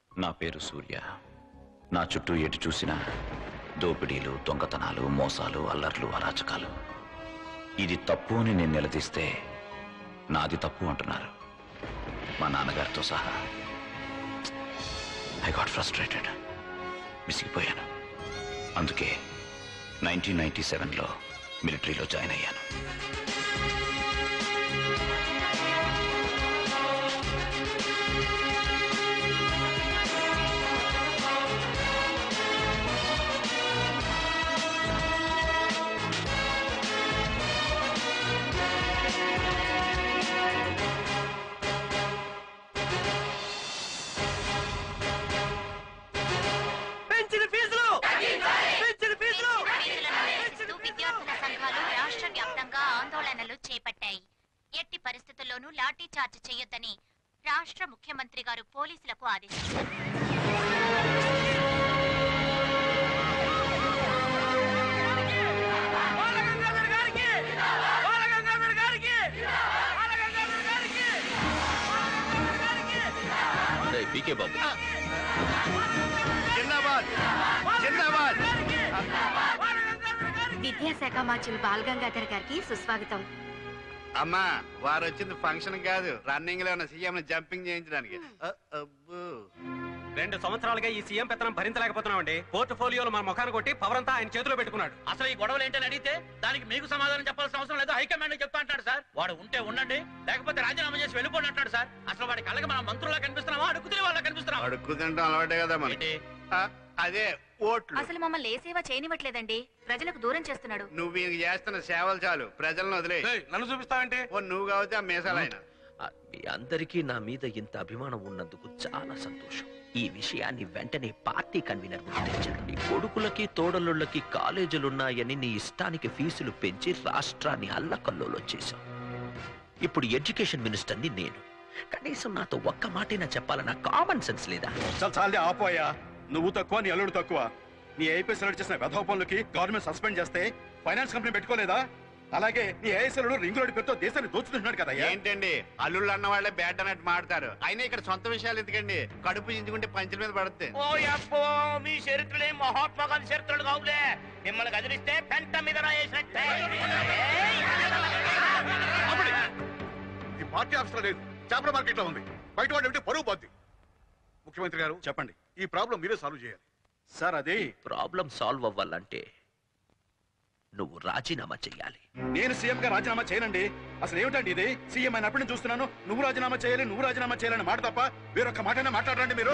నా పేరు సూర్య నా చుట్టూ ఎటు చూసినా దోపిడీలు దొంగతనాలు మోసాలు అల్లర్లు అరాచకాలు ఇది తప్పు అని నేను నిలదీస్తే నాది తప్పు అంటున్నారు మా నాన్నగారితో సహా ఐ గాట్ ఫ్రస్ట్రేటెడ్ విసిగిపోయాను అందుకే నైన్టీన్ నైన్టీ సెవెన్లో మిలిటరీలో జాయిన్ అయ్యాను పెంచిన ఫీజులు పెంచిన ఫీజులు ఫీజులను నిరసిస్తూ విద్యార్థుల సంఘాలు రాష్ట్ర వ్యాప్తంగా ఆందోళనలు చేపట్టాయి ఎట్టి పరిస్థితుల్లోనూ లాఠీ చార్జ్ చేయొద్దని రాష్ట్ర ముఖ్యమంత్రి గారు పోలీసులకు ఆదేశించారు బాలగంగాధర్ గారికి బాలగంగాధర్ గారికి బాలగంగాధర్ గారికి బాలగంగాధర్ గారికి పీకే బాబు జిందాబాద్ జిందాబాద్ విద్యాశాఖ మార్చులు బాలగంగాధర్ గారికి సుస్వాగతం అమ్మా వారు వచ్చింది ఫంక్షన్ కాదు రన్నింగ్ లో ఉన్న సీఎం జంపింగ్ చేయించడానికి అ- అబ్బో రెండు సంవత్సరాలుగా ఈ సీఎం పెత్తనం భరించలేకపోతున్నామండి పోర్ట్ఫోలియోలో మన ముఖాన్ని కొట్టి పవర్ అంతా ఆయన చేతిలో పెట్టుకున్నాడు అసలు ఈ గొడవలు ఏంటని అడిగితే దానికి మీకు సమాధానం చెప్పాల్సిన అవసరం లేదు హైకమాండ్ చెప్తా అంటాడు సార్ వాడు ఉంటే ఉండండి లేకపోతే రాజీనామా చేసి వెళ్ళిపోండి అంటాడు సార్ అసలు వాడి కళ్ళకి మనం మంత్రులా కనిపిస్తున్నామా అడుగుతున్న వాళ్ళ కనిపిస్తున్నాం అడుక్కు తింటాం అలవాటే కదా మనకి ఆ, అదే ఓట్లు అసలు మమ్మల్ని ఏ సేవ చేయనివ్వట్లేదండి ప్రజలకు దూరం చేస్తున్నాడు నువ్వు ఈయనకి చేస్తున్న సేవలు చాలు ప్రజలను వదిలే నన్ను చూపిస్తావంటే ఓ నువ్వు కాబట్టి ఆ మీసాలు ఆయన ఆ, మీ అందరికీ నా మీద ఇంత అభిమానం ఉన్నందుకు చాలా సంతోషం ఈ విషయాన్ని వెంటనే పార్టీ కన్వీనర్ ముందు తెచ్చాను నీ కొడుకులకి తోడలుళ్ళకి కాలేజీలున్నాయని నీ ఇష్టానికి ఫీజులు పెంచి రాష్ట్రాన్ని అల్లకల్లోలం చేశావు ఇప్పుడు ఎడ్యుకేషన్ మినిస్టర్ని నేను కనీసం నాతో ఒక్క మాటైనా చెప్పాలన్న కామన్ సెన్స్ లేదా చాలా చాలే ఆపోయా నువ్వు తక్కువ నీ అల్లుడు తక్కువ నీ ఐపీఎస్ సెలెక్ట్ చేసిన వెధవ పనులకి గవర్నమెంట్ సస్పెండ్ చేస్తే ఫైనాన్స్ కంపెనీ పెట్టుకోలేదా అలాగే నీ ఐఎస్ఎల్ రింగ్ రోడ్ పేరుతో దేశాన్ని దోచుకుంటున్నాడు కదా ఏంటండి అల్లుళ్ళు అన్న వాళ్ళే బ్యాట్ అన్నట్టు మాడతారు అయినా ఇక్కడ సొంత విషయాలు ఎందుకండి కడుపు చించుకుంటే పంచుల మీద పడుతుంది ఓ అప్పో మీ చరిత్రలే మహాత్మా గాంధీ చరిత్రలు కావులే మిమ్మల్ని కదిలిస్తే పెంట మీద రాయేసినట్టే ఈ పార్టీ ఆఫీసర్ లేదు చేపల మార్కెట్ లో ఉంది బయట వాడు ఏమిటి పరువు పోద్ది ముఖ్యమంత్రి గారు చెప్పండి ఈ ప్రాబ్లం మీరే సాల్వ్ చేయాలి సార్ అదే ప్రాబ్లం సాల్వ్ అవ్వాలంటే నువ్వు రాజీనామా చెయ్యాలి నేను సీఎం గా రాజీనామా చేయనండి అసలు ఏమిటండి ఇది సీఎం అయినప్పటి నుంచి చూస్తున్నాను నువ్వు రాజీనామా చేయాలి నువ్వు రాజీనామా చేయాలని మాట తప్ప వేరొక మాటనే మాట్లాడరండి మీరు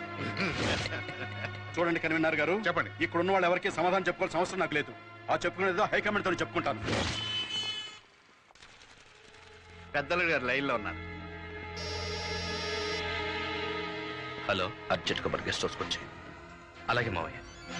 చూడండి కన్వీనర్ గారు చెప్పండి ఇక్కడ ఉన్న వాళ్ళు ఎవరికి సమాధానం చెప్పుకోవాల్సిన అవసరం నాకు లేదు ఆ చెప్పుకునేదో హైకమాండ్ తో చెప్పుకుంటాను పెద్దలు గారు లైన్ లో ఉన్నారు హలో అర్జెంట్ గా గెస్ట్ హౌస్కి వచ్చి అలాగే మావయ్య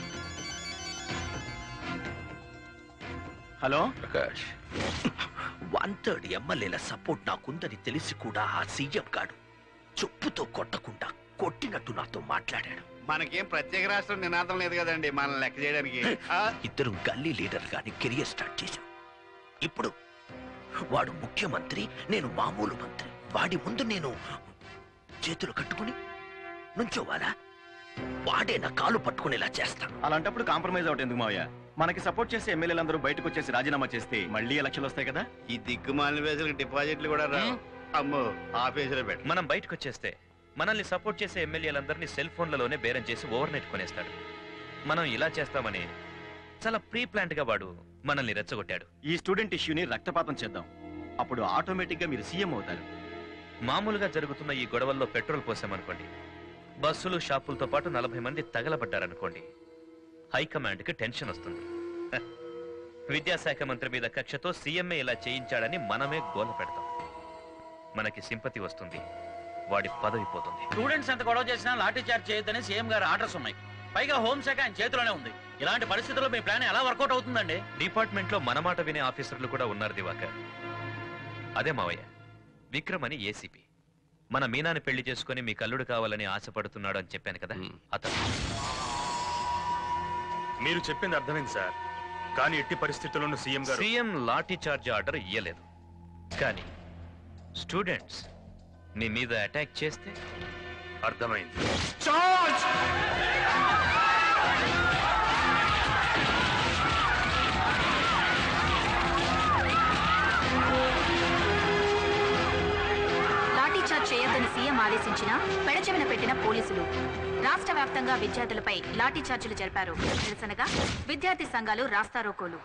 హలో ప్రకాష్ వన్ థర్డ్ ఎమ్మెల్యేల సపోర్ట్ నాకుందని తెలిసి కూడా ఆ సీఎం గాడు చెప్పుతో కొట్టకుండా కొట్టినట్టు నాతో మాట్లాడాడు మనకేం ప్రత్యేక రాష్ట్రం నినాదం లేదు కదండి మనల్ని లెక్క చేయడానికి ఆ, ఇద్దరు గల్లీ లీడర్ గాని కెరియర్ స్టార్ట్ చేశాం ఇప్పుడు వాడు ముఖ్యమంత్రి నేను మామూలు మంత్రి వాడి ముందు నేను చేతులు కట్టుకుని నుంచోవాలా వాడే నా కాలు పట్టుకునేలా చేస్తా అలాంటప్పుడు కాంప్రమైజ్ అవుట్ ఎందుకు మావయ్య మనకి సపోర్ట్ చేసే ఎమ్మెల్యేలందరూ బయటకు వచ్చేసి రాజీనామా చేస్తే మళ్ళీ ఎలక్షన్లు వస్తాయి కదా ఈ దిక్కుమాలిన వేసులకు డిపాజిట్లు కూడా రావు అమ్మో ఆఫీసులో పెట్టు మనం బయటకు వచ్చేస్తే మనల్ని సపోర్ట్ చేసే ఎమ్మెల్యేలందరినీ సెల్ ఫోన్లలోనే బేరం చేసి ఓవర్ నెట్ కొనేస్తాడు మనం ఇలా చేస్తామని చాలా ప్రీ ప్లాంట్ గా వాడు మనల్ని రెచ్చగొట్టాడు ఈ స్టూడెంట్ ఇష్యూని రక్తపాతం చేద్దాం అప్పుడు ఆటోమేటిక్ గా మీరు సీఎం అవుతారు మామూలుగా జరుగుతున్న ఈ గొడవల్లో పెట్రోల్ పోసామనుకోండి బస్సులు షాపులతో పాటు నలభై మంది తగలబడ్డారనుకోండి హైకమాండ్ కి టెన్షన్ వస్తుంది హ. విద్యాశాఖ మంత్రి మీద కక్షతో సీఎంఏ ఇలా చేయించాడని మనమే గోల పెడతాం మనకి సింపతి వస్తుంది వాడి పదవి పోతుంది స్టూడెంట్స్ ఎంత గొడవ చేసినా లాఠీ చార్జ్ చేయొద్దని సీఎం గారు ఆర్డర్స్ ఉన్నాయి పైగా హోంశాఖ ఆయన చేతిలోనే ఉంది ఇలాంటి పరిస్థితుల్లో మీ ప్లాన్ ఎలా వర్కౌట్ అవుతుందండి డిపార్ట్మెంట్ లో మన మాట వినే ఆఫీసర్లు కూడా ఉన్నారు దివాకర్ అదే మావయ్య విక్రమ్ అని ఏసీపీ మన మీనాని పెళ్లి చేసుకుని మీ కల్లుడు కావాలని ఆశపడుతున్నాడు అని చెప్పాను కదా అతను మీరు చెప్పింది అర్థమైంది సార్ కానీ ఎట్టి పరిస్థితుల్లోనూ సీఎం గారు సీఎం లాఠీ చార్జ్ ఆర్డర్ ఇయ్యలేదు కానీ స్టూడెంట్స్ నీ మీద అటాక్ చేస్తే అర్థమైంది లాఠీచార్జ్ చేయొద్దని సీఎం ఆదేశించిన పెడచెవిన పెట్టిన పోలీసులు రాష్ట్ర వ్యాప్తంగా విద్యార్థులపై లాఠీచార్జీలు జరిపారు నిరసనగా విద్యార్థి సంఘాలు రాస్తారోకోలు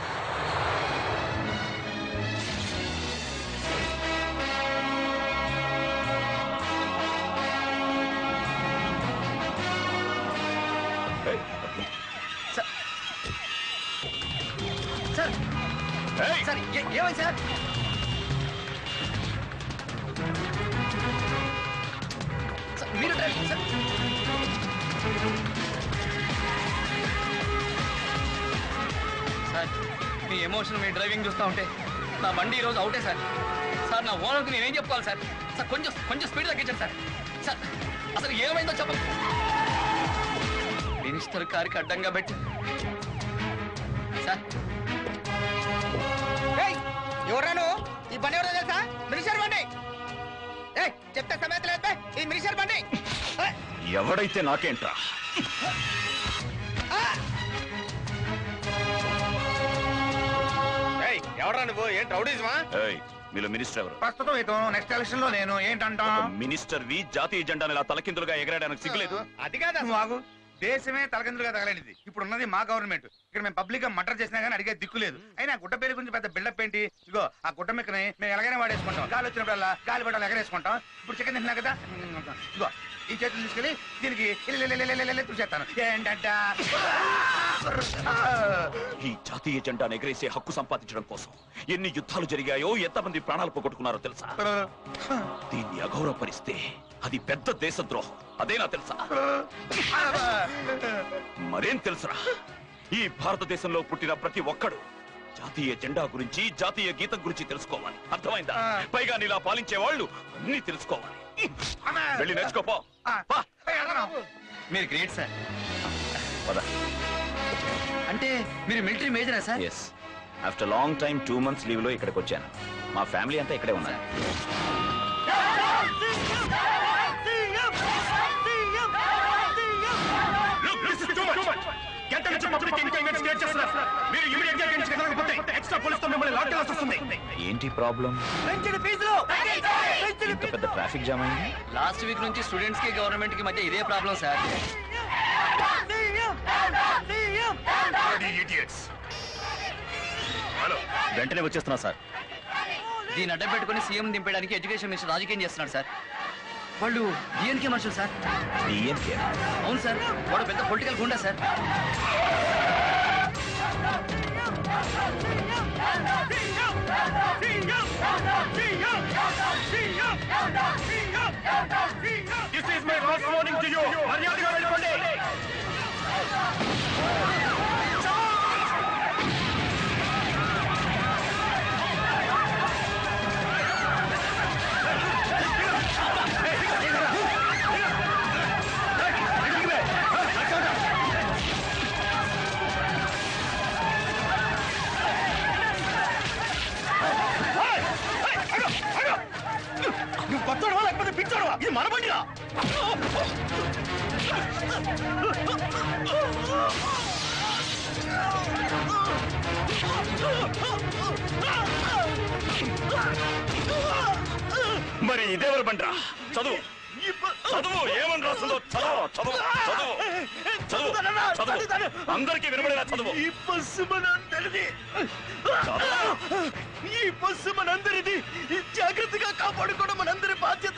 సార్ సార్ ఏ- ఏమైంది సార్ సార్, మీరు డ్రైవ్ సార్ సార్ మీ ఎమోషన్ మీ డ్రైవింగ్ చూస్తూ ఉంటే నా బండి ఈరోజు అవుటే సార్ సార్ నా ఓనర్కి నేనేం చెప్పుకోవాలి సార్ సార్ కొంచెం కొంచెం స్పీడ్ తగ్గించండి సార్ సార్ అసలు ఏమైందో చెప్పండి మినిస్టర్ కారికి అడ్డంగా పెట్టి సార్ ఎవరాను ఈ బండి ఎవరో తెలుసా మినిషర్ బండి ఏ చెప్తే సమయత లేదు బే. ఈ మినిషర్ బండి ఎవడైతే నాకేంట్రా ఎవరా నువ్వు ఏంటి రౌడీజమా ఏయ్, మీలో మినిస్టర్ ఎవరు ప్రస్తుతం ఇతను నెక్స్ట్ ఎలక్షన్ లో నేను ఏంటంటా మినిస్టర్ వి జాతీయ జెండాను ఇలా తలకిందులుగా ఎగరేయడానికి సిగ్గులేదు అది కాదు నువ్వు ఆగు దేశమే తలకిందులుగా తగలనిది ఇప్పుడు ఉన్నది మా గవర్నమెంట్ ఇక్కడ మేము పబ్లిక్ గా మటర్ చేసినా కానీ అడిగే దిక్కు లేదు అయినా గుడ్డ పేరు గురించి పెద్ద బిల్డప్ ఏంటి ఇగో ఆ గుడ్డ మెక్కని మేము ఎలాగైనా వాడేసుకుంటాం గాలి వచ్చినప్పుడల్లా గాలి పడాలి ఎగరేసుకుంటాం ఇప్పుడు చికెన్ తింటున్నా కదా ఇగో ఈ చేతులు తీసుకెళ్ళి దీనికి చూసేస్తాను ఏంటంట ఈ జాతీయ జెండాను ఎగరేసే హక్కు సంపాదించడం కోసం ఎన్ని యుద్ధాలు జరిగాయో ఎంతమంది ప్రాణాలు పోగొట్టుకున్నారో తెలుసా దీన్ని అగౌరవపరిస్తే అది పెద్ద దేశద్రోహం అదేనా తెలుసా మరేం తెలుసురా ఈ భారతదేశంలో పుట్టిన ప్రతి ఒక్కడు జాతీయ జెండా గురించి జాతీయ గీతం గురించి తెలుసుకోవాలి అర్థమైందా పైగా నీలా పాలించే వాళ్ళు అన్ని తెలుసుకోవాలి వెళ్ళి నేర్చుకోపో మీరు గ్రేట్ సార్ పద అంటే మీరు మిలిటరీ మేజరా sir yes after long time two months leave లో ఇక్కడికి వచ్చాను మా ఫ్యామిలీ అంతా ఇక్కడే ఉన్నారు గంట నుంచి పబ్లిక్ ఇన్కంగెన్స్ క్రియేట్ చేస్తున్నారు మీరు ఇమీడియట్ గా ఇక్కడి నుంచి కదలకపోతే ఎక్స్ట్రా పోలీస్ తో మిమ్మల్ని లాక్ చేయాల్సి వస్తుంది ఏంటి ప్రాబ్లం పెంచిన ఫీజులు ఇంత పెద్ద ట్రాఫిక్ జామ్ అయింది లాస్ట్ వీక్ నుంచి స్టూడెంట్స్ కి గవర్నమెంట్ కి మధ్య ఇదే ప్రాబ్లం సార్ హలో వెంటనే వచ్చేస్తున్నా సార్ దీన్ని అడ్డం పెట్టుకుని సీఎం దింపేయడానికి ఎడ్యుకేషన్ మినిస్టర్ రాజకీయం చేస్తున్నాడు సార్ వాళ్ళు డిఎన్కే మనుషులు సార్ డిఎన్కే అవును సార్ వాడు పెద్ద political goonda sir this is my last warning to you మర్యాదగా వెళ్ళిపోండి నువ్వు కొత్తోడవా లేకపోతే పిచ్చోడవా ఇది మన బండిరా మరి ఇదేవరు బండ్రా చదువు చదువు ఏమని రాస్తుందో చదువు చదువు చదువు చదువు చదువు అందరికీ వినబడేలా చదువు ఈ బస్సు మనందరిది ఈ బస్సు మనందరిది జాగ్రత్తగా కాపాడుకోవడం మనందరి బాధ్యత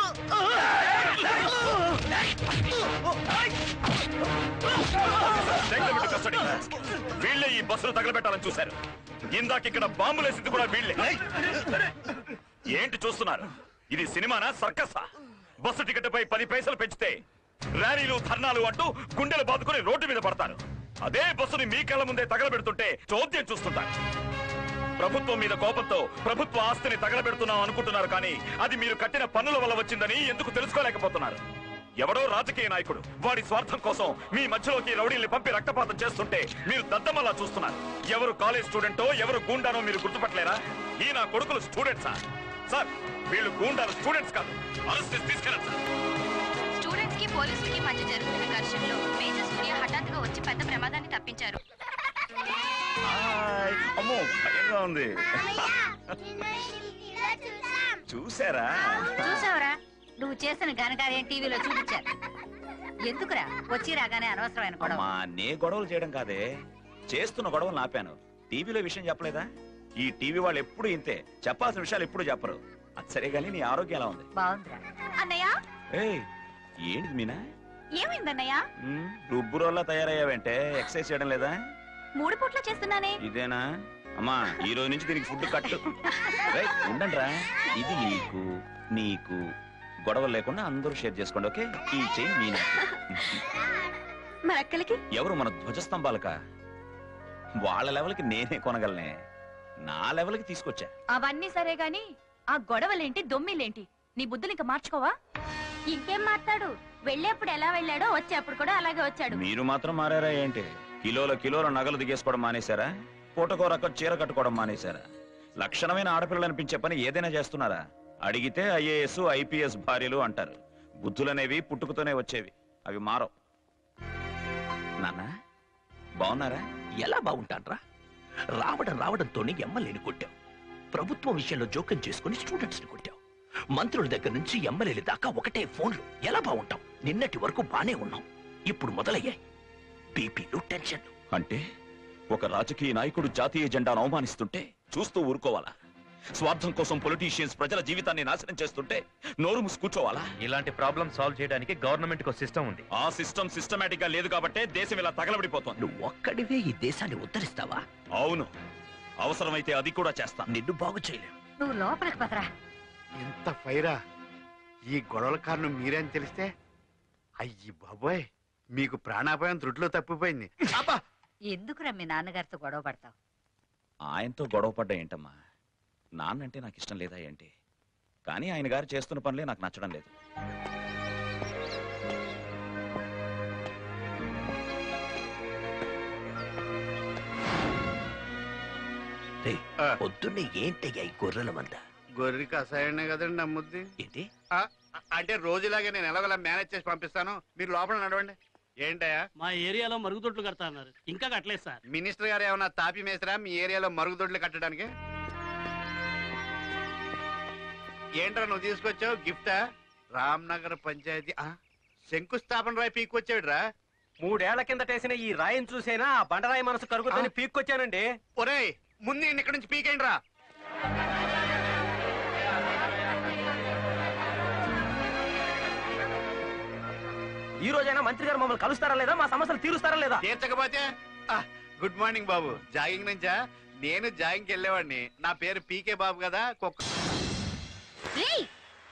సెంటిమెంట్ కస్టడీ వీళ్ళే ఈ బస్సును తగలబెట్టాలని చూశారు ఇందాక ఇక్కడ బాంబులేసింది కూడా వీళ్ళే ఏంటి చూస్తున్నారు ఇది సినిమానా సర్కసా బస్సు టికెట్ పై పది పైసలు పెంచితే ర్యాలీలు ధర్నాలు అంటూ గుండెలు బాదుకుని రోడ్డు మీద పడతారు అదే బస్సుని మీ కళ్ళ ముందే తగలబెడుతుంటే చోద్యం చూస్తుంటారు ప్రభుత్వం మీద కోపంతో ప్రభుత్వ ఆస్తిని తగలబెడుతున్నాం అనుకుంటున్నారు కానీ అది మీరు కట్టిన పన్నుల వల్ల వచ్చిందని ఎందుకు తెలుసుకోలేకపోతున్నారు ఎవడో రాజకీయ నాయకుడు వాడి స్వార్థం కోసం మీ మధ్యలోకి రౌడీల్ని పంపి రక్తపాతం చేస్తుంటే మీరు దద్దమల్లా చూస్తున్నారు ఎవరు కాలేజ్ స్టూడెంటో ఎవరు గూండానో మీరు గుర్తుపట్టలేరా ఈ నా కొడుకులు స్టూడెంట్సా సార్ వీళ్ళు గూండాలు స్టూడెంట్స్ కాదు అరెస్ట్ చేసి తీసుకెళ్ళండి సార్ పోలీసులకి మధ్య జరుగుతున్న ఘర్షణలో మేజర్ సూర్య హఠాత్తుగా వచ్చి పెద్ద ప్రమాదాన్ని తప్పించారు హాయ్. అమ్మో భయంగా ఉంది చూసారా చూసావరా నువ్వు చేసిన ఘనకార్యం టీవీలో చూపించారు ఎందుకురా వచ్చి రాగానే అనవసరమైన గొడవ అమ్మా నే గొడవలు చేయడం కాదే చేస్తున్న గొడవలు ఆపాను టీవీలో విషయం చెప్పలేదా ఈ టీవీ వాళ్ళు ఎప్పుడు ఇంతే చెప్పాల్సిన విషయాలు ఎప్పుడు చెప్పరు అది సరే గానీ నీ ఆరోగ్యం ఎలా ఉంది బాగుందిరా అన్నయ్య ఏయ్ ఏంటిది మీనా ఏమైందన్నయ్య ఉమ్, రుబ్బురోల్లా తయారయ్యావంటే ఎక్సర్సైజ్ చేయడం లేదా మూడు పూట్ల చేస్తున్నానే ఇదేనా అమ్మా ఈ రోజు నుంచి దీనికి ఫుడ్ కట్టు రైట్ ఉండండిరా ఇది నీకు నీకు గొడవలు లేకుండా అందరూ షేర్ చేసుకోండి ఓకే ఈ చైన్ మీనా మరి అక్కలకి ఎవరు మన ధ్వజస్తంభాలక వాళ్ళ లెవెల్కి నేనే కొనగలనే నా లెవెల్కి తీసుకొచ్చా అవన్నీ సరే గాని ఆ గొడవలేంటి దొమ్మిలేంటి నీ బుద్ధులు ఇంకా మార్చుకోవా ఇంకేం మాట్లాడు వెళ్ళేప్పుడు ఎలా వెళ్ళాడో వచ్చేప్పుడు కూడా అలాగే వచ్చాడు మీరు మాత్రం మారారా ఏంటి కిలోల కిలోల నగలు దిగేసుకోవడం మానేశారా పూటకో రకం చీర కట్టుకోవడం మానేశారా లక్షణమైన ఆడపిల్లలు అనిపించే పని ఏదైనా చేస్తున్నారా అడిగితే ఐఏఎస్ ఐపీఎస్ భార్యలు అంటారు బుద్ధులనేవి పుట్టుకతోనే వచ్చేవి అవి మారవు నాన్న బాగున్నారా ఎలా బాగుంటాన్రా రావడం రావడంతోనే ఎమ్మెల్యేని కొట్టావు ప్రభుత్వం విషయంలో జోక్యం చేసుకుని స్టూడెంట్స్ ని కొట్టావు మంత్రుల దగ్గర నుంచి ఎమ్మెల్యేల దాకా ఒకటే ఫోన్లు ఎలా బాగుంటాం నిన్నటి వరకు బానే ఉన్నాం ఇప్పుడు మొదలయ్యాయి బీపీలు టెన్షన్లు అంటే ఒక రాజకీయ నాయకుడు జాతీయ జెండాను అవమానిస్తుంటే చూస్తూ ఊరుకోవాలా స్వార్థం కోసం పొలిటీషియన్స్ ప్రజల జీవితాన్ని నాశనం చేస్తుంటే నోరు మూసి కూర్చోవాలా ఇలాంటి ప్రాబ్లం సాల్వ్ చేయడానికి గవర్నమెంట్ కు సిస్టమ్ ఉంది ఆ సిస్టమ్ సిస్టమేటిక్ గా లేదు కాబట్టే దేశం ఇలా తగలబడిపోతుంది నువ్వు ఒక్కడివే ఈ దేశాన్ని ఉద్ధరిస్తావా అవును అవసరమైతే అది కూడా చేస్తాను నిన్ను బాగు చేయలేవు నువ్వు లోపలికి పదరా ఎంత ఫైరా ఈ గొడవల కారణం మీరే అని తెలిస్తే అయ్యి బాబోయ్ మీకు ప్రాణాపాయం త్రుట్లో తప్పిపోయింది అబ్బా ఎందుకురా మీ నాన్నగారితో గొడవ పడతావు ఆయనతో గొడవ పడ్డా ఏంటమ్మా నాన్నంటే నాకు ఇష్టం లేదా ఏంటి కానీ ఆయన గారు చేస్తున్న పనులే నాకు నచ్చడం లేదు రేయ్, పొద్దున్నే ఏంటయ్యా ఈ గొర్రెల మంద గొర్రెకి అసహ్యనే కదండి నమ్ముద్ది ఏంటి ఆ, అంటే రోజులాగే నేను ఎలాగోలా మేనేజ్ చేసి పంపిస్తాను మీరు లోపల నడవండి ఏంటయ్యా మా ఏరియాలో మరుగుదొడ్లు కడతా అన్నారు ఇంకా కట్టలేదు సార్ మినిస్టర్ గారు ఏమన్నా తాపి మేసరా మీ ఏరియాలో మరుగుదొడ్లు కట్టడానికి ఏంట్రా నువ్వు తీసుకొచ్చావు గిఫ్టా రామ్నగర్ పంచాయతీ ఆ, శంకుస్థాపన రాయి పీక్కొచ్చాడురా మూడేళ్ల కిందటేసిన ఈ రాయిని చూసేనా ఆ బండరాయి మనసు కరుగుతుంది పీక్కొచ్చానండి ఒరేయ్ ముందు ఈయన్ని ఇక్కడి నుంచి పీకేయండి రా ఈ రోజైనా మంత్రి గారు మమ్మల్ని కలుస్తారా లేదా మా సమస్యలు తీరుస్తారా లేదా తీర్చకపోతే ఆ, గుడ్ మార్నింగ్ బాబు జాగింగ్ నుంచా నేను జాగింగ్కి వెళ్ళేవాడిని నా పేరు పీకే బాబు కదా కుక్క రేయ్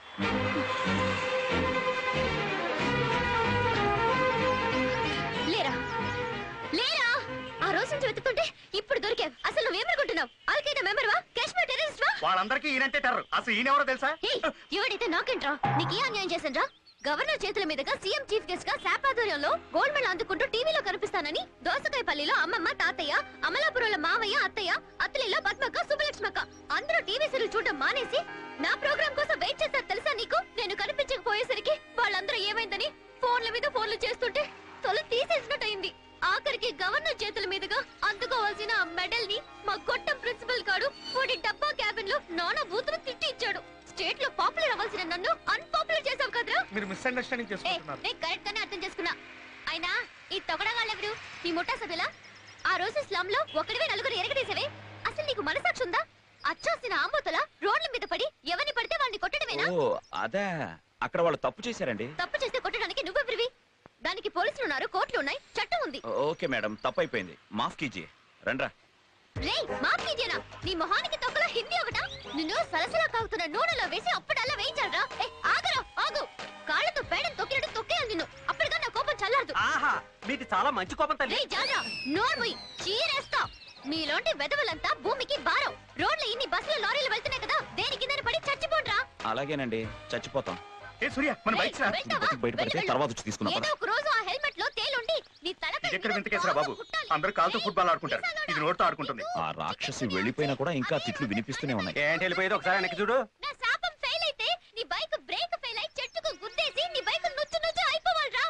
లేరా లేరా ఆ రోజు నుంచి వెతుకుంటే ఇప్పుడు దొరికావు అసలు నువ్వేమనుకుంటున్నావు అల్కైదా మెంబర్ వా కాశ్మీర్ టెర్రరిస్ట్ వా వాళ్ళందరికీ ఈయనంటే టెర్రర్ అసలు ఈయనెవరో తెలుసా ఏయ్, ఎవడైతే నాకేంట్రా నీకు ఏ అన్యాయం చేశాన్రా గవర్నర్ చేతుల మీదుగా సీఎం చీఫ్ గెస్ట్ గా శాప్ ఆధ్వర్యంలో గోల్డ్ మెడల్ అందుకుంటూ టీవీలో కనిపిస్తానని దోసకాయపల్లిలో అమ్మమ్మ తాతయ్య అమలాపురంలో మావయ్య అత్తయ్య అత్తలిలో పద్మక్క సుబ్బలక్ష్మక్క అందరూ టీవీ సీరియల్ చూడడం మానేసి నా ప్రోగ్రామ్ కోసం వెయిట్ చేస్తారు తెలుసా నీకు నేను కనిపించకపోయేసరికి వాళ్ళందరూ ఏమైందని ఫోన్ల మీద ఫోన్లు చేస్తుంటే తొల తీసేసినట్టయింది ఆఖరికి గవర్నర్ చేతుల మీదుగా అందుకోవాల్సిన ఆ మెడల్ ని మా గొట్టం ప్రిన్సిపల్ గారు వాడి డబ్బా క్యాబిన్ లో నానా బూతులు తిట్టి ఇచ్చాడు స్టేట్ లో పాపులర్ అవ్వాల్సిన నన్ను అన్పాపులర్ చేసావు కదరా మీరు మిస్అండర్స్టాండింగ్ ఏ, నేను కరెక్ట్ గానే అర్థం చేసుకున్నా అయినా ఈ తొగడగాళ్ళెవరు నీ ముఠా సభ్యులా ఆ రోజు స్లమ్ లో ఒకడివే నలుగురు ఎరగదీసేవే అసలు నీకు మనసాక్షి ఉందా అచ్చాసిన ఆంబోతల రోడ్ల మీద పడి ఎవరిని పడితే వాడిని కొట్టడమేనా ఓ అదే అక్కడ వాళ్ళు తప్పు చేశారండి తప్పు చేస్తే కొట్టడానికి నువ్వెవరివి దానికి పోలీసులు ఉన్నారు కోర్టులు ఉన్నాయి చట్టం ఉంది ఓకే మేడం తప్పు అయిపోయింది మాఫ్ కీజీ రండ్రా రేయ్ మాఫ్ కీజియనా నీ మొహానికి తొక్కలో హిందీ ఒకటా నిన్ను సలసలా కాగుతున్న నూనెలో వేసి అప్పుడల్లా వేయించాలరా ఏ ఆగరా ఆగు కాళ్ళతో పేడను తొక్కినట్టు తొక్కేయాలి నిన్ను అప్పటిగా నా కోపం చల్లారదు ఆహా మీది చాలా మంచి కోపం తల్లి రేయ్ జాలరా నోర్ముయ్ చీరేస్తా మీలోంటి వెదవలంతా భూమికి భారం రోడ్ల ఇన్ని బస్సులు లారీలు వెళ్తున్నాయి కదా దేని కింద పడి చచ్చిపోండ్రా అలాగేనండి చచ్చిపోతాం ఏ సూర్య మన రేయ్, బైక్స్ రా వెళ్తావా? బయటపడితే వెళ్ళు. తర్వాత వచ్చి తీసుకున్నాం ఏదో ఒక రోజు ఆ హెల్మెట్ లో తేలుండి నీ తలపై ఇది ఎక్కడ వింత కేసురా బాబు అందరూ కాలుతో ఫుట్బాల్ ఆడుకుంటారు ఇది నోటితో ఆడుకుంటుంది ఆ రాక్షసి వెళ్ళిపోయినా కూడా ఇంకా తిట్లు వినిపిస్తూనే ఉన్నాయి ఏంటి వెళ్ళిపోయేది ఒకసారి వెనక్కి చూడు నా శాపం ఫెయిల్ అయితే నీ బైక్ బ్రేక్ ఫెయిల్ అయి చెట్టుకు గుద్దేసి నీ బైక్ నుచ్చు నుచ్చు అయిపోవాలిరా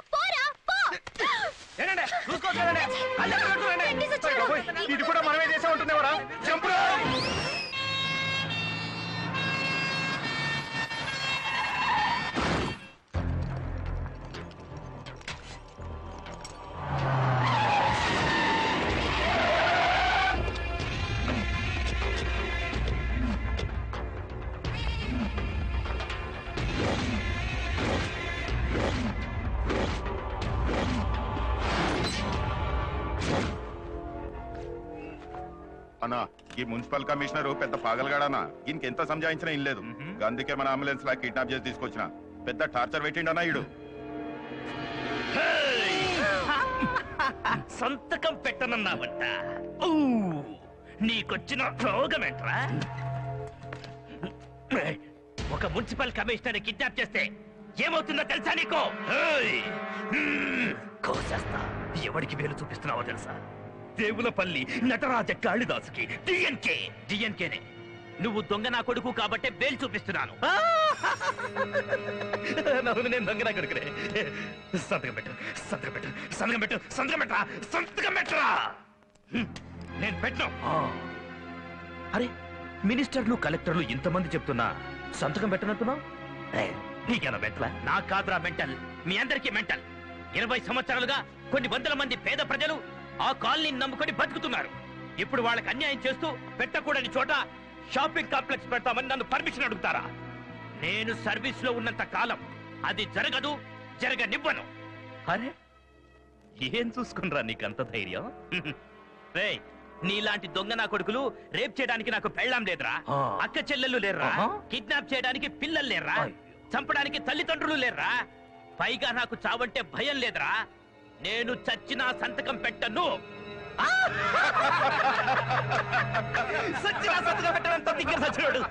ఇది కూడా మనమే చేసే ఉంటుందేవరా చంపురా అన్నా ఈ మున్సిపల్ కమిషనర్ పెద్ద పాగలగాడనా దీనికి ఎంత సంజాయించినా ఇన్ లేదు అందుకే మన అంబులెన్స్ లా కిడ్నాప్ చేసి తీసుకొచ్చిన పెద్ద టార్చర్ పెట్టిండనా ఇడు సంతకం పెట్టనన్నావంట ఊ, నీకొచ్చిన రోగమేంట్రా ఒక మున్సిపల్ కమిషనర్ కిడ్నాప్ చేస్తే ఏమవుతుందో తెలుసా నీకు ఏయ్! హ్మ్, కోసేస్తా ఎవడికి వేలు చూపిస్తున్నావో తెలుసా దేవులపల్లి నటరాజ కాళిదాసుకి డిఎన్కే డిఎన్కేనే నువ్వు దొంగ నా కొడుకు కాబట్టే వేలు చూపిస్తున్నాను నవ్వు నేను దొంగ నా కొడుకునే సంతకం పెట్టు సంతకం పెట్టు సంతకం పెట్టు సంతకం పెట్టరా సంతకం పెట్టరా హ్మ్, నేను పెట్టను అరే మినిస్టర్లు కలెక్టర్లు ఇంతమంది చెప్తున్నా సంతకం పెట్టనంటున్నావు ఏయ్, నీకేనా మెంటలా నా కాదురా మెంటల్ మీ అందరికీ మెంటల్ ఇరవై సంవత్సరాలుగా కొన్ని వందల మంది పేద ప్రజలు ఆ కాలనీని నమ్ముకొని బతుకుతున్నారు ఇప్పుడు వాళ్ళకి అన్యాయం చేస్తూ పెట్టకూడని చోట షాపింగ్ కాంప్లెక్స్ పెడతామని నన్ను పర్మిషన్ అడుగుతారా నేను సర్వీస్ లో ఉన్నంత కాలం అది జరగదు జరగనివ్వను అరే ఏం చూసుకునరా నీకంత ధైర్యం రేయ్ నీలాంటి దొంగ నా కొడుకులు రేప్ చేయడానికి నాకు పెళ్ళాం లేదురా అక్క చెల్లెళ్ళు లేర్రా కిడ్నాప్ చేయడానికి పిల్లలు లేర్రా చంపడానికి తల్లిదండ్రులు లేర్రా పైగా నాకు చావంటే భయం లేదురా నేను చచ్చినా సంతకం పెట్టను ఆ! సచ్చినా సంతకం పెట్టనంత దిగ్గర సచ్చినోడు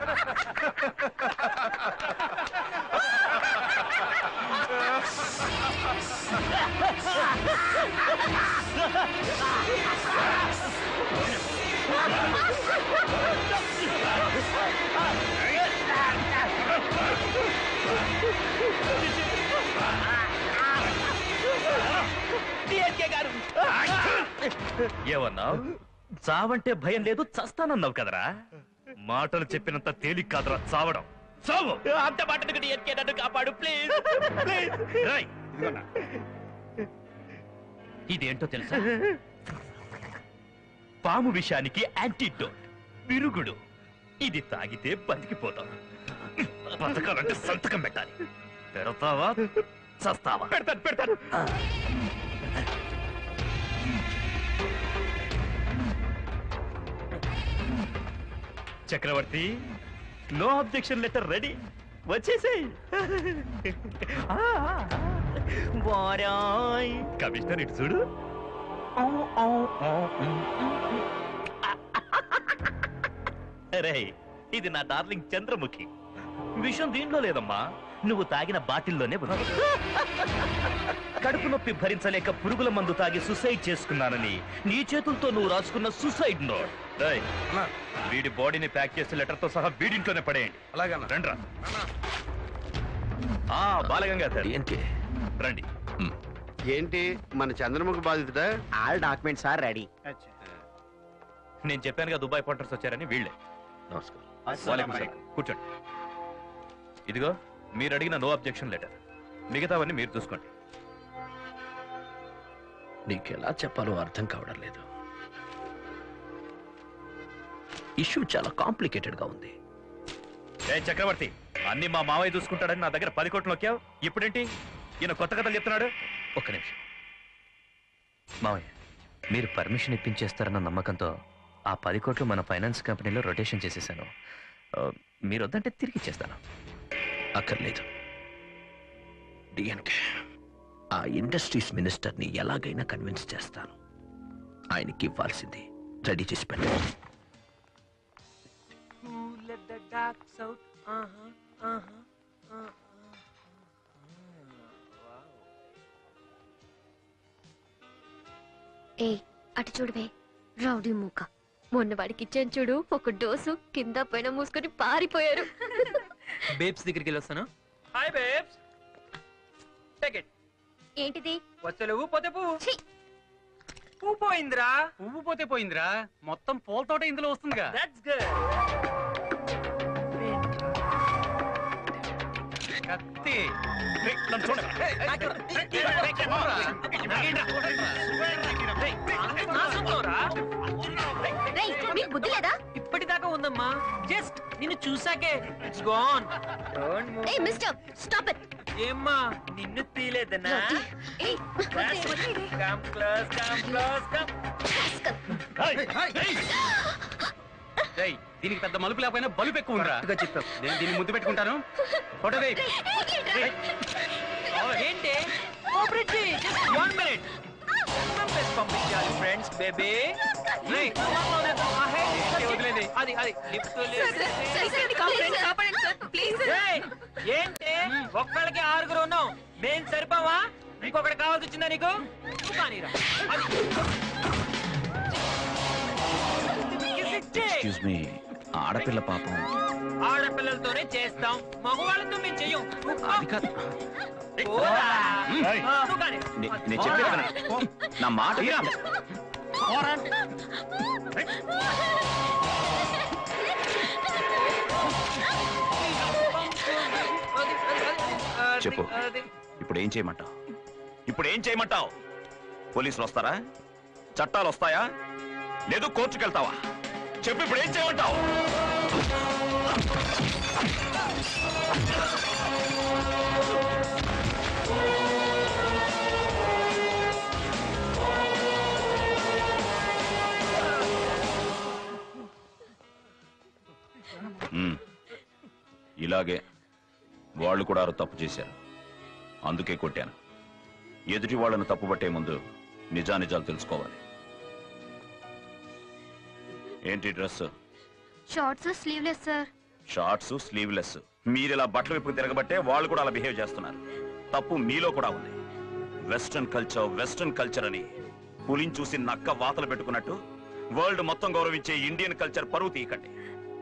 గారు ఏమన్నావు చావంటే భయం లేదు చస్తానన్నావు కదరా మాటలు చెప్పినంత తేలిక కాదురా చావడం చావు అంత మాటను డిఎన్కే నన్ను కాపాడు ప్లీజ్ ప్లీజ్ ఇదేంటో తెలుసా పాము విషానికి యాంటీడోట్ విరుగుడు ఇది తాగితే బతికిపోతాం బతకాలంటే సంతకం పెట్టాలి పెడతావా చస్తావా పెడతాను పెడతాను Chakravarthi no objection letter ready వచ్చేసేయ్ వారాయ్ కమిషనర్ ఇటు చూడు అరే ఇది నా డార్లింగ్ చంద్రముఖి విషయం దీంట్లో లేదమ్మా నువ్వు తాగిన బాటిల్లోనే ఉంది కడుపు నొప్పి భరించలేక పురుగుల మందు తాగి సుసైడ్ చేసుకున్నానని నీ చేతులతో నువ్వు రాసుకున్న సుసైడ్ నోట్ రేయ్, వీడి బాడీని ప్యాక్ చేసి లెటర్ తో సహా వీడింట్లోనే పడేయండి అలాగే రండి ఆ బాలగంగాధర్ రండి ఏంటి మన చంద్రముఖి బాధితుడా ఆల్ డాక్యుమెంట్స్ ఆర్ రెడీ నేను చెప్పానుగా దుబాయ్ పోర్టర్స్ వచ్చారని వీళ్ళే నమస్కారం వాలేకుం సలాం. కూర్చోండి ఇదిగో మీరు అడిగిన నో అబ్జెక్షన్ లెటర్ మిగతావన్నీ మీరు చూసుకోండి నీకెలా చెప్పాలో అర్థం కావడం లేదు ఇష్యూ చాలా కాంప్లికేటెడ్ గా ఉంది ఏ చక్రవర్తి అన్ని మా మావయ్య చూసుకుంటాడని నా దగ్గర పది కోట్లు నొక్కావు ఇప్పుడేంటి ఈయన కొత్త కథలు చెప్తున్నాడు ఒక్క నిమిషం మావయ్య మీరు పర్మిషన్ ఇప్పించేస్తారన్న నమ్మకంతో ఆ పది కోట్లు మన ఫైనాన్స్ కంపెనీలో రొటేషన్ చేసేసాను ఆ, మీరు వద్దంటే తిరిగి ఇచ్చేస్తాను అక్కర్లేదు డిఎన్కే ఆ ఇండస్ట్రీస్ మినిస్టర్ని ఎలాగైనా కన్విన్స్ చేస్తాను ఆయనకి ఇవ్వాల్సింది రెడీ చేసి పెట్టండి let the dogs out. Uh-huh, uh-huh, uh-huh. ఏ అటు చూడవే రౌడీ మూక మొన్న వాడికి ఇచ్చాను చూడు ఒక డోసు కింద పైన మూసుకొని పారిపోయారు బేబ్స్ దగ్గరికి వెళ్ళి వస్తాను హాయ్ బేబ్స్ టేక్ ఇట్ ఏంటిది వస్తలేవు పోతే పో పువ్వు పోయిందిరా పువ్వు పోతే పోయిందిరా మొత్తం పూలతోట ఇందులో వస్తుందిగా దట్స్ గుడ్ కత్తి రేయ్, మీకు బుద్ధి లేదా ఇప్పటిదాకా ఉందమ్మా జస్ట్ నిన్ను చూసాకే it's gone a mister stop it ఏమ్మా నిన్ను తీలేదనా ఏయ్ come close come close come రేయ్, దీనికి పెద్ద మలుపు లేకపోయినా బలుపు ఎక్కువ ఉందిరా చెప్పావు నేను దీన్ని ముద్దు పెట్టుకుంటాను ఫోటో వేయ్. ఏంటి ఓ బ్రిడ్జి జస్ట్ వన్ మినిట్ పంపించాలి ఫ్రెండ్స్ బేబీ వదిలేది అది అది లిఫ్ట్ ప్లీజ్ ఏంటి ఒక్కళ్ళకి ఆరుగురు ఉన్నాం మేం సరిపోవా ఇంకొకటి కావాల్సి వచ్చిందా నీకు నువ్వు కానీరా అది ఎక్స్క్యూజ్ మీ ఆడపిల్ల పాపం ఆడపిల్లలతోనే చేస్తాం మగవాళ్ళతో మేము చెయ్యం అది కాదు పోరా. ఏయ్. నువ్వు కానీ. నే- నేను చెప్పేది వినండి. నా మాట వినండి. చెప్పు ఇప్పుడు ఏం చేయమంటావు ఇప్పుడు ఏం చేయమంటావు పోలీసులు వస్తారా చట్టాలు వస్తాయా లేదు కోర్టుకు వెళ్తావా చెప్పు ఇప్పుడు ఏం చేయమంటావు మ్మ్. ఇలాగే వాళ్ళు కూడా తప్పు చేశారు అందుకే కొట్టాను ఎదుటి వాళ్ళను తప్పుపట్టే ముందు నిజానిజాలు తెలుసుకోవాలి ఏంటి dress shorts sleeveless sir shorts sleeveless మీరు ఇలా బట్టలు విప్పుకు తిరగబట్టే వాళ్ళు కూడా అలా బిహేవ్ చేస్తున్నారు తప్పు మీలో కూడా ఉంది వెస్టర్న్ కల్చర్ వెస్టర్న్ కల్చర్ అని పులిని చూసి నక్క వాతలు పెట్టుకున్నట్టు వరల్డ్ మొత్తం గౌరవించే ఇండియన్ కల్చర్ పరువు తీయకండి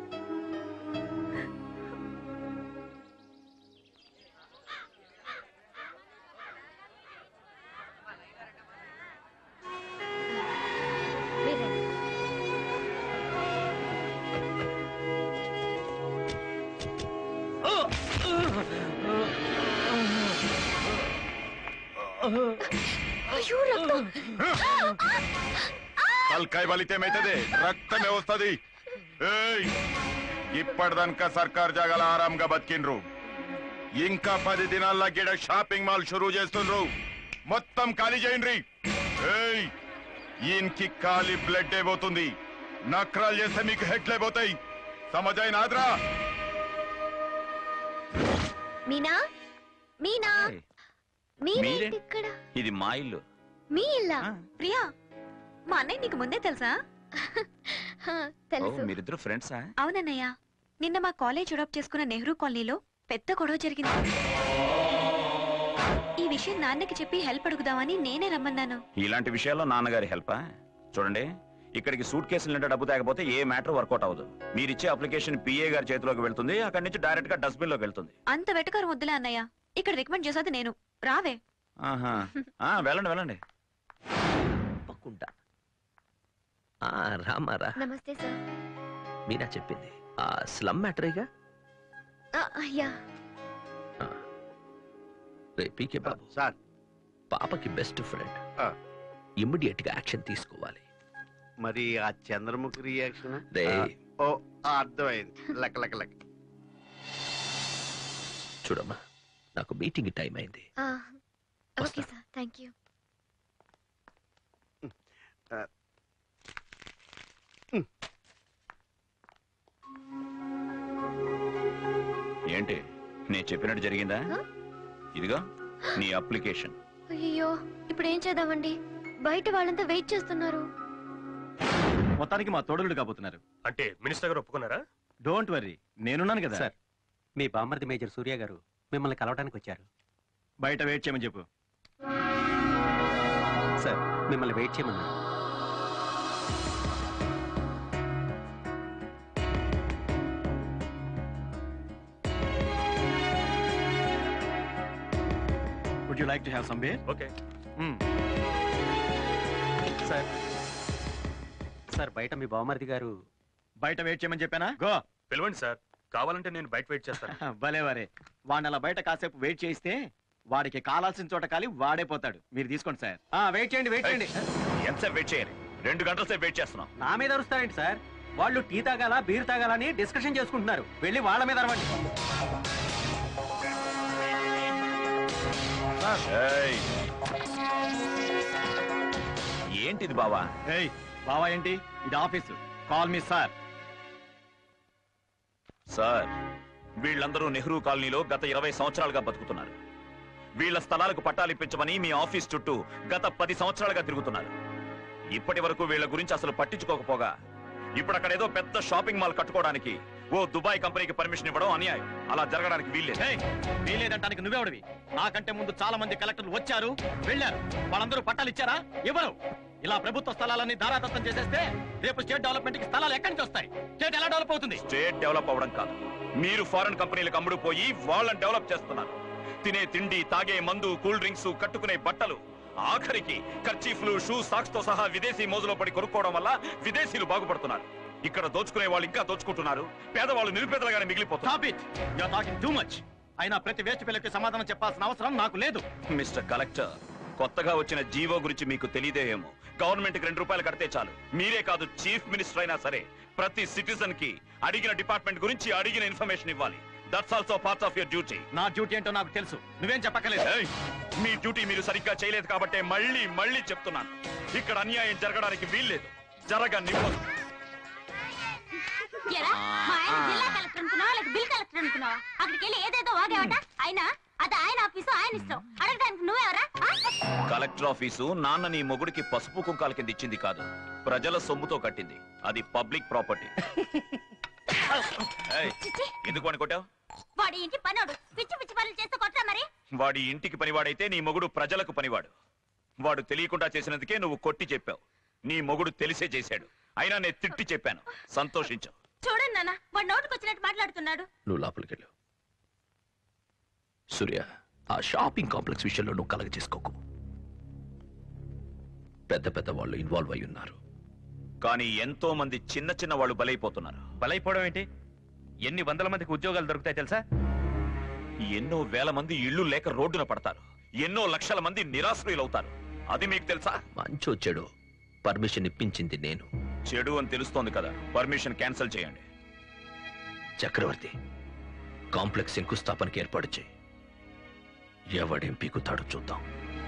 అయ్యో రక్తం తలకాయ బలితేమైతుంది రక్తమే వస్తది ఏయ్ ఇప్పటిదాకా సర్కార్ జాగాల ఆరాంగా బతికిండ్రు ఇంకా పది దినాల్లో గిడ షాపింగ్ మాల్ షురూ చేస్తుండ్రు మొత్తం ఖాళీ చేయండి ఏయ్ ఈయనకి ఖాళీ బ్లడ్ అయిపోతుంది నక్రాలు చేస్తే మీకు హెడ్లే పోతాయి సమజైన ఆద్రా మీనా మీనా మీరేంటి మీరే? ఇక్కడ ఇది మా ఇల్లు మీ ఇల్లా ప్రియా మా అన్నయ్య నీకు ముందే తెలుసా హా, ఓ తెలుసు మీరిద్దరు ఫ్రెండ్సా అవునన్నయ్య నిన్న మా కాలేజ్ అడాప్ట్ చేసుకున్న నెహ్రూ కాలనీలో పెద్ద గొడవ జరిగింది ఈ విషయం నాన్నకి చెప్పి హెల్ప్ అడుగుదామని నేనే రమ్మన్నాను ఇలాంటి విషయాల్లో నాన్నగారి హెల్పా చూడండి ఇక్కడికి సూట్ కేసులు నిండా డబ్బు తేకపోతే ఏ మ్యాటర్ వర్కౌట్ అవ్వదు మీరిచ్చే అప్లికేషన్ పిఏ గారి చేతిలోకి వెళ్తుంది అక్కడి నుంచి డైరెక్ట్ గా డస్ట్బిన్ లోకి వెళ్తుంది అంత వెటకారం వద్దులే అన్నయ్య ఇక్కడ రికమెండ్ చేసేది నేను రావే ఆహా ఆ, వెళ్ళండి వెళ్ళండి తప్పకుండా ఆ, రామారా నమస్తే సార్ మీనా చెప్పింది ఆ స్లమ్ మ్యాటరేగా ఆ, అయ్యా రే పీకే బాబు సార్ పాపకి బెస్ట్ ఫ్రెండ్ ఇమ్మీడియట్ గా యాక్షన్ తీసుకోవాలి మరి ఆ చంద్రముఖి రియాక్షన్ రే ఓ ఆ, అర్థమైంది లెక్క లెక్క లెక్క చూడమ్మా నాకు మీటింగ్ టైం అయింది ఆ, ఓకే సార్ థ్యాంక్ యూ ఏంటి నేను చెప్పినట్టు జరిగిందా ఇదిగో నీ అప్లికేషన్ అయ్యో ఇప్పుడు ఏం చేద్దామండి బయట వాళ్ళంతా వెయిట్ చేస్తున్నారు మొత్తానికి మా తోడులు కాబోతున్నారు అంటే మినిస్టర్ గారు ఒప్పుకున్నారా డోంట్ వరీ నేనున్నాను కదా సార్ మీ బామ్మర్ది మేజర్ సూర్య గారు మిమ్మల్ని కలవడానికి వచ్చారు బయట వెయిట్ చేయమని చెప్పు సార్ మిమ్మల్ని వెయిట్ చేయమన్నారు would you like to have some beer okay sir sir బయట మీ బావమరిది గారు బయట వెయిట్ చేయమని చెప్పానా గో పిలవండి సార్ కావాలంటే నేను బయట వెయిట్ చేస్తాను భలే వరే వాడిని అలా బయట కాసేపు వెయిట్ చేయిస్తే వాడికి కావాల్సిన చోట కాలి వాడే పోతాడు మీరు తీసుకోండి సార్ ఆ వెయిట్ చేయండి వెయిట్ చేయండి ఎంతసేపు వెయిట్ చేయాలి రెండు గంటల సేపు వెయిట్ చేస్తున్నాం నా మీద అరుస్తారేంటి సార్ వాళ్ళు టీ తాగాల బీర్ తాగాలని డిస్కషన్ చేసుకుంటున్నారు వెళ్ళి వాళ్ళ మీద అరవండి ఏయ్. ఏంటిది బావా ఏయ్ బావా ఏంటి ఇది ఆఫీసు కాల్ మీ సార్ సార్ వీళ్ళందరూ నెహ్రూ కాలనీలో గత ఇరవై సంవత్సరాలుగా బతుకుతున్నారు వీళ్ళ స్థలాలకు పట్టాలు ఇప్పించమని మీ ఆఫీస్ చుట్టూ గత పది సంవత్సరాలుగా తిరుగుతున్నారు ఇప్పటి వరకు వీళ్ళ గురించి అసలు పట్టించుకోకపోగా ఇప్పుడు అక్కడ ఏదో పెద్ద షాపింగ్ మాల్ కట్టుకోవడానికి ఓ దుబాయ్ కంపెనీకి పర్మిషన్ ఇవ్వడం అన్యాయం అలా జరగడానికి వీల్లేదు ఏయ్, వీలేదంటానికి నువ్వెవడివి నాకంటే ముందు చాలా మంది కలెక్టర్లు వచ్చారు వెళ్ళారు వాళ్ళందరూ పట్టాలు ఇచ్చారా ఇవ్వరు ఇలా ప్రభుత్వ స్థలాలన్నీ ధారాదత్తం చేసేస్తే రేపు స్టేట్ డెవలప్మెంట్ కి స్థలాలు ఎక్కడి నుంచి వస్తాయి స్టేట్ ఎలా డెవలప్ అవుతుంది స్టేట్ డెవలప్ అవ్వడం కాదు మీరు ఫారెన్ కంపెనీలకు అమ్ముడు పోయి వాళ్ళని డెవలప్ చేస్తున్నారు తినే తిండి తాగే మందు కూల్ డ్రింక్స్ కట్టుకునే బట్టలు ఆఖరికి కర్చీఫ్లు షూ సాక్స్ తో సహా విదేశీ మోజులో పడి కొనుక్కోవడం వల్ల విదేశీయులు బాగుపడుతున్నారు ఇక్కడ దోచుకునే వాళ్ళు ఇంకా దోచుకుంటున్నారు పేదవాళ్ళు నిరుపేదలుగానే మిగిలిపోతున్నారు టాకింగ్ టూ మచ్ అయినా ప్రతి వేస్ట్ పిల్లకి సమాధానం చెప్పాల్సిన అవసరం నాకు లేదు మిస్టర్ కలెక్టర్ కొత్తగా వచ్చిన జీవో గురించి మీకు తెలియదే ఏమో గవర్నమెంట్ కి రెండు రూపాయలు కడితే చాలు మీరే కాదు చీఫ్ మినిస్టర్ అయినా సరే ప్రతి సిటిజన్ కి అడిగిన డిపార్ట్మెంట్ గురించి అడిగిన ఇన్ఫర్మేషన్ ఇవ్వాలి that's also part of your duty నా డ్యూటీ ఏంటో నాకు తెలుసు నువ్వేం చెప్పక్కలేదు ఏయ్, మీ డ్యూటీ మీరు సరిగ్గా చేయలేదు కాబట్టి మళ్ళీ మళ్ళీ చెప్తున్నాను ఇక్కడ అన్యాయం జరగడానికి వీల్లేదు జరగనివ్వదు ఎరా మా ఆయన జిల్లా కలెక్టర్ అనుకున్నావా లేక బిల్ కలెక్టర్ అనుకున్నావా అక్కడికి వెళ్ళి ఏదేదో వాగేవట అయినా అది ఆయన ఆఫీసు ఆయన ఇష్టం అడగడానికి నువ్వెవరా ఆ? కలెక్టర్ ఆఫీసు నాన్న నీ మొగుడికి పసుపు కుంకాల కింద ఇచ్చింది కాదు ప్రజల సొమ్ముతో కట్టింది అది పబ్లిక్ ప్రాపర్టీ ఎందుకు అని కొట్టావు వాడి ఇంటి పనోడు పిచ్చి పిచ్చి పనులు చేస్తూ కొట్టా మరి వాడి ఇంటికి పనివాడైతే నీ మొగుడు ప్రజలకు పనివాడు వాడు తెలియకుండా చేసినందుకే నువ్వు కొట్టి చెప్పావు నీ మొగుడు తెలిసే చేశాడు అయినా నేను తిట్టి చెప్పాను సంతోషించు చూడండి నాన్న వాడు నోటికి వచ్చినట్టు మాట్లాడుతున్నాడు నువ్వు లోపలికి వెళ్ళు సూర్య ఆ షాపింగ్ కాంప్లెక్స్ విషయంలో నువ్వు కలగ చేసుకోకు పెద్ద పెద్ద వాళ్ళు ఇన్వాల్వ్ అయి ఉన్నారు కానీ ఎంతో మంది చిన్న చిన్న వాళ్ళు బలైపోతున్నారు బలైపోవడం ఏంటి ఎన్ని వందల మందికి ఉద్యోగాలు దొరుకుతాయి తెలుసా ఎన్నో వేల మంది ఇళ్ళు లేక రోడ్డున పడతారు ఎన్నో లక్షల మంది నిరాశ్రయులవుతారు అది మీకు తెలుసా మంచో చెడు పర్మిషన్ ఇప్పించింది నేను చెడు అని తెలుస్తోంది కదా పర్మిషన్ క్యాన్సిల్ చేయండి చక్రవర్తి కాంప్లెక్స్ శంకుస్థాపనకి ఏర్పాటు చేయి ఎవడేం పీకుతాడో చూద్దాం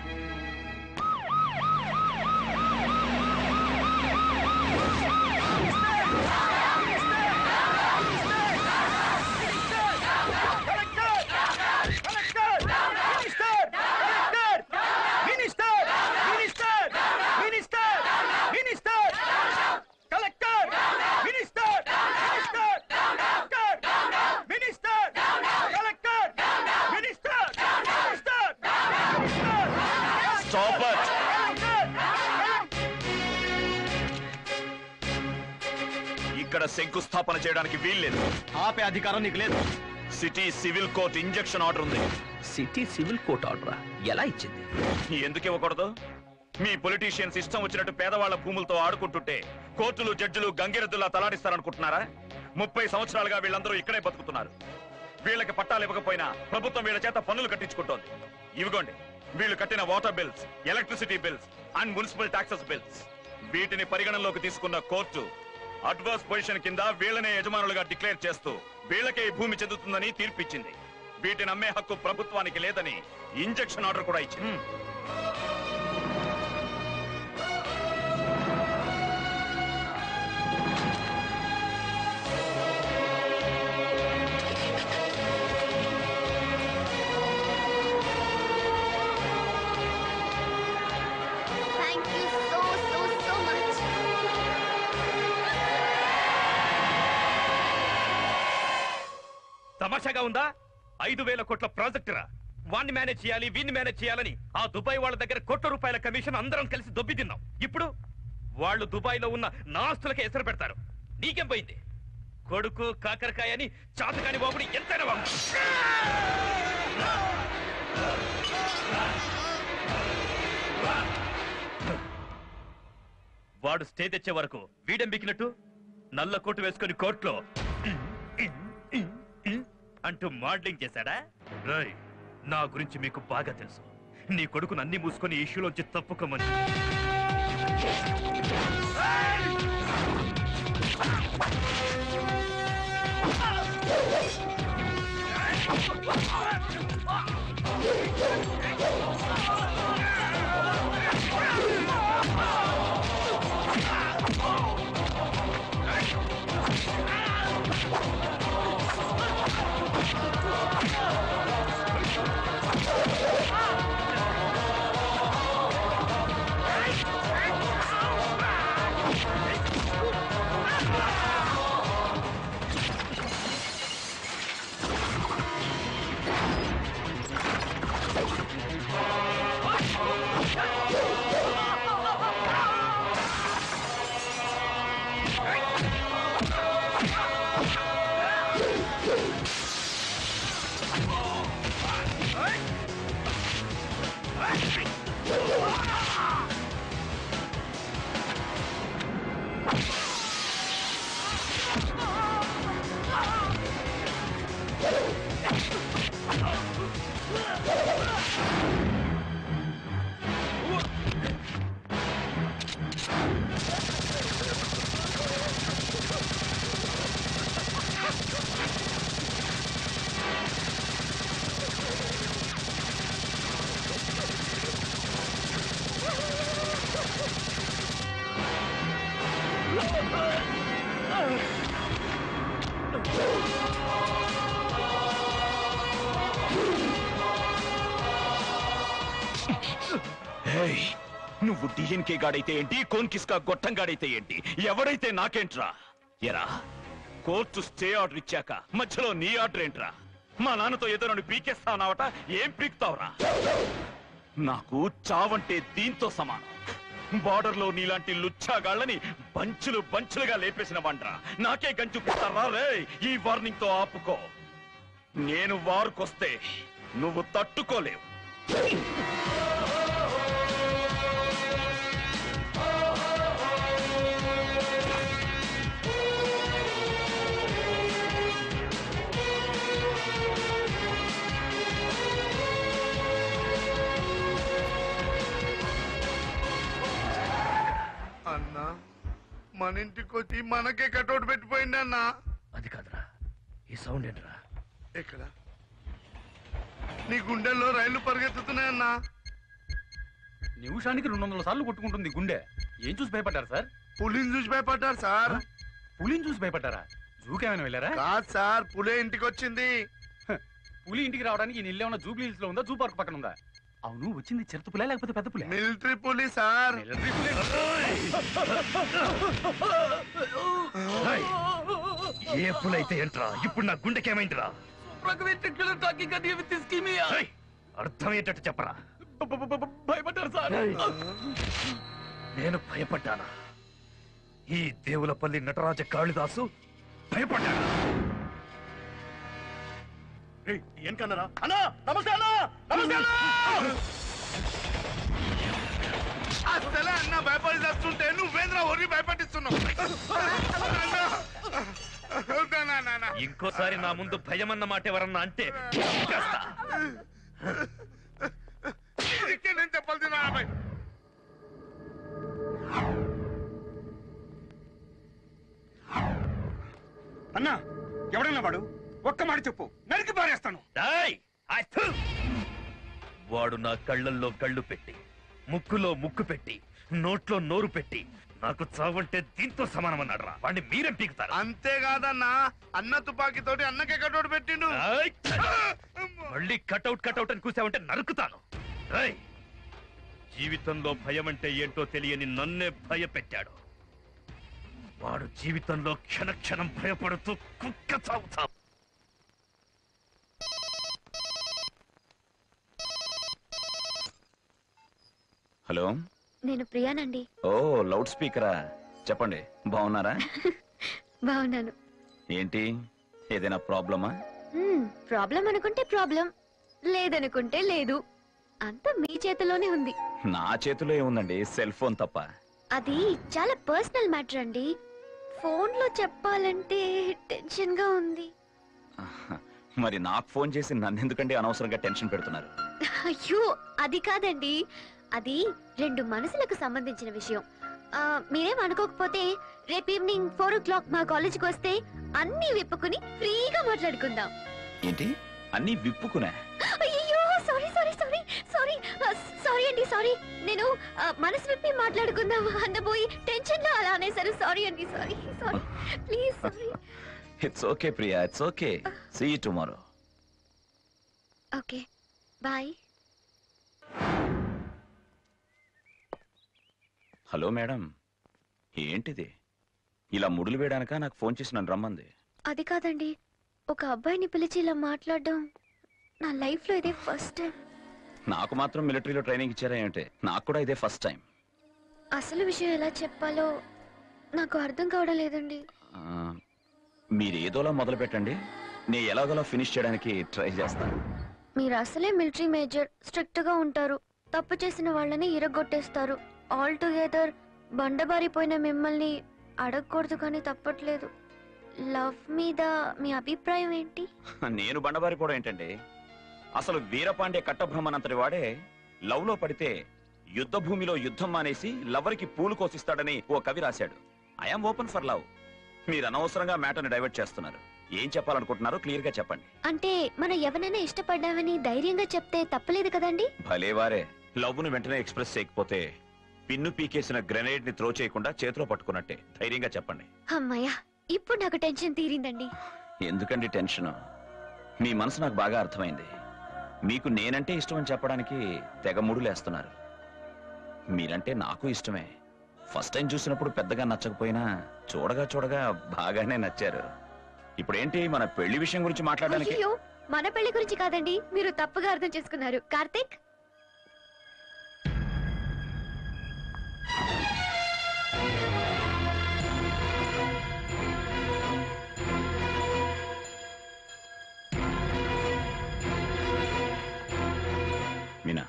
Stop it! ఇక్కడ శంకుస్థాపన చేయడానికి వీల్లేదు ఆపే అధికారం నీకు లేదు city civil court injection order ఉంది సిటీ సివిల్ కోర్ట్ ఆర్డరా ఎలా ఇచ్చింది ఎందుకు ఇవ్వకూడదు మీ పొలిటీషియన్స్ ఇష్టం వచ్చినట్టు పేదవాళ్ల భూములతో ఆడుకుంటుంటే కోర్టులు జడ్జిలు గంగిరెద్దులా తలాడిస్తారనుకుంటున్నారా ముప్పై సంవత్సరాలుగా వీళ్ళందరూ ఇక్కడే బతుకుతున్నారు వీళ్ళకి పట్టాలు ఇవ్వకపోయినా ప్రభుత్వం వీళ్ళ చేత పన్నులు కట్టించుకుంటోంది ఇవిగోండి వీళ్ళు కట్టిన water bills electricity bills and municipal taxes bills వీటిని పరిగణనలోకి తీసుకున్న కోర్టు అడ్వర్స్ పొజిషన్ కింద వీళ్ళనే యజమానులుగా డిక్లేర్ చేస్తూ వీళ్ళకే ఈ భూమి చెందుతుందని తీర్పిచ్చింది వీటిని అమ్మే హక్కు ప్రభుత్వానికి లేదని ఇంజెక్షన్ ఆర్డర్ కూడా ఇచ్చింది thank you so so so much తమాషాగా ఉందా ఐదు వేల కోట్ల ప్రాజెక్టురా వాణ్ణి మేనేజ్ చేయాలి వీన్ని మేనేజ్ చేయాలని ఆ దుబాయ్ వాళ్ళ దగ్గర కోట్ల రూపాయల కమిషన్ అందరం కలిసి దొబ్బి తిన్నాం ఇప్పుడు వాళ్ళు దుబాయ్ లో ఉన్న నా ఆస్తులకే ఎసరు పెడతారు నీకేం పోయింది కొడుకు కాకరకాయ అని చాతకాని బాబుని ఎంతైనా బాబు వాడు స్టే తెచ్చే వరకు వీడెం బికినట్టు నల్ల కోటు వేసుకొని కోర్టులో అంటూ మోడలింగ్ చేశాడా రాయ్ నా గురించి మీకు బాగా తెలుసు నీ కొడుకును అన్ని మూసుకొని ఈ ఇష్యూలోంచి తప్పుకోమని హేయ్, నువ్వు డిఎన్కే గాడైతే ఏంటి కోన్కిస్కా గొట్టం గాడైతే ఏంటి ఎవడైతే నాకేంట్రా ఎరా కోర్టు స్టే ఆర్డర్ ఇచ్చాక మధ్యలో నీ ఆర్డర్ ఏంట్రా మా నాన్నతో ఏదో నన్ను పీకేస్తావునావట ఏం పీకుతావురా నాకు చావంటే దీంతో సమానం బార్డర్ లో నీలాంటి లుచ్చాగాళ్ళని బంచులు బంచులుగా లేపేసిన వండ్రా నాకే గంచుపిస్తారా రే ఈ వార్నింగ్ తో ఆపుకో నేను వారుకొస్తే నువ్వు తట్టుకోలేవు అన్నా మన ఇంటికి వచ్చి మనకే కటౌట్ పెట్టిపోయింది అన్నా అది కాదురా ఈ సౌండ్ ఏంట్రా ఎక్కడ నీ గుండెల్లో రైళ్లు పరిగెత్తుతున్నాయన్నా నిమిషానికి రెండు వందల సార్లు కొట్టుకుంటుంది గుండె ఏం చూసి భయపడ్డారు సార్ పులిని చూసి భయపడ్డారు సార్ పులిని చూసి భయపడ్డారా జూకేమైనా వెళ్ళారా కాదు సార్ పులే ఇంటికి వచ్చింది పులి ఇంటికి రావడానికి ఈ ఇల్లు ఏమన్నా జూబ్లీ హిల్స్ లో ఉందా జూ పార్క్ పక్కన ఉందా అవును వచ్చింది చిరుత పులే లేకపోతే పెద్ద పులే మిలిటరీ పులి సార్ రేయ్, ఏ పులైతే ఏంట్రా ఇప్పుడు నా గుండెకేమైందిరా రేయ్, అర్థమయ్యేటట్టు చెప్పరా భయపడ్డారు సార్ నేను భయపడ్డానా ఈ దేవులపల్లి నటరాజ కాళిదాసు భయపడ్డాడు ఏం కన్నారా అన్నా నమస్తే అన్నా నమస్తే అన్నా అసలే అన్న భయపడి చేస్తుంటే నువ్వేంద్ర ఒరి భయపడిస్తున్నావు అన్నా. వద్దన్నా, నాన్న. ఇంకోసారి నా ముందు భయమన్న మాట ఎవరన్నా అంటే చంపేస్తా. ఇదికే నేను చెప్పాల్సిన భయ అన్నా ఎవడన్నా వాడు ఒక్క మాట చెప్పు నరికి పారేస్తాను డేయ్, ఐ థు. వాడు నా కళ్ళల్లో కళ్ళు పెట్టి ముక్కులో ముక్కు పెట్టి నోట్లో నోరు పెట్టి నాకు చావంటే దీంతో సమానమన్నాడు రా వాడిని మీరేం పీకుతారు అంతేకాదన్నా అన్న తుపాకీ తోటి అన్నకే కటౌట్ పెట్టిండు ఏయ్! మళ్ళీ కటౌట్ కటౌట్ అని కూసావంటే నరుకుతాను ఏయ్! జీవితంలో భయం అంటే ఏంటో తెలియని నన్నే భయపెట్టాడు వాడు జీవితంలో క్షణ క్షణం భయపడుతూ కుక్క చావుతా హలో నేను ప్రియానండి ఓ లౌడ్ స్పీకరా చెప్పండి బాగున్నారా బాగున్నాను ఏంటి ఏదైనా ప్రాబ్లమా ప్రాబ్లం అనుకుంటే ప్రాబ్లం లేదనుకుంటే లేదు అంతా మీ చేతిలోనే ఉంది నా చేతిలో ఏముందండి సెల్ ఫోన్ తప్ప అది చాలా పర్సనల్ మ్యాటర్ అండి ఫోన్ లో చెప్పాలంటే టెన్షన్ గా ఉంది మరి నాకు ఫోన్ చేసి నన్ను ఎందుకంటే అనవసరంగా టెన్షన్ పెడుతున్నారు అయ్యో అది కాదండి అది రెండు మనసులకు సంబంధించిన విషయం ఆ, మీరేం అనుకోకపోతే రేపు ఈవినింగ్ ఫోర్ ఓ క్లాక్ మా కాలేజీకి వస్తే అన్ని విప్పుకుని ఫ్రీగా మాట్లాడుకుందాం ఏంటి అన్నీ విప్పుకునే అయ్యో sorry sorry sorry sorry sorry అండి సారీ నేను ఆ, మనసు విప్పి మాట్లాడుకుందాం అందబోయి టెన్షన్ లో అలా అనేసారు సారీ అండి sorry sorry please sorry it's okay Priya it's okay see tomorrow okay bye hello madam ఏంటిది ఇలా ముడులు వేయడానిక నాకు ఫోన్ చేసి నన్ను రమ్మంది అది కాదండి ఒక అబ్బాయిని పిలిచి ఇలా మాట్లాడడం నా లైఫ్ లో ఇదే ఫస్ట్ టైం నాకు మాత్రం మిలిటరీలో ట్రైనింగ్ ఇచ్చారా ఏంటి నాకు కూడా ఇదే ఫస్ట్ టైం అసలు విషయం ఎలా చెప్పాలో నాకు అర్థం కావడం లేదండి ఆ, మీరు ఏదోలా మొదలు పెట్టండి నేను ఎలాగోలా ఫినిష్ చేయడానికి ట్రై చేస్తాను మీరు అసలే మిలిటరీ మేజర్ స్ట్రిక్ట్ గా ఉంటారు తప్పు చేసిన వాళ్ళని ఇరగొట్టేస్తారు ఆల్ టుగెదర్ బండబారిపోయిన మిమ్మల్ని అడగకూడదు కానీ తప్పట్లేదు లవ్ మీద మీ అభిప్రాయం ఏంటి నేను బండబారిపోవడం ఏంటండి అసలు వీరపాండే కట్టబ్రహ్మనంతటి వాడే లవ్ లో పడితే యుద్ధ భూమిలో యుద్ధం మానేసి లవర్కి పూలు కోసిస్తాడని ఓ కవి రాశాడు ఐఎమ్ ఓపెన్ ఫర్ లవ్ మీరు అనవసరంగా మ్యాటర్ని డైవర్ట్ చేస్తున్నారు ఏం చెప్పాలనుకుంటున్నారో క్లియర్ గా చెప్పండి అంటే మనం ఎవరైనా ఇష్టపడ్డామని ధైర్యంగా చెప్తే తప్పలేదు కదండి భలేవారే లవ్ ను వెంటనే ఎక్స్ప్రెస్ చేయకపోతే పిన్ను పీకేసిన గ్రెనేడ్ ని త్రో చేయకుండా చేతిలో పట్టుకున్నట్టే ధైర్యంగా చెప్పండి అమ్మయ్యా ఇప్పుడు నాకు టెన్షన్ తీరిందండి ఎందుకండి టెన్షన్ మీ మనసు నాకు బాగా అర్థమైంది మీకు నేనంటే ఇష్టం అని చెప్పడానికి తెగ ముడులేస్తున్నారు మీరంటే నాకు ఇష్టమే ఫస్ట్ టైం చూసినప్పుడు పెద్దగా నచ్చకపోయినా చూడగా చూడగా బాగానే నచ్చారు ఇప్పుడేంటి మన పెళ్లి విషయం గురించి మాట్లాడడానికి అయ్యో మన పెళ్లి గురించి కాదండి మీరు తప్పుగా అర్థం చేసుకున్నారు కార్తీక్ మీనా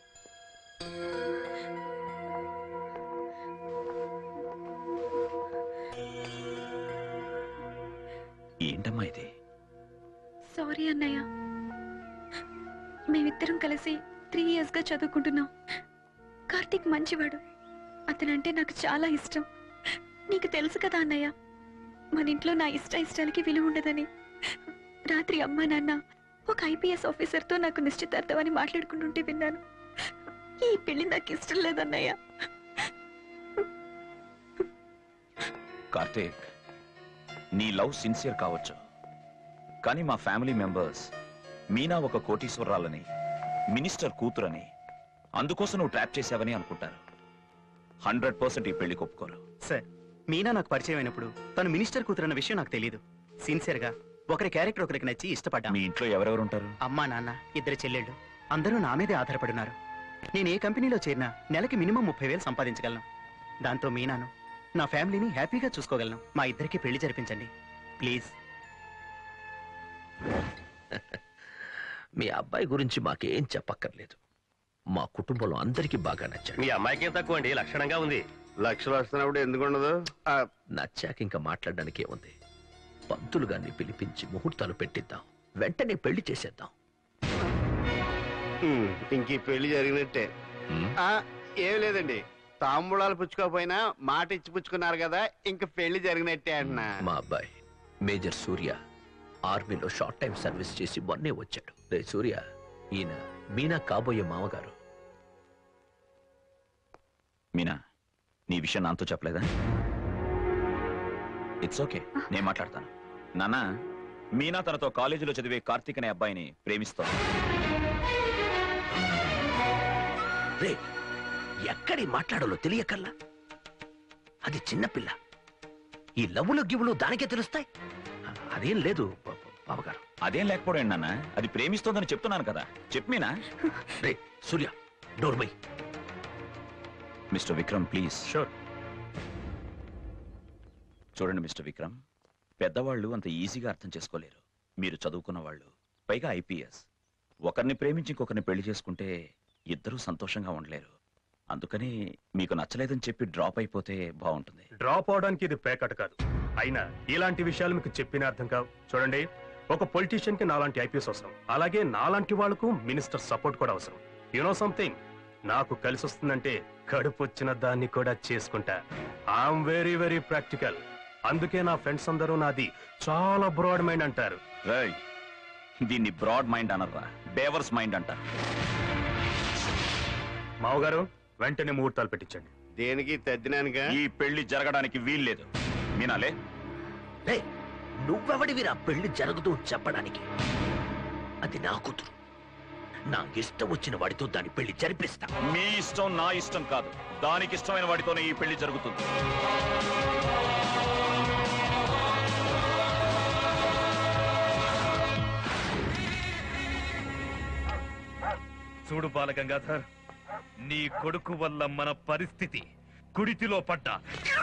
ఏంటమ్మా ఇది సారీ అన్నయ్య మేమిద్దరం కలిసి త్రీ ఇయర్స్ గా చదువుకుంటున్నాం కార్తీక్ మంచివాడు అతనంటే నాకు చాలా ఇష్టం నీకు తెలుసు కదా అన్నయ్య మన ఇంట్లో నా ఇష్ట ఇష్టాలకి విలువ ఉండదని రాత్రి అమ్మా నాన్న ఒక ఐపీఎస్ ఆఫీసర్తో నాకు నిశ్చితార్థం అని మాట్లాడుకుంటుంటే విన్నాను ఈ పెళ్లి నాకు ఇష్టం లేదన్నయ్య కార్తీక్ నీ లవ్ సిన్సియర్ కావచ్చు కానీ మా ఫ్యామిలీ మెంబర్స్ మీనా ఒక కోటీశ్వరాలని మినిస్టర్ కూతురని అందుకోసం నువ్వు ట్రాప్ చేశావని అనుకుంటారు హండ్రెడ్ పర్సెంట్ ఈ పెళ్లి ఒప్పుకోరు సార్ మీనా నాకు పరిచయం అయినప్పుడు తను మినిస్టర్ కూతురన్న విషయం నాకు తెలియదు సిన్సియర్ గా ఒకరి క్యారెక్టర్ ఒకరికి నచ్చి ఇష్టపడ్డా మీ ఇంట్లో ఎవరెవరు ఉంటారు అమ్మా నాన్న ఇద్దరు చెల్లెళ్ళు అందరూ నా మీదే ఆధారపడున్నారు నేను ఏ కంపెనీలో చేరినా నెలకి మినిమం ముప్పై వేలు సంపాదించగలను దాంతో మీనాను నా ఫ్యామిలీని హ్యాపీగా చూసుకోగలను మా ఇద్దరికి పెళ్లి జరిపించండి ప్లీజ్ మీ అబ్బాయి గురించి మాకేం చెప్పక్కర్లేదు మా కుటుంబంలో అందరికీ బాగా నచ్చాడు మీ అమ్మాయికి ఏం తక్కువ అండి లక్షణంగా ఉంది లక్షలు వస్తున్నప్పుడు ఎందుకు ఉండదు నచ్చాక ఇంకా మాట్లాడడానికి ఏముంది పంతులు గారిని పిలిపించి ముహూర్తాలు పెట్టిద్దాం వెంటనే పెళ్లి చేసేద్దాం ఉమ్, ఇంక ఈ పెళ్లి జరిగినట్టే ఆ, ఏం లేదండి తాంబూలాలు పుచ్చుకోకపోయినా మాట ఇచ్చి పుచ్చుకున్నారు కదా ఇంక పెళ్లి జరిగినట్టే అంటున్నా మా అబ్బాయి మేజర్ సూర్య ఆర్మీలో షార్ట్ టైం సర్వీస్ చేసి మొన్నే వచ్చాడు రే సూర్య ఈయన మీనా కాబోయే మామగారు మీనా నీ విషయం నాతో చెప్పలేదా ఇట్స్ ఓకే నేను మాట్లాడతాను నాన్న మీనా తనతో కాలేజీలో చదివే కార్తీక్ అనే అబ్బాయిని ప్రేమిస్తోంది రే ఎక్కడి మాట్లాడాలో తెలియకల్లా అది చిన్నపిల్ల ఈ లవ్వులు గివ్వులు దానికే తెలుస్తాయి అదేం లేదు బా- బా- బావగారు అదేం లేకపోవడం నాన్న అది ప్రేమిస్తోందని చెప్తున్నాను కదా చెప్పు మీనా రే సూర్య డోర్మై మిస్టర్ విక్రమ్ ప్లీజ్ షూర్ చూడండి మిస్టర్ విక్రమ్ పెద్దవాళ్ళు అంత ఈజీగా అర్థం చేసుకోలేరు మీరు చదువుకున్న వాళ్ళు పైగా ఐపీఎస్ ఒకరిని ప్రేమించి ఇంకొకరిని పెళ్లి చేసుకుంటే ఇద్దరూ సంతోషంగా ఉండలేరు అందుకని మీకు నచ్చలేదని చెప్పి డ్రాప్ అయిపోతే బాగుంటుంది డ్రాప్ అవడానికి ఇది పేకట కాదు అయినా ఇలాంటి విషయాలు మీకు చెప్పిన అర్థం కావు చూడండి ఒక పొలిటీషియన్ కి నాలాంటి ఐపీఎస్ అవసరం అలాగే నాలాంటి వాళ్ళకు మినిస్టర్ సపోర్ట్ కూడా అవసరం యునో సంథింగ్ నాకు కలిసి వస్తుందంటే కడుపు వచ్చిన దాన్ని కూడా చేసుకుంటా ఐఎమ్ వెరీ వెరీ ప్రాక్టికల్ అందుకే నా ఫ్రెండ్స్ అందరూ నాది చాలా బ్రాడ్ మైండ్ అంటారు రేయ్, దీన్ని బ్రాడ్ మైండ్ అనర్రా బేవర్స్ మైండ్ అంటారు మావగారు వెంటనే ముహూర్తాలు పెట్టించండి దేనికి తద్దినానుగా ఈ పెళ్లి జరగడానికి వీల్లేదు వినాలే లే నువ్వెవడివిరా పెళ్లి జరగదు చెప్పడానికి అది నా కూతురు నా ఇష్టం వచ్చిన వాడితో దాని పెళ్లి జరిపిస్తా మీ ఇష్టం నా ఇష్టం కాదు దానికి ఇష్టమైన వాడితోనే ఈ పెళ్లి జరుగుతుంది చూడు బాలగంగాధర్ నీ కొడుకు వల్ల మన పరిస్థితి కుడితిలో పడ్డా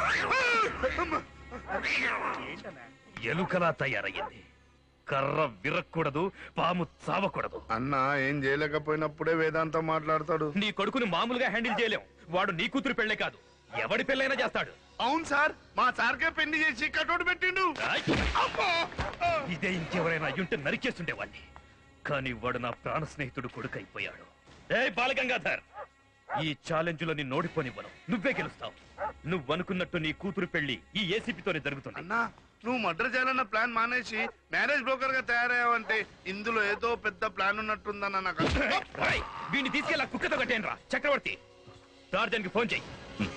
ఎలుకలా తయారయ్యింది కర్ర విరక్కూడదు పాము చావకూడదు అన్నా ఏం చేయలేకపోయినప్పుడే వేదాంతం మాట్లాడతాడు నీ కొడుకుని మామూలుగా హ్యాండిల్ చేయలేం వాడు నీ కూతురు పెళ్ళే కాదు ఎవడి పెళ్ళైనా చేస్తాడు అవును సార్ మా సార్కే పెళ్లి చేసి కటోడు పెట్టిండు ఇదే ఇంకెవరైనా అయ్యుంటే నరికేస్తుండేవాడిని కానీ వాడు నా ప్రాణ స్నేహితుడు కొడుకు అయిపోయాడు ఏ బాలగంగాధర్ ఈ ఛాలెంజ్ లో నిన్ను ఓడిపోనివ్వను నువ్వే గెలుస్తావు నువ్వు అనుకున్నట్టు నీ కూతురు పెళ్లి ఈ ఏసీపీతోనే జరుగుతుంది అన్నా నువ్వు మర్డర్ చేయాలన్న ప్లాన్ మానేసి మ్యారేజ్ బ్రోకర్ గా తయారయ్యావంటే ఇందులో ఏదో పెద్ద ప్లాన్ ఉన్నట్టుందన్న నాకు రాయ్, వీడిని తీసుకెళ్ళా కుక్కతో కట్టేయండి రా చక్రవర్తి టార్జన్ కి ఫోన్ చెయ్యి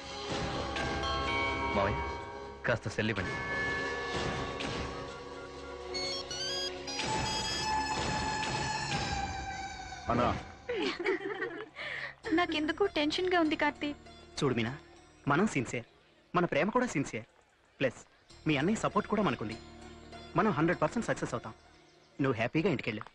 మావయ్య కాస్త సెల్లివ్వండి అన్నా నాకెందుకు టెన్షన్ గా ఉంది కార్తీక్ చూడు మీనా మనం సిన్సియర్ మన ప్రేమ కూడా సిన్సియర్ ప్లస్ మీ అన్నయ్య సపోర్ట్ కూడా మనకుంది మనం హండ్రెడ్ పర్సెంట్ సక్సెస్ అవుతాం నువ్వు హ్యాపీగా ఇంటికెళ్ళు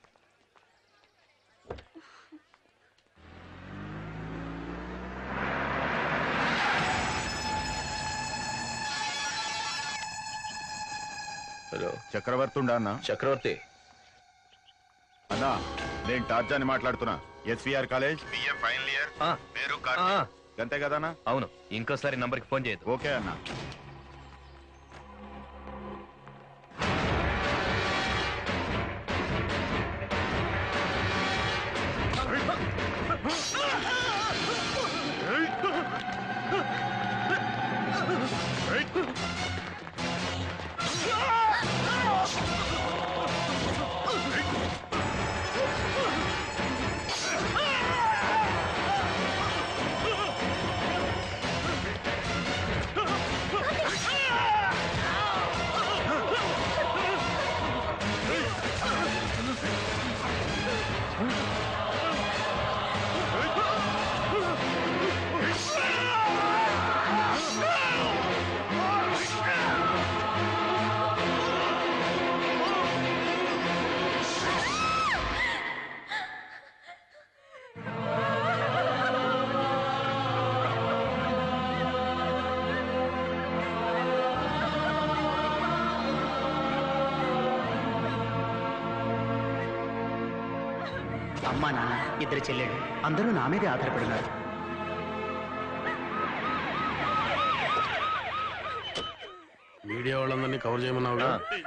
హలో చక్రవర్తి ఉండా అన్న చక్రవర్తి అన్నా నేను టార్జాని మాట్లాడుతున్నా S V R college B A final year పేరు కార్తీక్. అంతే కదన్నా అవును ఇంకోసారి నంబర్కి ఫోన్ చేయదు ఓకే అన్నా అమ్మా నాన్న ఇద్దరు చెల్లెళ్ళు అందరూ నా మీదే ఆధారపడినారు మీడియా వాళ్ళందరినీ కవర్ చేయమన్నావుగా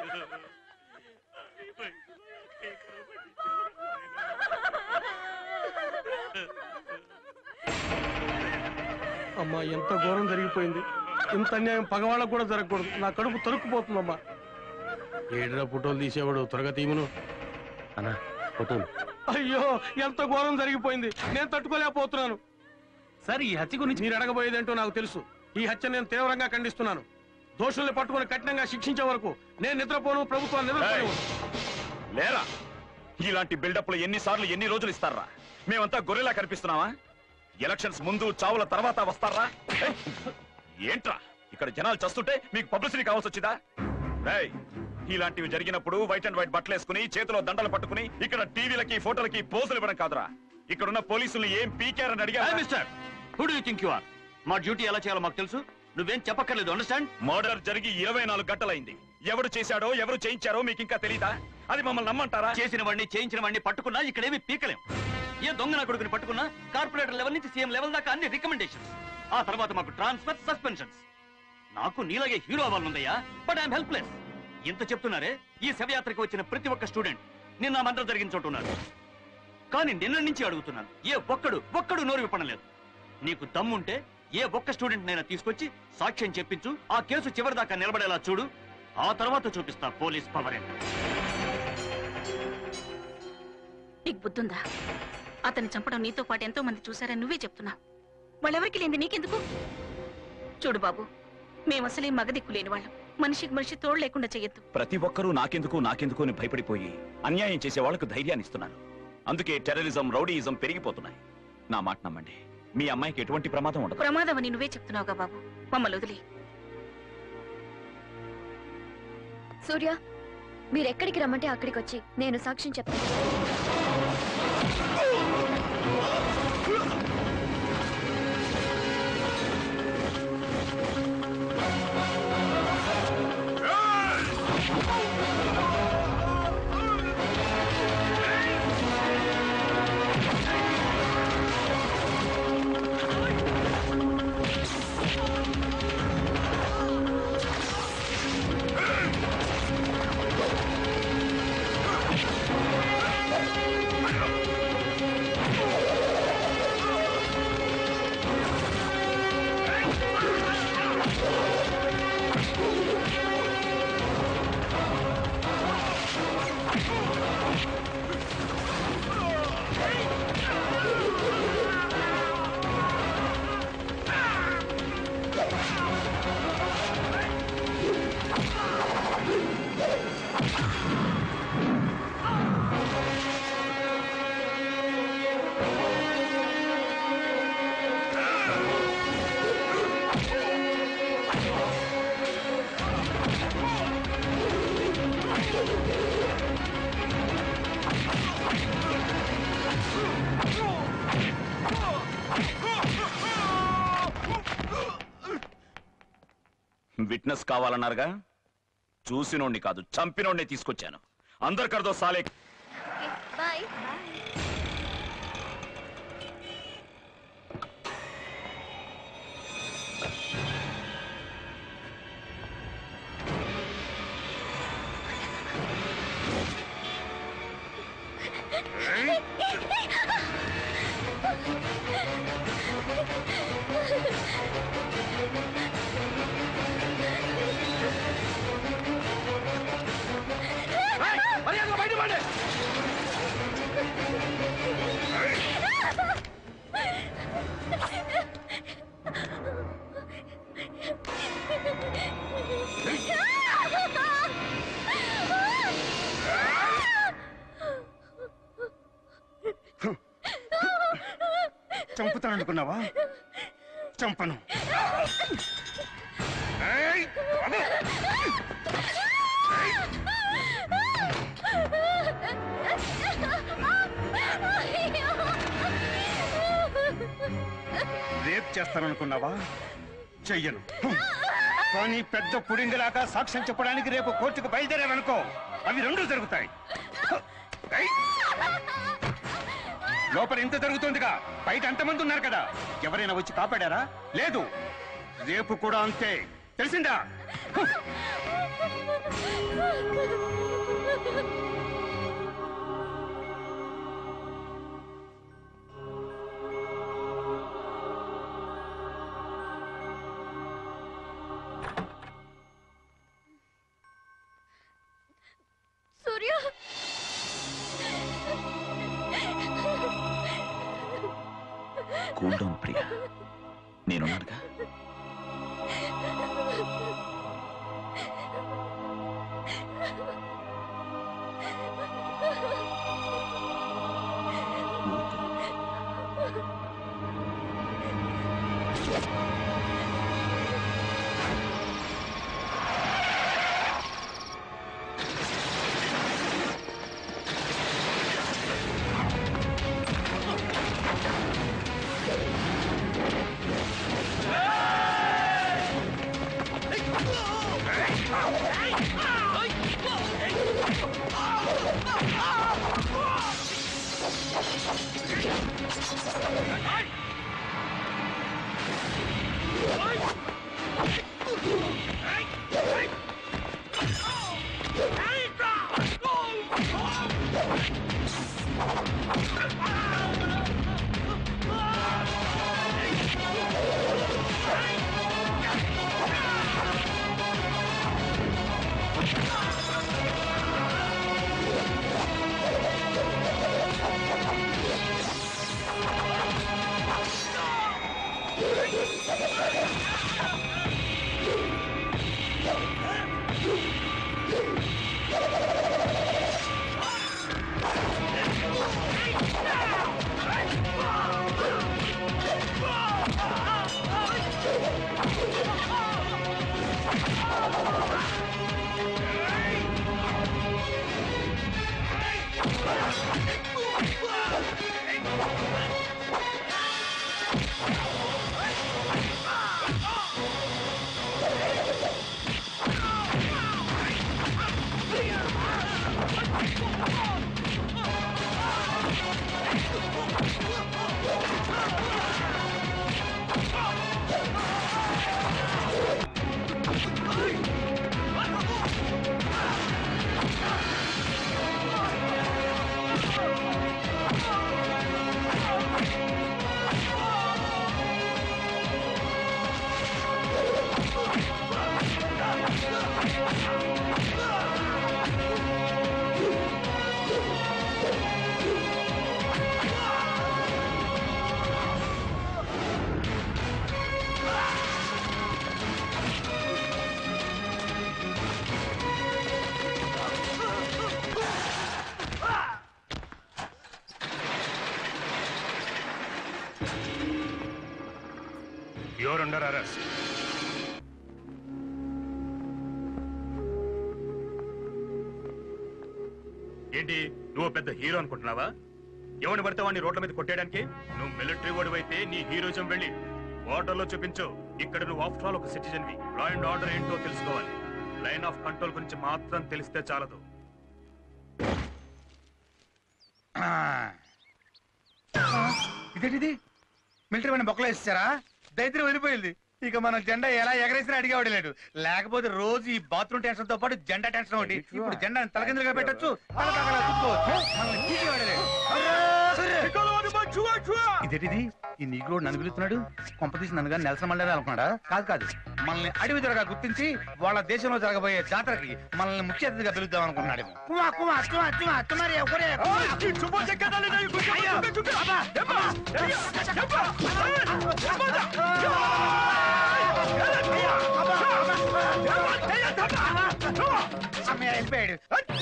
అమ్మా ఎంత ఘోరం జరిగిపోయింది ఇంత అన్యాయం పగవాళ్ళకు కూడా జరగకూడదు నా కడుపు తరుక్కుపోతుందమ్మా ఏడురా ఫోటోలు తీసేవాడు త్వరగా తీమును అన్నా ఫోటోలు అయ్యో ఎంత ఘోరం జరిగిపోయింది నేను తట్టుకోలేకపోతున్నాను సార్ ఈ హత్య గురించి మీరు అడగబోయేదేంటో నాకు తెలుసు ఈ హత్య నేను తీవ్రంగా ఖండిస్తున్నాను దోషుల్ని పట్టుకుని కఠినంగా శిక్షించే వరకు నేను నిద్రపోను ప్రభుత్వాన్ని నిద్రపోను లేరా ఇలాంటి బిల్డప్లు ఎన్నిసార్లు ఎన్ని రోజులు ఇస్తారా మేమంతా గొర్రెలా కనిపిస్తున్నావా ఎలక్షన్స్ ముందు చావుల తర్వాత వస్తారా ఏయ్, ఏంట్రా ఇక్కడ జనాలు చస్తుంటే మీకు పబ్లిసిటీ కావాల్సి వచ్చిందా రేయ్, ఇలాంటివి జరిగినప్పుడు వైట్ అండ్ వైట్ బట్టలు వేసుకుని చేతిలో దండలు పట్టుకుని ఇక్కడ టీవీలకి ఫోటోలకి పోజులు ఇవ్వడం కాదురా ఇక్కడున్న పోలీసులు ఏం పీకారని అడిగా mister who do think you are మా డ్యూటీ ఎలా చేయాలో మాకు తెలుసు నువ్వేం చెప్పక్కర్లేదు అండర్స్టాండ్ మర్డర్ జరిగి ఇరవై నాలుగు గంటలైంది ఎవరు చేశాడో ఎవరు చేయించారో మీకు ఇంకా తెలీదా అది మమ్మల్ని నమ్మంటారా చేసిన వాడిని చేయించిన వాడిని పట్టుకున్నా ఇక్కడేమి పీకలేం ఏ దొంగ నా కొడుకుని పట్టుకున్నా కార్పొరేటర్ లెవెల్ నుంచి సీఎం లెవెల్ దాకా అన్ని రికమెండేషన్స్ ఆ తర్వాత మాకు ట్రాన్స్ఫర్ సస్పెన్షన్స్ నాకు నీలాగే హీరో అవ్వాలనుందయ్యా బట్ ఐఎమ్ హెల్ప్లెస్ ఇంత చెప్తున్నారే ఈ శవయాత్రకు వచ్చిన ప్రతి ఒక్క స్టూడెంట్ నిన్న మంత్రం జరిగిన చోటు ఉన్నారు కానీ నిన్న నుంచి అడుగుతున్నాను ఏ ఒక్కడు ఒక్కడు నోరు విప్పనలేదు నీకు దమ్ముంటే ఏ ఒక్క స్టూడెంట్ నైనా తీసుకొచ్చి సాక్ష్యం చెప్పించు ఆ కేసు చివరిదాకా నిలబడేలా చూడు ఆ తర్వాత చూపిస్తా పోలీస్ పవర్ ఏంటో. నీకు బుద్ధుందా అతన్ని చంపడం నీతో పాటు ఎంతో మంది చూశారని నువ్వే చెప్తున్నావు వాళ్ళెవరికి లేని నీకెందుకు చూడు బాబు మేము అసలే మగదిక్కు లేని వాళ్ళం మనిషికి మనిషి తోడు లేకుండా చెయ్యొద్దు ప్రతి ఒక్కరూ నాకెందుకు నాకెందుకు అని భయపడిపోయి అన్యాయం చేసే వాళ్లకు ధైర్యాన్ని ఇస్తున్నాను అందుకే టెర్రరిజం రౌడీయిజం పెరిగిపోతున్నాయి నా మాట నమ్మండి మీ అమ్మాయికి ఎటువంటి ప్రమాదం ఉండదు ప్రమాదం అని నువ్వే చెప్తున్నావుగా బాబు మమ్మల్ని వదిలే సూర్య మీరు ఎక్కడికి రమ్మంటే అక్కడికి వచ్చి నేను సాక్ష్యం చెప్తాను విట్నెస్ కావాలన్నారుగా చూసినోడిని కాదు చంపినోడిని తీసుకొచ్చాను అందరికర్దో సాలే బాయ్ మర్యాదగా బయట పడే చంపుతాననుకున్నావా చంపను ఏయ్! అదే! రేప్ చేస్తాననుకున్నావా చెయ్యను హ్మ్. కానీ పెద్ద పుడింగిలాగా సాక్ష్యం చెప్పడానికి రేపు కోర్టుకు బయలుదేరావనుకో అవి రెండు జరుగుతాయి ఏయ్! లోపల ఇంత జరుగుతుందిగా బయట అంతమంది ఉన్నారు కదా ఎవరైనా వచ్చి కాపాడారా లేదు రేపు కూడా అంతే తెలిసిందా సూర్య కూల్ డౌన్ ప్రియా నేనున్నానుగా Hey! యువర్ అండర్ అరెస్ట్ ఏంటి నువ్వు పెద్ద హీరో అనుకుంటున్నావా ఎవరిని పడితే వాడిని రోడ్ల మీద కొట్టేయడానికి నువ్వు మిలిటరీ వాడు అయితే నీ హీరోజం వెళ్ళి వాటర్లో చూపించు ఇక్కడ నువ్వు ఆఫ్టర్ ఆల్ ఒక సిటిజన్ వి లా అండ్ ఆర్డర్ ఏంటో తెలుసుకోవాలి లైన్ ఆఫ్ కంట్రోల్ గురించి మాత్రం తెలిస్తే చాలదు ఇదేంటిది మిలిటరీ వాడిని బొక్కలో వేసారా దైత్యం వెళ్ళిపోయింది ఇక మన జెండా ఎలా ఎగరేసినా అడిగేవాడు లేడు లేకపోతే రోజు ఈ బాత్రూమ్ టెన్షన్ తో పాటు జెండా టెన్షన్ ఒకటి ఇప్పుడు జెండా తలకిందులుగా పెట్టొచ్చు తల తగలా చుట్టుకోవచ్చు. మనల్ని పీకేవాడు లేడు. ఇదేంటిది ఈ నీగ్రోడ్ నన్ను పిలుస్తున్నాడు కొంపతీసి నన్ను కానీ నెలసన్ మండలి అనుకున్నాడా కాదు కాదు మనల్ని అడవి జరగా గుర్తించి వాళ్ళ దేశంలో జరగబోయే జాతరకి మనల్ని ముఖ్య అతిథిగా పిలుద్దాం అనుకున్నాడు కుమా కుమా కుమా కుమా కుమారి ఒకరే అమ్మయ్య, వెళ్ళిపోయాడు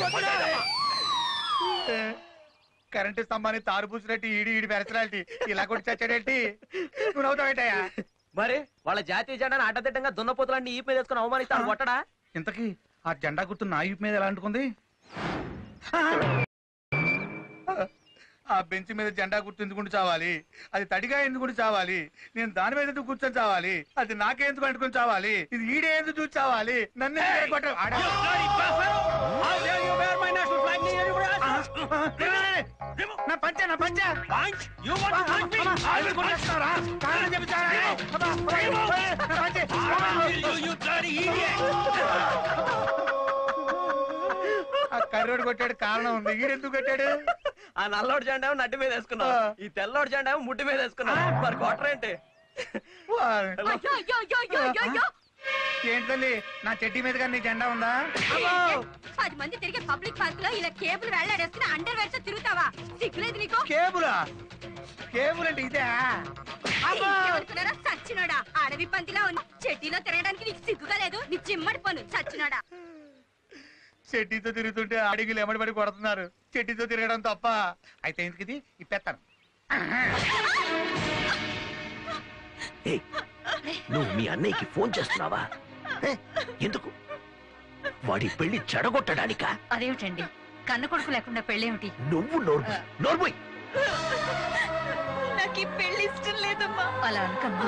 కరెంటు స్తంభాన్ని తారు పూసినట్టు ఈడి ఈడి పెరచరాలి ఇలా కొట్టి చచ్చాడేంటి నువ్వు నవ్వుతావేటయ్యా మరి వాళ్ళ జాతీయ జెండాను అడ్డదిడ్డంగా దున్నపోతులన్నీ ఈ మీద వేసుకుని అవమానిస్తాను కొట్టడా ఇంతకీ ఆ జెండా గుర్తు నా ఈపు మీద ఎలా అంటుకుంది ఆ బెంచ్ మీద జెండా గుర్తు ఎందుకుంటూ చావాలి అది తడిగా ఎందుకుంటూ చావాలి నేను దాని మీద ఎందుకు కూర్చొని చావాలి అది నాకే ఎందుకు అంటుకుని చావాలి ఇది ఈడే ఎందుకు చూసి చావాలి నన్ను ఎందుకు కొట్ట- ఆడ- నా పంచ నా పంచ ఆవిడ కొట్టేస్తున్నావురా? కారణం చెబుతారా? అబ్బా, ఓయ్, ఓయ్, నా పంచె. ఆ కర్రోడు కొట్టాడు కారణం ఉంది ఈడెందుకు కొట్టాడు ఆ నల్లోడు జెండా ఏమో నడ్డి మీద వేసుకున్నావు ఈ తెల్లోడు జెండా ఏమో ముడ్డి మీద వేసుకున్నావు మరి కొట్టరేంటి ఏంటి తల్లి నా చెడ్డి మీద కానీ నీ జెండా ఉందా పది మంది తిరిగే పబ్లిక్ పార్క్ లో ఇలా కేబుల్ వేలాడేసుకుని అండర్ వేర్ తో తిరుగుతావా సిగ్గులేదు నీకు కేబులా కేబుల్ అంటే ఇదే ఎవరుకున్నారా సచ్చినోడా అడవి పందిలా ఉంది చెడ్డీలో తిరగడానికి నీకు సిగ్గుగా లేదు నీ చిమ్మడి పను సచ్చినోడా చెడ్డీతో తిరుగుతుంటే అడిగిలు ఎమ్మడి పడి కొడుతున్నారు చెడ్డీతో తిరగడం తప్ప అయితే ఎందుకు ఇది ఇప్పేస్తాను ఏయ్, నువ్వు మీ అన్నయ్యకి ఫోన్ చేస్తున్నావా ఏ, ఎందుకు వాడి పెళ్లి చెడగొట్టడానికా అదేమిటండి కన్న కొడుకు లేకుండా పెళ్ళేమిటి నువ్వు నోర్ము నోర్మోయ్ నాకు ఈ పెళ్లి ఇష్టం లేదమ్మా అలా అనకమ్మా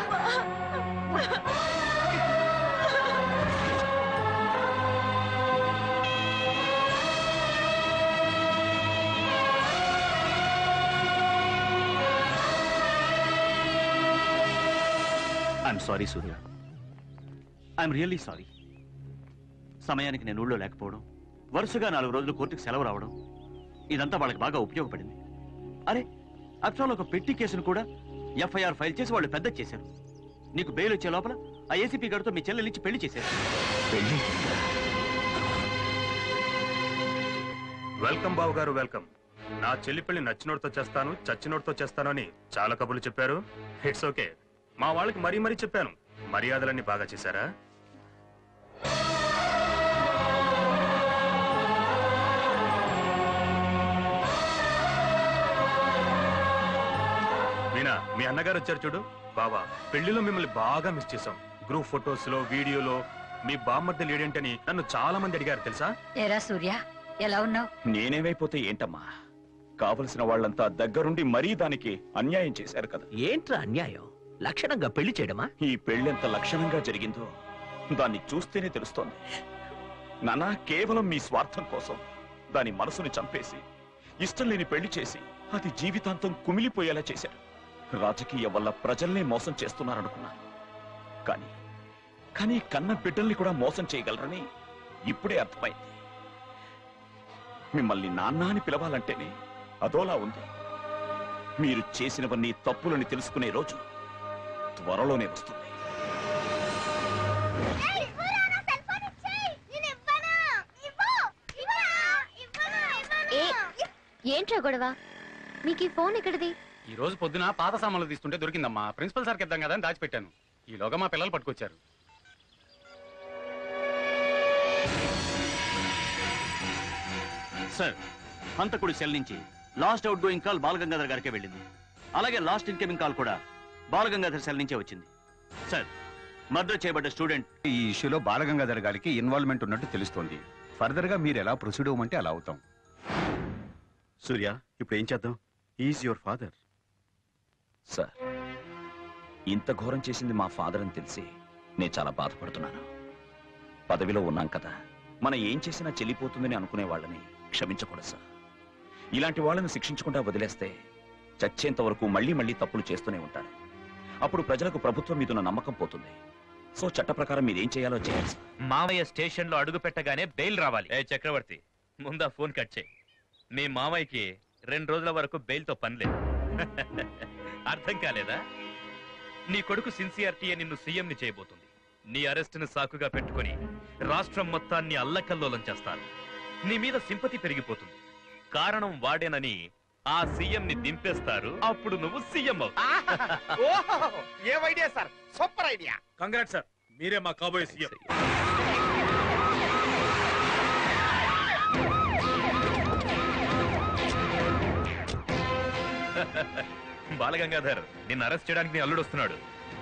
I'm sorry Surya I'm really sorry సమయానికి నేను ఊళ్ళో లేకపోవడం వరుసగా నాలుగు రోజులు కోర్టుకు సెలవు రావడం ఇదంతా వాళ్ళకి బాగా ఉపయోగపడింది అరే అప్సాల్ ఒక పెట్టి కేసును కూడా ఎఫ్ఐఆర్ ఫైల్ చేసి వాళ్ళు పెద్ద చేశారు నీకు బెయిల్ వచ్చే లోపల ఆ ఏసీపీ గారితో మీ చెల్లెలిచ్చి పెళ్లి చేశారు పెళ్లి వెల్కమ్ బాబు గారు వెల్కమ్ నా చెల్లి పెళ్లి నచ్చినోడితో చేస్తాను చచ్చినోడితో చేస్తాను అని చాలా కబుర్లు చెప్పారు ఇట్స్ ఓకే మా వాళ్ళకి మరీ మరీ చెప్పాను మర్యాదలన్నీ బాగా చేశారా మీనా మీ అన్నగారు వచ్చారు చూడు బాబా పెళ్లిలో మిమ్మల్ని బాగా మిస్ చేశాం గ్రూప్ ఫొటోస్ లో వీడియోలో మీ బామ్మర్ది లేడేంటని నన్ను చాలా మంది అడిగారు తెలుసా ఏరా సూర్య ఎలా ఉన్నావు నేనేమైపోతే ఏంటమ్మా కావలసిన వాళ్ళంతా దగ్గరుండి మరీ దానికి అన్యాయం చేశారు కదా ఏంట్రా అన్యాయం లక్షణంగా పెళ్లి చేయడమా ఈ పెళ్ళెంత లక్షణంగా జరిగిందో దాన్ని చూస్తేనే తెలుస్తోంది నానా కేవలం మీ స్వార్థం కోసం దాని మనసుని చంపేసి ఇష్టం లేని పెళ్లి చేసి అది జీవితాంతం కుమిలిపోయేలా చేశారు రాజకీయ వల్ల ప్రజల్నే మోసం చేస్తున్నారనుకున్నాను కానీ కానీ కన్న బిడ్డల్ని కూడా మోసం చేయగలరని ఇప్పుడే అర్థమైంది మిమ్మల్ని నాన్న అని పిలవాలంటేనే అదోలా ఉంది మీరు చేసినవన్నీ తప్పులని తెలుసుకునే రోజు త్వరలోనే వస్తుంది ఏ ఏంట్రా గొడవ మీకు ఈ ఫోన్ ఎక్కడిది ఈ రోజు పొద్దున పాత సామాన్లు తీస్తుంటే దొరికిందమ్మా ప్రిన్సిపల్ సార్కి ఇద్దాం కదా అని దాచిపెట్టాను ఈలోగా మా పిల్లలు పట్టుకొచ్చారు సార్ హంతకుడి సెల్ నుంచి last outgoing call Balagangadhar గారికే వెళ్ళింది అలాగే లాస్ట్ ఇన్కమింగ్ కాల్ కూడా బాలగంగాధర్ సెల్ నుంచే వచ్చింది సార్ మర్డర్ చేయబడ్డ స్టూడెంట్ ఈ ఇష్యూలో బాలగంగాధర్ గారికి ఇన్వాల్వ్మెంట్ ఉన్నట్టు తెలుస్తోంది ఫర్దర్ గా మీరు ఎలా ప్రొసీడ్ అవ్వమంటే అలా అవుతాం సూర్య ఇప్పుడు ఏం చేద్దాం ఈజ్ యువర్ ఫాదర్ సార్ ఇంత ఘోరం చేసింది మా ఫాదర్ అని తెలిసి నేను చాలా బాధపడుతున్నాను పదవిలో ఉన్నాం కదా మనం ఏం చేసినా చెల్లిపోతుందని అనుకునే వాళ్ళని క్షమించకూడదు సార్ ఇలాంటి వాళ్ళని శిక్షించకుండా వదిలేస్తే చచ్చేంత వరకు మళ్ళీ మళ్ళీ తప్పులు చేస్తూనే ఉంటారు అప్పుడు ప్రజలకు ప్రభుత్వం మీదున్న నమ్మకం పోతుంది సో చట్ట ప్రకారం మీరేం చేయాలో చేయాలి సార్ మామయ్య స్టేషన్ లో అడుగు పెట్టగానే బెయిల్ రావాలి ఏ చక్రవర్తి ముందా ఫోన్ కట్ చేయి మీ మామయ్యకి రెండు రోజుల వరకు బెయిల్తో పని లేదు అర్థం కాలేదా నీ కొడుకు సిన్సియారిటీ నిన్ను సీఎంని చేయబోతుంది నీ అరెస్ట్ను సాకుగా పెట్టుకొని రాష్ట్రం మొత్తాన్ని అల్లకల్లోలం చేస్తారు నీ మీద సింపతి పెరిగిపోతుంది కారణం వాడేనని ఆ సీఎం ని దింపేస్తారు అప్పుడు నువ్వు సీఎం అవుతావు ఏం idea sir super idea congrat sir మీరే మా కాబోయే సీఎం బాలగంగాధర్ నిన్ను అరెస్ట్ చేయడానికి నీ అల్లుడు వస్తున్నాడు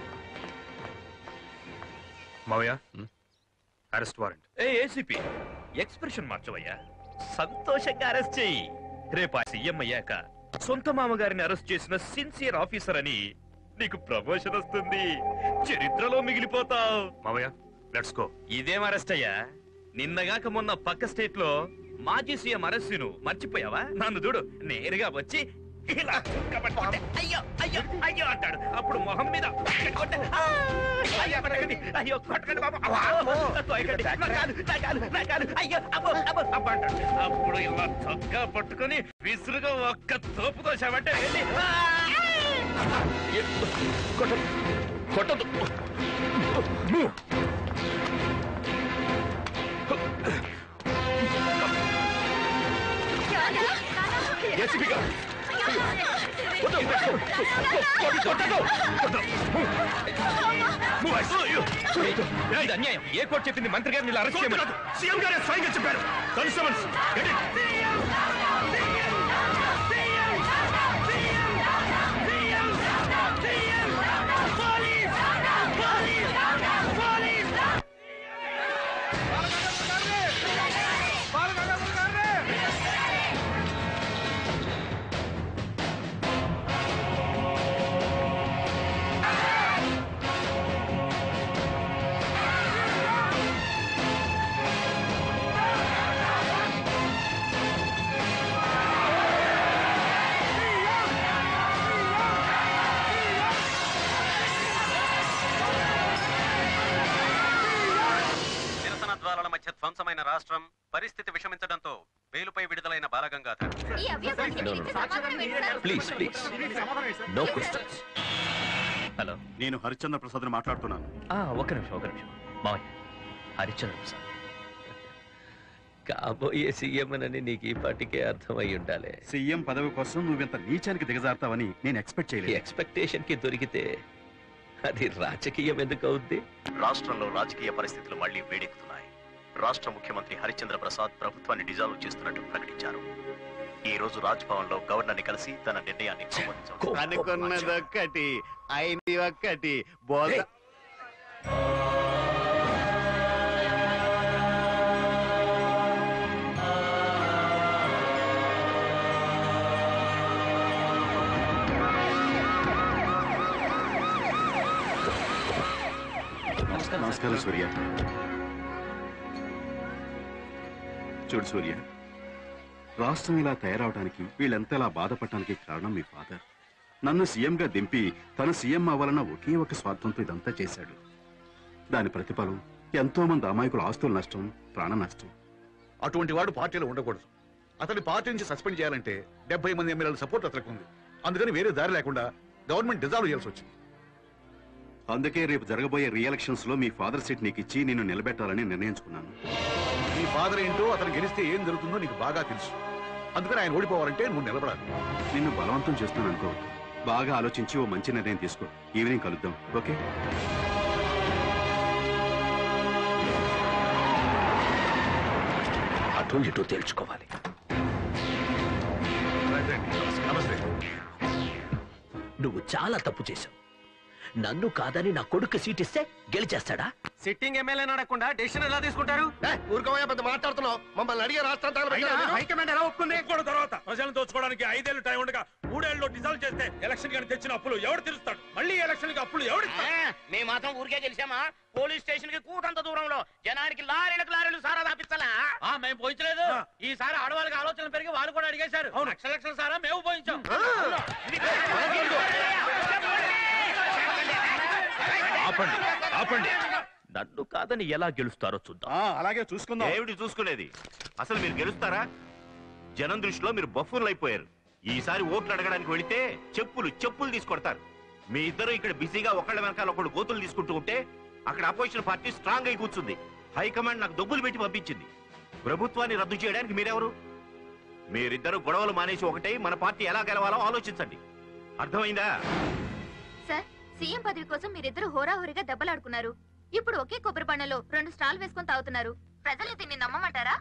మావయ్య అరెస్ట్ వారెంట్ ఏ ఏసీపీ ఎక్స్ప్రెషన్ మార్చవయ్యా సంతోషంగా అరెస్ట్ చెయ్యి రేపు ఆ సీఎం అయ్యాక సొంత మామగారిని అరెస్ట్ చేసిన సిన్సియర్ ఆఫీసర్ అని నీకు ప్రమోషన్ వస్తుంది చరిత్రలో మిగిలిపోతావు మావయ్య లెట్స్ గో ఇదేం అరెస్ట్ అయ్యా నిన్నగాక మొన్న పక్క స్టేట్ లో మాజీ సీఎం అరెస్టును మర్చిపోయావా నన్ను చూడు నేరుగా వచ్చి ఇలా చుక్కబట్టుకుంటే అయ్యో అయ్యో అయ్యో అంటాడు అప్పుడు మొహం మీద కొట్టండి. ఆ! అయ్యో కొట్టకండి. అయ్యో కొట్టకండి బాబు అమ్మో! కొట్టకండి. నా కాలు, నా కాలు, నా కాలు. అయ్యో అమ్మో అమ్మో అమ్మో అంటాడు అప్పుడు ఇలా చొక్కా పట్టుకొని విసురుగా ఒక్క తోపు తోసామంటే వెళ్ళి ఆ! కొట్టదు కొట్టదు ఏసీపీ గారు ఇది అన్యాయం ఏ కోర్టు చెప్పింది మంత్రి గారిని ఇలా అరెస్ట్ చేయమని సీఎం గారే స్వయంగా చెప్పారు కానిస్టేబుల్స్ నిరసన ద్వారాల మధ్య ధ్వంసమైన రాష్ట్రం పరిస్థితి విషమించడంతో బెయిలుపై విడుదలైన బాలగంగాధర్ ఈ అభ్యాసానికి మీరు ఇచ్చే సమాధానం ఏంటి sir? Please please no questions hello నేను హరిశ్చంద్ర ప్రసాద్ మాట్లాడుతున్నాను ఒక నిమిషం ఒక నిమిషం మావయ్య హరిశ్చంద్ర ప్రసాద్ కాబోయే సీఎం అని నీకు ఈ పాటికే అర్థమై ఉండాలి సీఎం పదవి కోసం నువ్వింత నీచానికి దిగజారుతావని నేను ఎక్స్పెక్ట్ చేయలేదు ఎక్స్పెక్టేషన్ కి దొరికితే అది రాజకీయం ఎందుకు అవుద్ది రాష్ట్రంలో రాజకీయ పరిస్థితులు మళ్లీ వేడెక్కుతున్నాయి రాష్ట్ర ముఖ్యమంత్రి హరిచంద్ర ప్రసాద్ ప్రభుత్వాన్ని డిజాల్వ్ చేస్తున్నట్టు ప్రకటించారు ఈ రోజు రాజ్భవన్ లో గవర్నర్ ని కలిసి తన నిర్ణయాన్ని ఆమోదించారు అనుకున్నదొక్కటి అయింది ఒక్కటి బోధ నమస్కారం సూర్య చూడు సూర్య రాష్ట్రం ఇలా తయారవడానికి వీళ్ళెంతలా బాధపడటానికి కారణం మీ ఫాదర్ నన్ను సీఎంగా దింపి తన సీఎం అవ్వాలన్న ఒకే ఒక స్వార్థంతో ఇదంతా చేశాడు దాని ప్రతిఫలం ఎంతో మంది అమాయకుల ఆస్తుల నష్టం ప్రాణ నష్టం అటువంటి వాడు పార్టీలో ఉండకూడదు అతని పార్టీ నుంచి సస్పెండ్ చేయాలంటే డెబ్బై మంది ఎమ్మెల్యేల సపోర్ట్ అతనికి ఉంది అందుకని వేరే దారి లేకుండా గవర్నమెంట్ డిజాల్వ్ చేయాల్సి వచ్చింది అందుకే రేపు జరగబోయే రీఎలక్షన్స్ లో మీ ఫాదర్ సీట్ నీకు ఇచ్చి నిన్ను నిలబెట్టాలని నిర్ణయించుకున్నాను నీ ఫాదర్ ఏంటో అతను గెలిస్తే ఏం జరుగుతుందో నీకు బాగా తెలుసు అందుకని ఆయన ఓడిపోవాలంటే నువ్వు నిలబడాలి నిన్ను బలవంతం చేస్తున్నాను అనుకో బాగా ఆలోచించి ఓ మంచి నిర్ణయం తీసుకో ఈవినింగ్ కలుద్దాం ఓకే అటు ఇటు తేల్చుకోవాలి నువ్వు చాలా తప్పు చేశావు నన్ను కాదని నా కొడుకు సీట్ ఇస్తే గెలిచేస్తాడా సిట్టింగ్ ఎమ్మెల్యే అడగకుండా డెసిషన్ ఎలా తీసుకుంటారు ఊరుకోవయ్యా పెద్ద మాట్లాడుతున్నావు మమ్మల్ని అడిగే రాష్ట్రం హైకమాండ్ ఎలా ఒప్పుకుంది కూడా తర్వాత ప్రజలను దోచుకోవడానికి ఐదేళ్లు టైం ఉండగా మూడేళ్ళు డిజాల్వ్ చేస్తే ఎలక్షన్ కానీ తెచ్చిన అప్పులు ఎవరు తీరుస్తాడు మళ్ళీ ఎలక్షన్ కి అప్పులు ఎవరు మేము మాత్రం ఊరికే గెలిచామా పోలీస్ స్టేషన్ కి కూతంత దూరంలో జనానికి లారీలకు లారీలు సారా దాపించాలా మేము పోయించలేదు ఈసారి ఆడవాళ్ళకి ఆలోచనలు పెరిగి వాళ్ళు కూడా అడిగేశారు లక్ష లక్షల సారా మేము పోయించాం ఆపండి ఆపండి నన్ను కాదని ఎలా గెలుస్తారో చూద్దాం అలాగే చూసుకుందాం ఏమిటి చూసుకునేది అసలు మీరు గెలుస్తారా జనం దృష్టిలో మీరు బఫూర్లు అయిపోయారు ఈసారి ఓట్లు అడగడానికి వెళితే చెప్పులు చెప్పులు తీసుకొడతారు మీ ఇద్దరు ఇక్కడ బిజీగా ఒకళ్ళ వెనకాల ఒకళ్ళు గోతులు తీసుకుంటూ ఉంటే అక్కడ అపోజిషన్ పార్టీ స్ట్రాంగ్ అయి కూర్చుంది హైకమాండ్ నాకు డబ్బులు పెట్టి పంపించింది ప్రభుత్వాన్ని రద్దు చేయడానికి మీరెవరు మీరిద్దరు గొడవలు మానేసి ఒకటే మన పార్టీ ఎలా గెలవాలో ఆలోచించండి అర్థమైందా సార్ సీఎం పదవి కోసం మీరిద్దరు హోరాహోరీగా దెబ్బలాడుకున్నారు ఇప్పుడు ఒకే కొబ్బరి బండలో రెండు స్టాల్ వేసుకొని తాగుతున్నారు ప్రజలు దీన్ని నమ్మమంటారా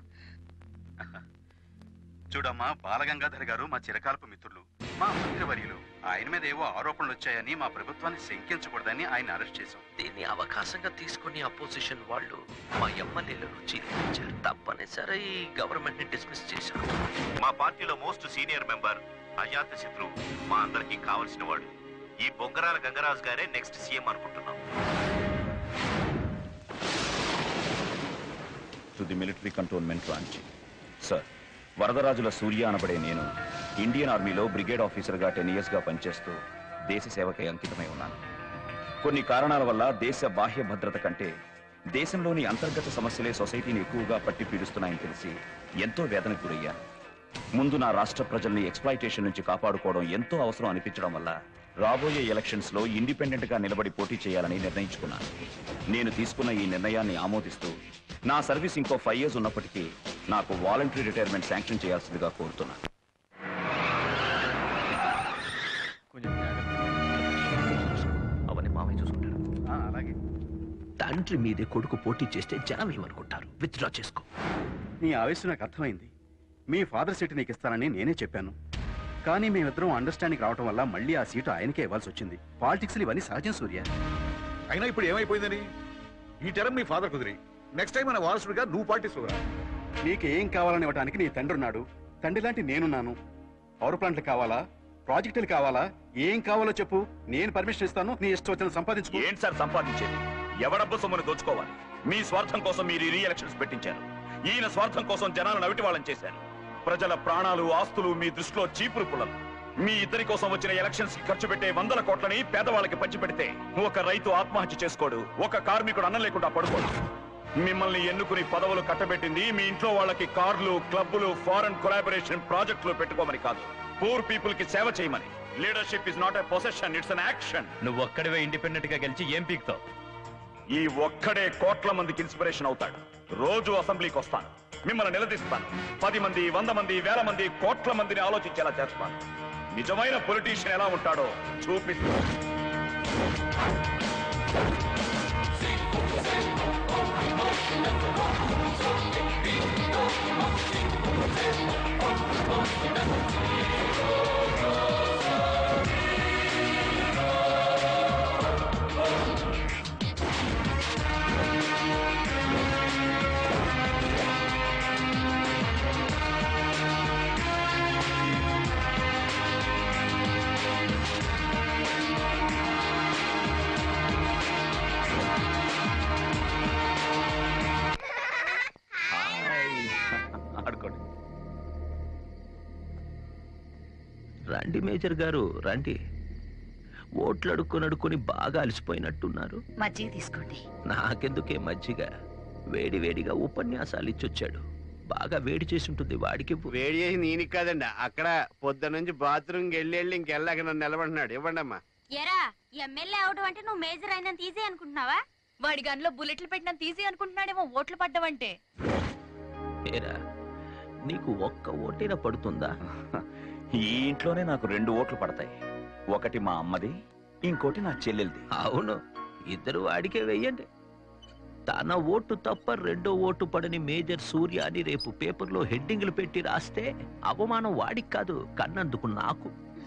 చూడమ్మా బాలగంగాధర్ గారు మా చిరకాలపు మిత్రులు మా మంత్రివర్యులు ఆయన మీద ఏవో ఆరోపణలు వచ్చాయని మా ప్రభుత్వాన్ని శంకించకూడదని ఆయన అరెస్ట్ చేశాం దీన్ని అవకాశంగా తీసుకుని అపోజిషన్ వాళ్ళు మా ఎమ్మెల్యేలను చీలించారు తప్పనిసరి గవర్నమెంట్ ని డిస్మిస్ చేశారు మా పార్టీలో మోస్ట్ సీనియర్ మెంబర్ అజాత శత్రు మా అందరికీ కావలసిన వాడు ఈ బొంగరాల గంగరాజు గారే నెక్స్ట్ సీఎం అనుకుంటున్నాం to the military cantonment branch sir వరదరాజుల సూర్య అనబడే నేను ఇండియన్ ఆర్మీలో బ్రిగేడ్ ఆఫీసర్గా టెన్ ఇయర్స్గా పనిచేస్తూ దేశ సేవకై అంకితమై ఉన్నాను కొన్ని కారణాల వల్ల దేశ బాహ్య భద్రత కంటే దేశంలోని అంతర్గత సమస్యలే సొసైటీని ఎక్కువగా పట్టి పీడిస్తున్నాయని తెలిసి ఎంతో వేదనకు గురయ్యాను ముందు నా రాష్ట్ర ప్రజల్ని ఎక్స్ప్లాయిటేషన్ నుంచి కాపాడుకోవడం ఎంతో అవసరం అనిపించడం వల్ల రాబోయే ఎలక్షన్స్ లో ఇండిపెండెంట్ గా నిలబడి పోటీ చేయాలని నిర్ణయించుకున్నాను నేను తీసుకున్న ఈ నిర్ణయాన్ని ఆమోదిస్తూ నా సర్వీస్ ఇంకో ఫైవ్ ఇయర్స్ ఉన్నప్పటికీ నాకు వాలంటరీ రిటైర్మెంట్ శాంక్షన్ చేయాల్సిందిగా కోరుతున్నాను అవన్నీ మామయ్య చూసుకుంటారు అలాగే తండ్రి మీదే కొడుకు పోటీ చేస్తే జనం ఏమనుకుంటారు విత్డ్రా చేసుకో నీ ఆవేశం నాకు అర్థమైంది మీ ఫాదర్ సీట్ నీకు ఇస్తానని నేనే చెప్పాను కానీ మేమిద్దరం అండర్స్టాండింగ్ రావడం వల్ల మళ్ళీ ఆ సీటు ఆయనకే ఇవ్వాల్సి వచ్చింది పాలిటిక్స్ ఇవన్నీ సహజం సూర్య అయినా ఇప్పుడు ఏమైపోయిందని ఈ టర్మ్ నీ ఫాదర్ కుదిరి నెక్స్ట్ టైం మన వారసుడిగా నువ్వు పార్టీసుకురా నీకు ఏం కావాలని ఇవ్వడానికి నీ తండ్రి ఉన్నాడు తండ్రి లాంటి నేనున్నాను పవర్ ప్లాంట్లు కావాలా ప్రాజెక్టులు కావాలా ఏం కావాలో చెప్పు నేను పర్మిషన్ ఇస్తాను నీ ఇష్టం వచ్చిన సంపాదించుకో ఏంటి సార్ సంపాదించేది ఎవడబ్బు సొమ్మును దోచుకోవాలి మీ స్వార్థం కోసం మీరు రీ ఎలక్షన్స్ పెట్టించారు ఈయన స్వార్థం కోసం జనాలు నవిటి వాళ్ళని చేశారు ప్రజల ప్రాణాలు ఆస్తులు మీ దృష్టిలో చీపురు పుల్లలు మీ ఇద్దరి కోసం వచ్చిన ఎలక్షన్స్ కి ఖర్చు పెట్టే వందల కోట్లని పేదవాళ్ళకి పంచిపెడితే ఒక రైతు ఆత్మహత్య చేసుకోడు ఒక కార్మికుడు అన్నం లేకుండా పడుకోడు మిమ్మల్ని ఎన్నుకుని పదవులు కట్టబెట్టింది మీ ఇంట్లో వాళ్ళకి కార్లు క్లబ్బులు ఫారెన్ కొలాబరేషన్ ప్రాజెక్టులు పెట్టుకోమని కాదు పూర్ పీపుల్ కి సేవ చేయమని leadership is not a possession it's an action నువ్వు ఒక్కడివే ఇండిపెండెంట్ గా గెలిచి ఏం పీక్తావు ఈ ఒక్కడే కోట్ల మందికి ఇన్స్పిరేషన్ అవుతాడు రోజు అసెంబ్లీకి వస్తాను మిమ్మల్ని నిలదీస్తాను పది మంది వంద మంది వేల మంది కోట్ల మందిని ఆలోచించేలా చేస్తాను నిజమైన పొలిటీషియన్ ఎలా ఉంటాడో చూపిస్తాను ఆడుకోండి రండి మేజర్ గారు రండి ఓట్లు అడుక్కొని అడుక్కొని బాగా అలసిపోయినట్టున్నారు మజ్జిగ తీసుకోండి నాకెందుకే మజ్జిగ వేడి వేడిగా ఉపన్యాసాలు ఇచ్చొచ్చాడు బాగా వేడి చేసి ఉంటుంది వాడికి వేడి చేసి నేను కాదండి అక్కడ పొద్దు నుంచి బాత్రూమ్కి వెళ్ళి వెళ్ళి ఇంకెళ్ళాక నన్ను నిలబడినాడు ఇవ్వండి అమ్మా ఎరా ఎమ్మెల్యే అవడం అంటే నువ్వు మేజర్ అయినంత ఈజీ అనుకుంటున్నావా వాడి గన్లో బుల్లెట్లు పెట్టినంత ఈజీ అనుకుంటున్నాడేమో ఓట్లు పడ్డవంటే ఏరా నీకు ఒక్క ఓటైనా పడుతుందా ఈ ఇంట్లోనే నాకు రెండు ఓట్లు పడతాయి ఒకటి మా అమ్మది ఇంకోటి నా చెల్లెలది అవును ఇద్దరు వాడికే వెయ్యండి తన ఓటు తప్ప రెండో ఓటు పడని మేజర్ సూర్య అని రేపు పేపర్లో హెడ్డింగ్లు పెట్టి రాస్తే అవమానం వాడికి కాదు కన్నందుకు నాకు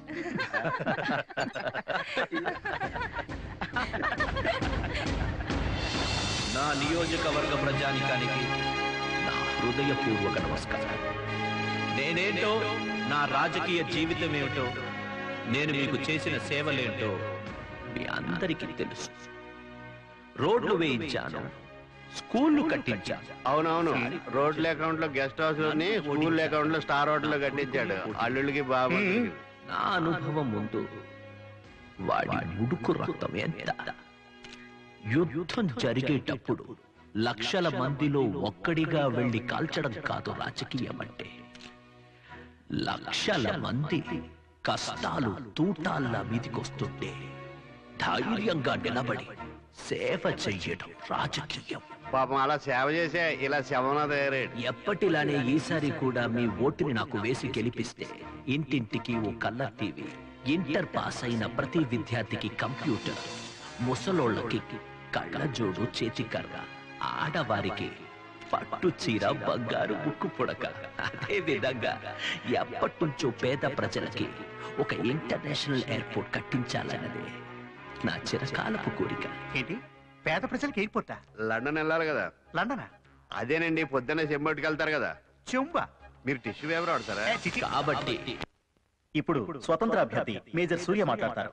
నా నియోజకవర్గ ప్రజానికానికి నా హృదయపూర్వక నమస్కారం నేనేంటో నా రాజకీయ జీవితం ఏమిటో నేను మీకు చేసిన సేవలేంటో మీ అందరికీ తెలుసు రోడ్లు వేయించాను స్కూళ్లు కట్టించాను అవునవును రోడ్ల అకౌంట్ లో గెస్ట్ హౌస్ లోని స్కూల్ అకౌంట్ లో స్టార్ హోటల్ లో కట్టించాడు అల్లుడికి బాబు నా అనుభవం ముందు వాడి ముడుకు రక్తం ఎంత యుద్ధం జరిగేటప్పుడు లక్షల మందిలో ఒక్కడిగా వెళ్లి కాల్చడం కాదు రాజకీయం అంటే లక్షల మంది కష్టాలు తూటాల్లా మీదికొస్తుంటే ధైర్యంగా నిలబడి సేవ చెయ్యడం రాజకీయం పాపం అలా సేవ చేసే ఇలా శవన తయారయ్యాడు ఎప్పటిలానే ఈసారి కూడా మీ ఓటుని నాకు వేసి గెలిపిస్తే ఇంటింటికి ఓ కలర్ టీవీ ఇంటర్ పాస్ అయిన ప్రతి విద్యార్థికి కంప్యూటర్ ముసలోళ్ళకి కళ్ళజోడు చేతికర్ర ఆడవారికి పట్టు చీర బంగారు ముక్కు పుడక అదే విధంగా ఎప్పటి నుంచో పేద ప్రజలకి ఒక ఇంటర్నేషనల్ ఎయిర్పోర్ట్ కట్టించాలన్నదే నా చిరకాలపు కోరిక ఏంటి పేద ప్రజలకు ఎయిర్పోర్ట్ లండన్ వెళ్ళాలి కదా లండన్ అదేనండి పొద్దున్నే చెంబట్టుకు వెళ్తారు కదా చెంబా మీరు టిష్యూ పేపర్ వాడతారా కాబట్టి ఇప్పుడు స్వతంత్ర అభ్యర్థి మేజర్ సూర్య మాట్లాడతారు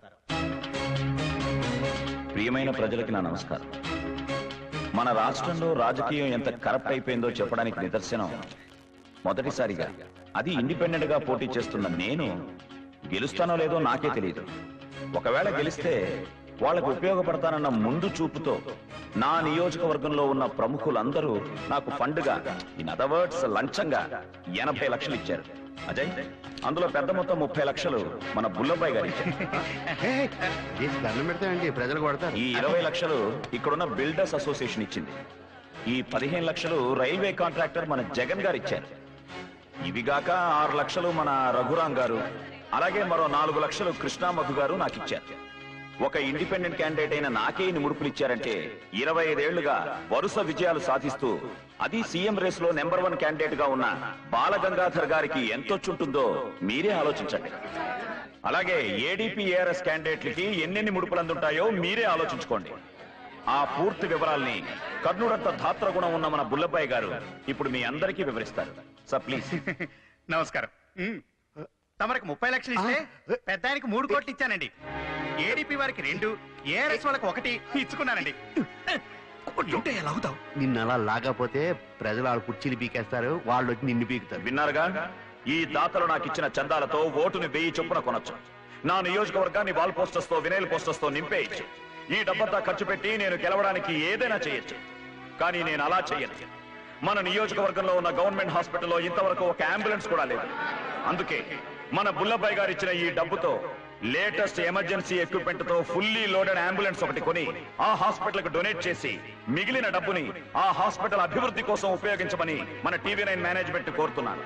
ప్రియమైన ప్రజలకి నా నమస్కారం మన రాష్ట్రంలో రాజకీయం ఎంత కరప్ట్ అయిపోయిందో చెప్పడానికి నిదర్శనం మొదటిసారిగా అది ఇండిపెండెంట్ గా పోటీ చేస్తున్న నేను గెలుస్తానో లేదో నాకే తెలియదు ఒకవేళ గెలిస్తే వాళ్ళకు ఉపయోగపడతానన్న ముందు చూపుతో నా నియోజకవర్గంలో ఉన్న ప్రముఖులందరూ నాకు ఫండ్గా ఇన్ అదర్ వర్డ్స్ లంచంగా ఎనభై లక్షలు ఇచ్చారు అజయ్ అందులో పెద్ద మొత్తం ముప్పై లక్షలు మన బుల్లబాయ్ గారు ఇచ్చారు దండం పెడతామండి ప్రజలు కొడతారు ఈ ఇరవై లక్షలు ఇక్కడున్న బిల్డర్స్ అసోసియేషన్ ఇచ్చింది ఈ పదిహేను లక్షలు రైల్వే కాంట్రాక్టర్ మన జగన్ గారు ఇచ్చారు ఇవి గాక ఆరు లక్షలు మన రఘురాం గారు అలాగే మరో నాలుగు లక్షలు కృష్ణామధు గారు నాకు ఇచ్చారు ఒక ఇండిపెండెంట్ క్యాండిడేట్ అయిన నాకే ఇన్ని ముడుపులు ఇచ్చారంటే ఇరవై ఐదేళ్లుగా వరుస విజయాలు సాధిస్తూ అది సీఎం రేస్ లో నెంబర్ వన్ క్యాండిడేట్ గా ఉన్న బాలగంగాధర్ గారికి ఎంతొచ్చుంటుందో మీరే ఆలోచించండి అలాగే ఏడీపీ ఏఆర్ఎస్ క్యాండిడేట్లకి ఎన్నెన్ని ముడుపులు అందుంటాయో మీరే ఆలోచించుకోండి ఆ పూర్తి వివరాల్ని కర్ణుడంత ధాత్ర గుణం ఉన్న మన బుల్లబాయ్ గారు ఇప్పుడు మీ అందరికీ వివరిస్తారు సార్ ప్లీజ్ నమస్కారం ఉమ్. తమరికి ముప్పై లక్షలు ఇస్తే పెద్ద ఆయనకి మూడు కోట్లు ఇచ్చానండి ఏడీపీ వారికి రెండు ఏఆర్ఎస్ వాళ్ళకి ఒకటి ఇచ్చుకున్నానండి ఉంటే ఎలా అవుతావు నిన్ను అలా లాగపోతే ప్రజలు వాళ్ళ కుర్చీలు పీకేస్తారు వాళ్ళు వచ్చి నిన్ను పీకుతారు విన్నారుగా ఈ దాతలు నాకు ఇచ్చిన చందాలతో ఓటుని వెయ్యి చొప్పున కొనొచ్చు నా నియోజకవర్గాన్ని వాల్ పోస్టర్స్ తో వినైల్ పోస్టర్స్ తో నింపేయచ్చు ఈ డబ్బంతా ఖర్చు పెట్టి నేను గెలవడానికి ఏదైనా చేయొచ్చు కానీ నేను అలా చేయను మన నియోజకవర్గంలో ఉన్న గవర్నమెంట్ హాస్పిటల్లో ఇంతవరకు ఒక అంబులెన్స్ కూడా లేదు అందుకే మన బుల్లబాయ్ గారు ఇచ్చిన ఈ డబ్బుతో లేటెస్ట్ ఎమర్జెన్సీ ఎక్విప్మెంట్ తో ఫుల్లీ లోడెడ్ అంబులెన్స్ ఒకటి కొని ఆ హాస్పిటల్ కు డొనేట్ చేసి మిగిలిన డబ్బుని ఆ హాస్పిటల్ అభివృద్ధి కోసం ఉపయోగించమని మన టీవీ నైన్ మేనేజ్మెంట్ కోరుతున్నాను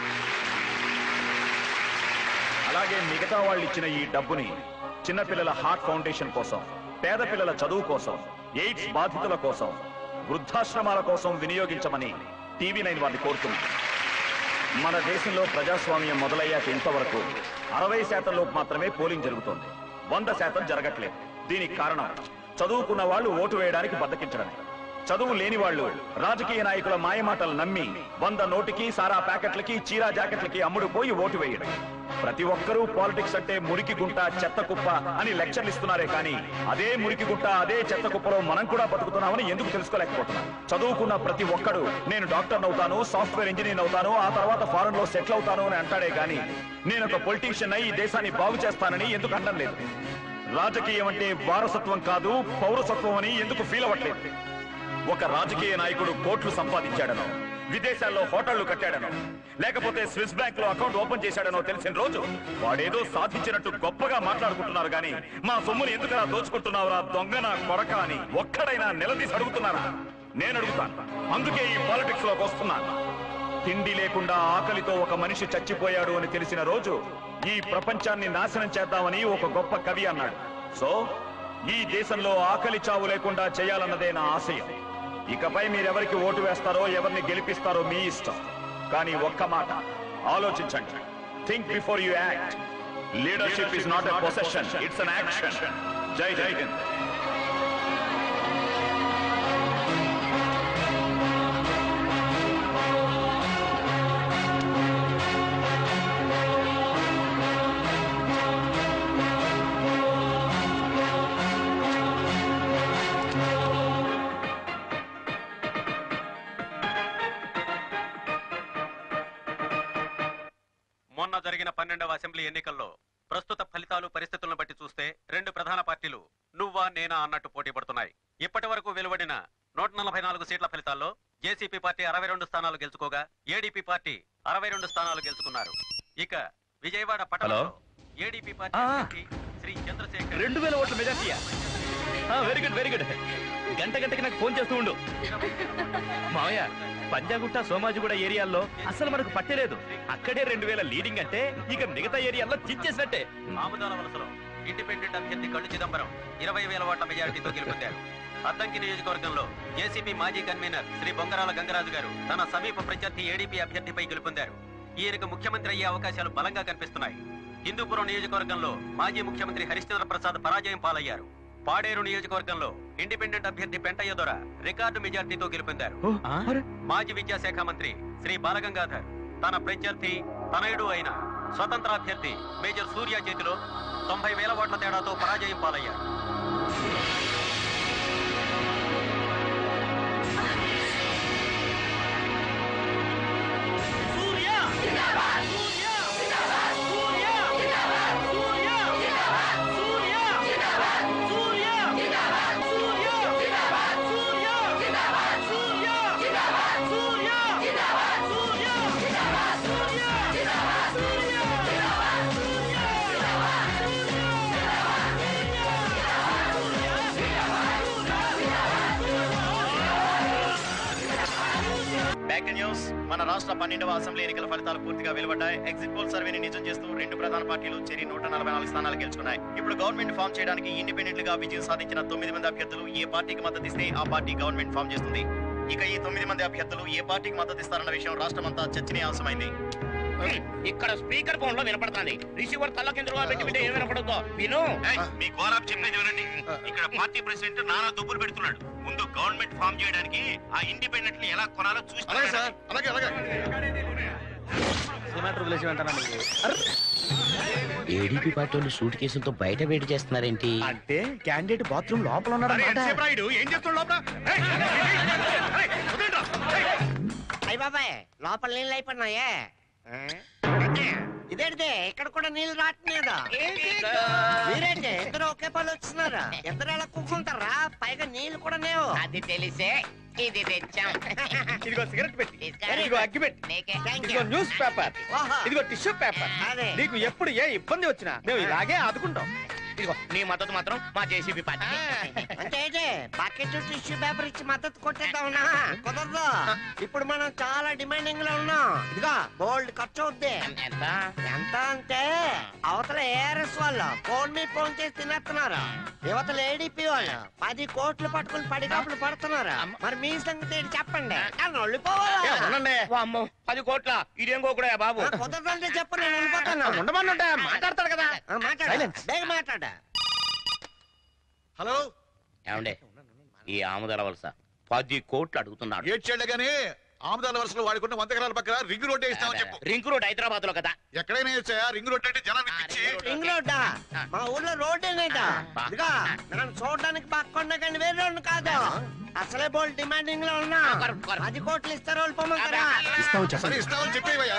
అలాగే మిగతా వాళ్ళు ఇచ్చిన ఈ డబ్బుని చిన్నపిల్లల హార్ట్ ఫౌండేషన్ కోసం పేద పిల్లల చదువు కోసం ఎయిడ్స్ బాధితుల కోసం వృద్ధాశ్రమాల కోసం వినియోగించమని టీవీ నైన్ వారిని కోరుతున్నాను మన దేశంలో ప్రజాస్వామ్యం మొదలయ్యాక ఇంతవరకు అరవై శాతం లోపు మాత్రమే పోలింగ్ జరుగుతోంది వంద శాతం జరగట్లేదు దీనికి కారణం చదువుకున్న వాళ్ళు ఓటు వేయడానికి బద్దకించడమే చదువు లేని వాళ్ళు రాజకీయ నాయకుల మాయమాటలు నమ్మి వంద నోటికి సారా ప్యాకెట్లకి చీరా జాకెట్లకి అమ్ముడు పోయి ఓటు వేయడం ప్రతి ఒక్కరూ పాలిటిక్స్ అంటే మురికి గుంట చెత్త కుప్ప అని లెక్చర్లు ఇస్తున్నారే కానీ అదే మురికి గుంట అదే చెత్త కుప్పలో మనం కూడా బతుకుతున్నామని ఎందుకు తెలుసుకోలేకపోతున్నాం చదువుకున్న ప్రతి ఒక్కడు నేను డాక్టర్ అవుతాను సాఫ్ట్వేర్ ఇంజనీర్ అవుతాను ఆ తర్వాత ఫారెన్ లో సెటిల్ అవుతాను అని అంటాడే కానీ నేను ఒక పొలిటీషియన్ అయి ఈ దేశాన్ని బాగు చేస్తానని ఎందుకు అనడం లేదు రాజకీయం అంటే వారసత్వం కాదు పౌరసత్వం అని ఎందుకు ఫీల్ అవ్వట్లేదు ఒక రాజకీయ నాయకుడు కోట్లు సంపాదించాడనో విదేశాల్లో హోటళ్లు కట్టాడనో లేకపోతే స్విస్ బ్యాంక్ లో అకౌంట్ ఓపెన్ చేశాడనో తెలిసిన రోజు వాడేదో సాధించినట్టు గొప్పగా మాట్లాడుకుంటున్నారు కానీ మా సొమ్ముని ఎందుకలా దోచుకుంటున్నావురా దొంగన కొరక అని ఒక్కడైనా నిలదీసి అడుగుతున్నారా నేను అడుగుతాను అందుకే ఈ పాలిటిక్స్ లోకి వస్తున్నాను తిండి లేకుండా ఆకలితో ఒక మనిషి చచ్చిపోయాడు అని తెలిసిన రోజు ఈ ప్రపంచాన్ని నాశనం చేద్దామని ఒక గొప్ప కవి అన్నాడు సో ఈ దేశంలో ఆకలి చావు లేకుండా చేయాలన్నదే నా ఆశయం ఇకపై మీరెవరికి ఓటు వేస్తారో ఎవరిని గెలిపిస్తారో మీ ఇష్టం కానీ ఒక్క మాట ఆలోచించండి think before you act leadership is not a possession it's an action jai jai Hind మొన్న జరిగిన పన్నెండవ అసెంబ్లీ ఎన్నికల్లో ప్రస్తుత ఫలితాలు పరిస్థితులను బట్టి చూస్తే రెండు ప్రధాన పార్టీలు నువ్వా నేనా అన్నట్టు పోటీ పడుతున్నాయి ఇప్పటి వరకు వెలువడిన నూట నలభై నాలుగు సీట్ల ఫలితాల్లో జేసీపీ పార్టీ అరవై రెండు స్థానాలు గెలుచుకోగా ఏడీపీ పార్టీ అరవై రెండు స్థానాలు గెలుచుకున్నారు ఇక విజయవాడ పట్టణంలో ఏడీపీ పార్టీ అభ్యర్థి శ్రీ చంద్రశేఖర్ రెండు వేల ఓట్ల మెజార్టీయా వెరీ గుడ్ వెరీ గుడ్ గంట గంటకి నాకు ఫోన్ చేస్తూ ఉండు మావయ్య పంజాగుట్ట సోమాజిగూడ ఏరియాల్లో అసలు మనకు పట్టలేదు అక్కడే రెండు వేల లీడింగ్ అంటే ఇక మిగతా ఏరియాల్లో చిచ్చేసినట్టే ఆముదాల వలసలో ఇండిపెండెంట్ అభ్యర్థి కళ్ళు చిదంబరం ఇరవై వేల ఓట్ల మెజారిటీతో గెలుపొందారు అద్దంకి నియోజకవర్గంలో జేసీపీ మాజీ కన్వీనర్ శ్రీ బొంగరాల గంగరాజు గారు తన సమీప ప్రత్యర్థి ఏడీపీ అభ్యర్థిపై గెలుపొందారు ఈయనకు ముఖ్యమంత్రి అయ్యే అవకాశాలు బలంగా కనిపిస్తున్నాయి హిందూపురం నియోజకవర్గంలో మాజీ ముఖ్యమంత్రి హరిశ్చంద్ర ప్రసాద్ పరాజయం పాలయ్యారు పాడేరు నియోజకవర్గంలో ఇండిపెండెంట్ అభ్యర్థి పెంటయ్య దొర రికార్డు మెజార్టీతో గెలుపొందారు మాజీ విద్యాశాఖ మంత్రి శ్రీ బాలగంగాధర్ తన ప్రత్యర్థి తనయుడు అయిన స్వతంత్ర అభ్యర్థి మేజర్ సూర్య చేతిలో తొంభై వేల ఓట్ల తేడాతో పరాజయం పాలయ్యారు బ్యాక్ న్యూస్ మన రాష్ట్ర పన్నెండవ అసెంబ్లీ ఎన్నికల ఫలితాలు పూర్తిగా వెలువడ్డాయి ఎగ్జిట్ పోల్ సర్వేని నిజం చేస్తూ రెండు ప్రధాన పార్టీలు చేరి నూట నలభై నాలుగు స్థానాలు గెలుచుకున్నాయి ఇప్పుడు గవర్నమెంట్ ఫామ్ చేయడానికి ఇండిపెండెంట్ గా విజయం సాధించిన తొమ్మిది మంది అభ్యర్థులు ఏ పార్టీకి మద్దతు ఇస్తే ఆ పార్టీ గవర్నమెంట్ ఫామ్ చేస్తుంది ఇక ఈ తొమ్మిది మంది అభ్యర్థులు ఏ పార్టీకి మద్దతు ఇస్తారన్న విషయం రాష్ట్రమంతా చర్చనీయాంశమైంది ఇక్కడ స్పీకర్ ఫోన్ లో వినపడుతుంది రిసీవర్ తల్ల కిందగా పెట్టి వింటే ఏం వినపడుతుందో విను మీ గోరాబ్ చెప్పేది వినండి ఇక్కడ పార్టీ ప్రెసిడెంట్ నానా దుబ్బులు పెడుతున్నాడు ముందు గవర్నమెంట్ ఫామ్ చేయడానికి ఆ ఇండిపెండెంట్ ని ఎలా కొనాలో చూసి అలాగే సార్ అలాగే అలాగే ఏడీపీ పార్టీ వాళ్ళు సూట్ కేసులతో బయట వేడి చేస్తున్నారేంటి అంటే క్యాండిడేట్ బాత్రూమ్ లోపల ఉన్నాడు ఏం చేస్తున్నాడు లోపల ఏయ్, ఏయ్, వదిలేండ్రా. ఏయ్. అయ్య బాబాయ్ లోపల నీళ్ళు అయిపోయినాయే ఆ? ఇదేంటి ఇక్కడ కూడా నీళ్ళు రావట్లేదు మీరేంటి ఇద్దరు ఒకే పళ్ళు వచ్చినారా ఇద్దరు ఎలా కూర్చుంటారా పైగా నీళ్ళు కూడా లేవు అది తెలిసే ఇది తెచ్చాం ఇదిగో సిగరెట్ పెట్టి ఇదిగో అగ్గి పెట్టి ఇదిగో న్యూస్ పేపర్ ఇదిగో టిష్యూ పేపర్ అదే నీకు ఎప్పుడు ఏ ఇబ్బంది వచ్చినా మేము ఇలాగే ఆదుకుంటాం ఇదిగో నీ మద్దతు మాత్రం మా జేసీబీ పార్టీ అంటే ఏంటి బకెట్ టిష్యూ పేపర్ ఇచ్చి మద్దతు కొట్టేద్దామన్నా కుదరదు ఇప్పుడు మనం చాలా డిమాండింగ్ లో ఉన్నాం ఇదిగో బోల్డ్ ఖర్చు అవుద్ది ఎంత ఎంత అంటే అవతల ఏఆర్ఎస్ వాళ్ళు ఫోన్ మీద ఫోన్ చేసి తినేస్తున్నారు యువతల ఏడీపీ వాళ్ళు పది కోట్లు పట్టుకుని పడిగాపులు పడుతున్నారు మరి మీ సంగతి ఏంటి చెప్పండి నన్ను వెళ్ళిపోవాలా అమ్మో పది కోట్ల ఇదేం కోకుడా బాబు ఆ, కుదరదంటే చెప్పు నేను వెళ్ళిపోతాను ఉండమన్నుంటే మాట్లాడతాడు కదా ఆ, మాట్లాడు బేగ మాట్లాడ హలో ఏమండే ఈ ఆముదల వలస పది కోట్లు అడుగుతున్నాడు ఏడ్చాడు గానీ ఆమదాల వరుసలో వాడుకున్న వంద ఎకరాల పక్కన రింగ్ రోడ్ ఇస్తామని చెప్పు రింక్ రోడ్ హైదరాబాద్ లో కదా ఎక్కడైనా వేసాయా రింగ్ రోడ్ అంటే జనాన్ని పిచ్చి రింగ్ రోడ్డా మా ఊర్లో రోడ్ ఏనేదా ఇదిగా నన్ను చూడడానికి పక్కన కానీ వేరే రోడ్డు కాదు అసలే బోల్ డిమాండింగ్ లో ఉన్నా పది కోట్లు ఇస్తారు వాళ్ళు పొమ్మంటారా సరే ఇస్తామని చెప్పేవయ్యా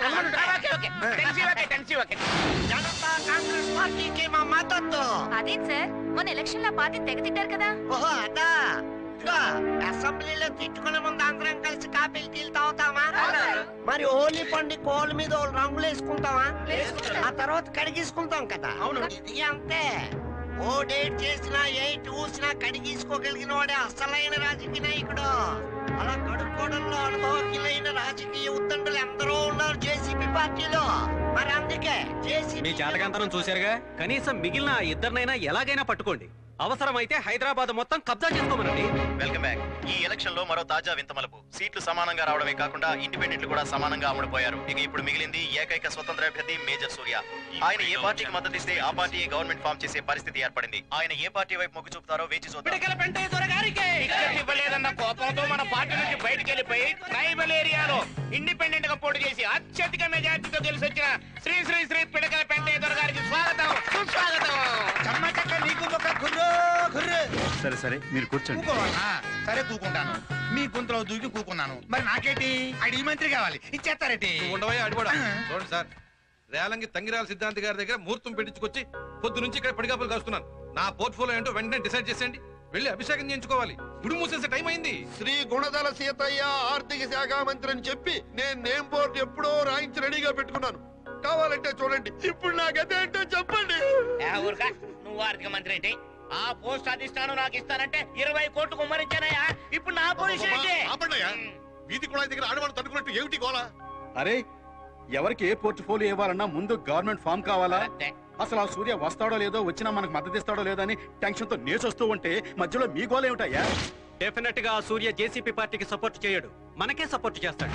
జనతా కాంగ్రెస్ పార్టీకి మా మద్దతు అదేం సార్ మొన్న ఎలక్షన్ లో పార్టీ తెగ తిట్టారు కదా ఓహో అదా ఇదిగో అసెంబ్లీలో తిట్టుకునే ముందు అందరం కలిసి కాపీలు టీలు తాగుతామా మరి హోలీ పండి కోళ్ళ మీద ఓ రంగులు వేసుకుంటామా ఆ తర్వాత కడిగేసుకుంటాం కదా అవును ఇది అంతే ఓ డేట్ చేసినా ఎయిట్ ఊసినా కడిగేసుకోగలిగిన వాడే అసలైన రాజకీయ నాయకుడు అలా కడుక్కోవడంలో అనుభవజ్ఞులైన రాజకీయ ఉద్దండులు ఎందరో ఉన్నారు జేసీబీ పార్టీలో మరి అందుకే జేసీ మీ జాతకంతరం చూశారుగా కనీసం మిగిలిన ఆ ఇద్దరినైనా ఎలాగైనా పట్టుకోండి అవసరమైతే హైదరాబాద్ మొత్తం కబ్జా చేసుకోమనండి వెల్కమ్ బ్యాక్ ఈ ఎలక్షన్ లో మరో తాజా వింతమలుపు సీట్లు సమానంగా రావడమే కాకుండా ఇండిపెండెంట్లు కూడా సమానంగా అమ్ముడుపోయారు ఇక ఇప్పుడు మిగిలింది ఏకైక స్వతంత్ర అభ్యర్థి మేజర్ సూర్య ఆయన ఏ పార్టీకి మద్దతు ఇస్తే ఆ పార్టీ గవర్నమెంట్ ఫామ్ చేసే పరిస్థితి ఏర్పడింది ఆయన ఏ పార్టీ వైపు మొగ్గు చూపుతారో వేచి చూద్దాం టికెట్ ఇవ్వలేదన్న కోపంతో మన పార్టీ నుంచి బయటికి వెళ్ళిపోయి ట్రైబల్ ఏరియాలో ఇండిపెండెంట్ గా పోటీ చేసి అత్యధిక మెజార్టీతో గెలిచి వచ్చిన శ్రీ శ్రీ శ్రీ పిడకల పెంటయ్య గారికి స్వాగతం సుస్వాగతం చమ్మచక్క నీకు ఒక గుర్రు గుర్రు సరే సరే మీరు కూర్చోండి కూకోవాలా సరే కూకుంటాను మీ గుంతలో దూకి కూకున్నాను మరి నాకేంటి అడిగి మంత్రి కావాలి ఇచ్చేస్తారేటి ఉండవయ్యా అడిపోడా చూడండి సార్ రేలంగి తంగిరాల సిద్ధాంతి గారి దగ్గర ముహూర్తం పెట్టించుకొచ్చి పొద్దు నుంచి ఇక్కడ పడిగాపులు కాస్తున్నాను నా పోర్ట్ఫోలియో ఏంటో వెంటనే డిసైడ్ చేసేయండి వెళ్ళి అభిషేకం చేయించుకోవాలి గుడి మూసేసే టైం అయింది శ్రీ గుణదల సీతయ్య ఆర్థిక శాఖ మంత్రి అని చెప్పి నేను నేమ్ బోర్డు ఎప్పుడో రాయించి రెడీగా పెట్టుకున్నాను కావాలంటే చూడండి ఇప్పుడు నా గత ఏంటో చెప్పండి ఏ ఊరుకా నువ్వు ఆర్థిక మంత్రి ఏంటి ఆ పోస్ట్ అధిష్టానం నాకు ఇస్తానంటే ఇరవై కోట్లు కుమ్మరించానయ్యా ఇప్పుడు నా పొజిషన్ ఏంటి ఆపండియా వీధి కుళాయి దగ్గర ఆడవాళ్ళు తట్టుకున్నట్టు ఏమిటి గోలా అరే ఎవరికి ఏ పోర్ట్ఫోలియో ఇవ్వాలన్నా ముందు గవర్నమెంట్ ఫామ్ కావాలా అసలు ఆ సూర్య వస్తాడో లేదో వచ్చినా మనకు మద్దతు ఇస్తాడో లేదో అని టెన్షన్ తో నేచొస్తూ ఉంటే మధ్యలో మీ గోల్ ఏమిటయ్యా డెఫినెట్ గా ఆ సూర్య జేసీపీ పార్టీకి సపోర్ట్ చేయడు మనకే సపోర్ట్ చేస్తాడు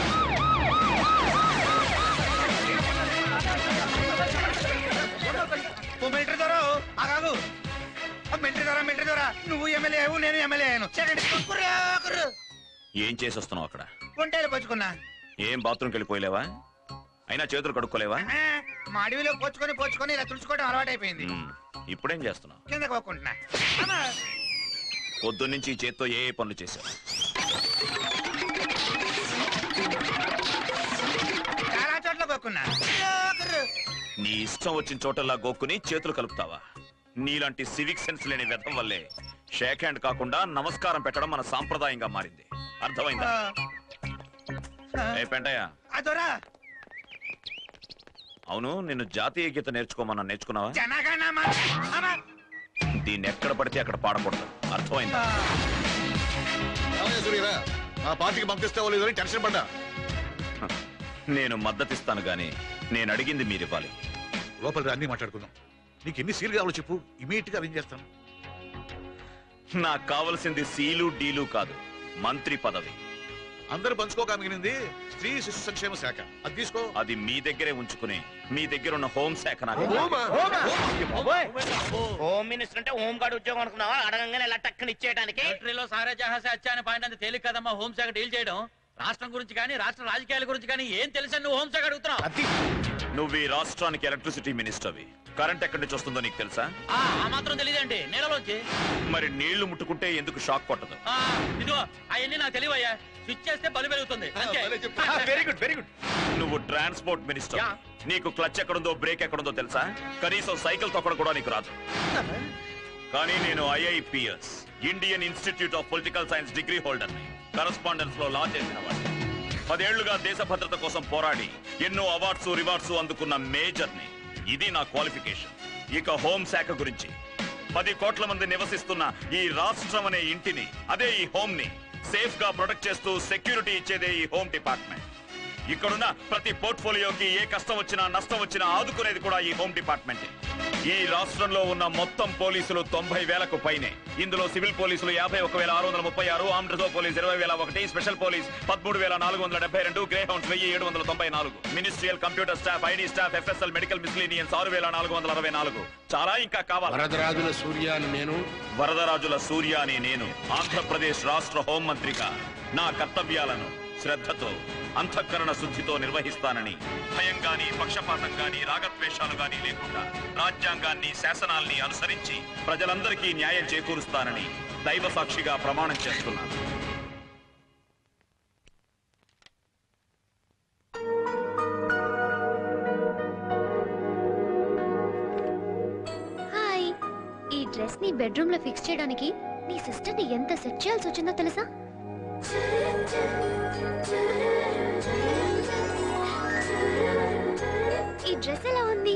ఓ మిలిటరీ దొర ఆగాగు మిలిటరీ దొర మిలిటరీ దొర నువ్వు ఎమ్మెల్యే అయ్యావు నేను ఎమ్మెల్యే అయ్యాను సెకండ్ కుర్రు కుర్రు ఏం చేసి వస్తున్నావు అక్కడ గుంటేలు పచ్చుకున్నా ఏం బాత్రూమ్కి వెళ్ళిపోలేవా అయినా చేతులు కడుక్కోలేవా ఆ, మా అడవిలో పోచుకొని పోచుకొని ఇలా తుడుచుకోవడం అలవాటైపోయింది ఉమ్, ఇప్పుడేం చేస్తున్నావు కింద కోకుంటున్నా అమ్మా. పొద్దున్నుంచి ఈ చేత్తో ఏ ఏ పనులు చేశావు చాలా చోట్ల కోక్కున్నా కుర్రు నీ ఇష్టం వచ్చిన చోటల్లా గోక్కుని చేతులు కలుపుతావా నీలాంటి సివిక్ సెన్స్ లేని వ్యర్థం వల్లే షేక్ హ్యాండ్ కాకుండా నమస్కారం పెట్టడం మన సాంప్రదాయంగా మారింది అర్థమైందా ఏ పెంటయ్య అదొరా అవును నిన్ను జాతీయ గీత నేర్చుకోమన్నా నేర్చుకున్నావా జనగణమ అమ్మా. దీన్ని ఎక్కడ పడితే అక్కడ పాడకూడదు అర్థమైందా రామయ్య సూర్యరా ఆ పార్టీకి పంపిస్తావో లేదో అని టెన్షన్ పడ్డా నేను మద్దతిస్తాను గాని నేను అడిగింది మీరు ఇవ్వాలి లోపల అన్ని మాట్లాడుకుందాం నీకు ఎన్ని సీలు కావాలో చెప్పు ఇమీడియట్ గా అరేంజ్ చేస్తాను నాకు కావలసింది సీలు డీలు కాదు మంత్రి పదవి అందరూ పంచుకోక మిగిలింది స్త్రీ శిశు సంక్షేమ శాఖ అది తీసుకో అది మీ దగ్గరే ఉంచుకుని మీ దగ్గర ఉన్న హోం శాఖ నాకు హోమా? హోమ్ మినిస్టర్ అంటే హోమ్ గార్డ్ ఉద్యోగం అనుకున్నావా అడగంగానే ఇలా టక్కని ఇచ్చేయడానికి మిలిటరీలో సారే జహాసే వచ్చాయని పాయింట్ అంత తేలిక కదమ్మా హోంశాఖ డీల్ చేయడం రాష్ట్రం గురించి కానీ రాష్ట్ర రాజకీయాల గురించి కానీ ఏం తెలుసని నువ్వు హోంశాఖ అడుగుతున్నావు నువ్వు ఈ రాష్ట్రానికి ఎలక్ట్రిసిటీ మినిస్టర్వి కరెంట్ ఎక్కడి నుంచి వస్తుందో నీకు తెలుసా ఆ ఆ మాత్రం తెలియదండి నీళ్ళలోంచి మరి నీళ్లు ముట్టుకుంటే ఎందుకు షాక్ కొట్టదు ఆ, ఇదిగో అవన్నీ నాకు తెలివయ్యా స్విచ్ చేస్తే బలు పెరుగుతుంది అంతే వెరీ గుడ్ వెరీ గుడ్ నువ్వు ట్రాన్స్పోర్ట్ మినిస్టర్ నీకు క్లచ్ ఎక్కడుందో బ్రేక్ ఎక్కడుందో తెలుసా కనీసం సైకిల్ తొక్కడం కూడా నీకు రాదు కానీ నేను IIPS Indian institute of political science degree holder correspondence లో లా చేసిన వాడిని పదేళ్లుగా దేశ భద్రత కోసం పోరాడి ఎన్నో అవార్డ్స్ రివార్డ్స్ అందుకున్న మేజర్ ని ఇది నా క్వాలిఫికేషన్ ఇక హోం శాఖ గురించి పది కోట్ల మంది నివసిస్తున్న ఈ రాష్ట్రం అనే ఇంటిని అదే ఈ హోమ్ ని సేఫ్ గా ప్రొటెక్ట్ చేస్తూ సెక్యూరిటీ ఇచ్చేదే ఈ హోమ్ డిపార్ట్మెంట్ ఇక్కడున్న ప్రతి పోర్ట్ఫోలియోకి ఏ కష్టం వచ్చినా నష్టం వచ్చినా ఆదుకునేది కూడా ఈ హోమ్ డిపార్ట్మెంట్ ఈ రాష్ట్రంలో ఉన్న మొత్తం పోలీసులు తొంభై వేలకు పైనే ఇందులో సివిల్ పోలీసులు యాభై ఒక వేల ఆరు వందల ముప్పై ఆరు ఆర్మ్డ్ రిజర్వ్ పోలీస్ ఇరవై వేల ఒకటి స్పెషల్ పోలీస్ పదమూడు వేల నాలుగు వందల డెబ్బై రెండు గ్రే హౌండ్స్ వెయ్యి ఏడు వందల తొంభై నాలుగు ministerial computer staff ID staff FSL medical miscellaneous ఆరు వేల నాలుగు వందల అరవై నాలుగు చాలా ఇంకా కావాలి వరదరాజుల సూర్య అని నేను వరదరాజుల సూర్య అని నేను ఆంధ్రప్రదేశ్ రాష్ట్ర హోంమంత్రిగా నా కర్తవ్యాలను శ్రద్ధతో అంతఃకరణ శుద్ధితో నిర్వహిస్తానని భయం గాని పక్షపాతం గాని రాగద్వేషాలు గాని లేకుండా రాజ్యాంగాన్ని శాసనాల్ని అనుసరించి ప్రజలందరికీ న్యాయం చేకూరుస్తానని దైవ సాక్షిగా ప్రమాణం చేస్తున్నాను హాయ్ ఈ డ్రెస్ ని బెడ్రూమ్ లో ఫిక్స్ చేయడానికి నీ సిస్టర్ ని ఎంత సెట్ చేయాల్సి వచ్చిందో తెలుసా ఈ డ్రెస్ ఎలా ఉంది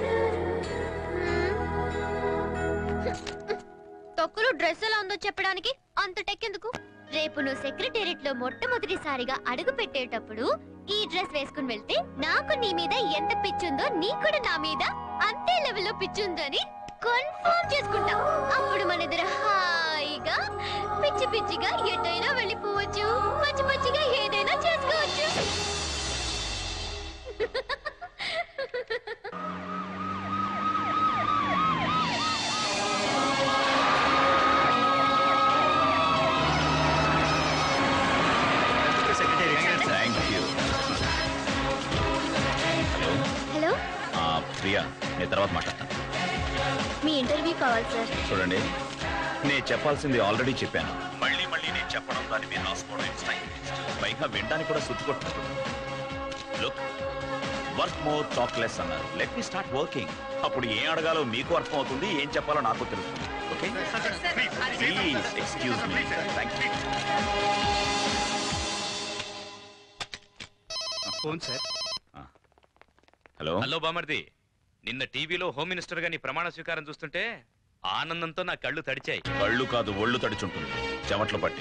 తొక్కులు డ్రెస్ ఎలా ఉందో చెప్పడానికి అంత టెక్కెందుకు రేపు నువ్వు సెక్రటేరియట్ లో మొట్టమొదటిసారిగా అడుగు పెట్టేటప్పుడు ఈ డ్రెస్ వేసుకుని వెళ్తే నాకు నీ మీద ఎంత పిచ్చుందో నీ కూడా నా మీద అంతే లెవెల్లో పిచ్చుందని కన్ఫర్మ్ చేసుకుంటా అప్పుడు మన ఇద్దరు హాయిగా పిచ్చి పిచ్చిగా ఎటైనా వెళ్ళిపోవచ్చు పచ్చి పచ్చిగా ఏదైనా చేసుకోవచ్చు థ్యాంక్ యూ హలో హలో ఆ, ప్రియా నేను తర్వాత మాట్లాడతాను మీ ఇంటర్వ్యూ కావాలి సార్ చూడండి నేను చెప్పాల్సింది ఆల్రెడీ చెప్పాను మళ్ళీ మళ్ళీ నేను చెప్పడం దాన్ని మీరు రాసుకోవడం ఇట్స్ టైం పైగా వినడానికి కూడా సుత్తి కొట్టుకుంటున్నాను look work more talk less అన్నారు లెట్ మీ స్టార్ట్ వర్కింగ్ అప్పుడు ఏం అడగాలో మీకు అర్థం అవుతుంది ఏం చెప్పాలో నాకు తెలుస్తుంది okay please excuse me thank you phone sir hello hello బామర్ది నిన్న టీవీలో హోమ్ మినిస్టర్ గా నీ ప్రమాణ స్వీకారం చూస్తుంటే ఆనందంతో నా కళ్ళు తడిచాయి కళ్ళు కాదు ఒళ్ళు తడుచుంటుంది చెమట్లు పట్టి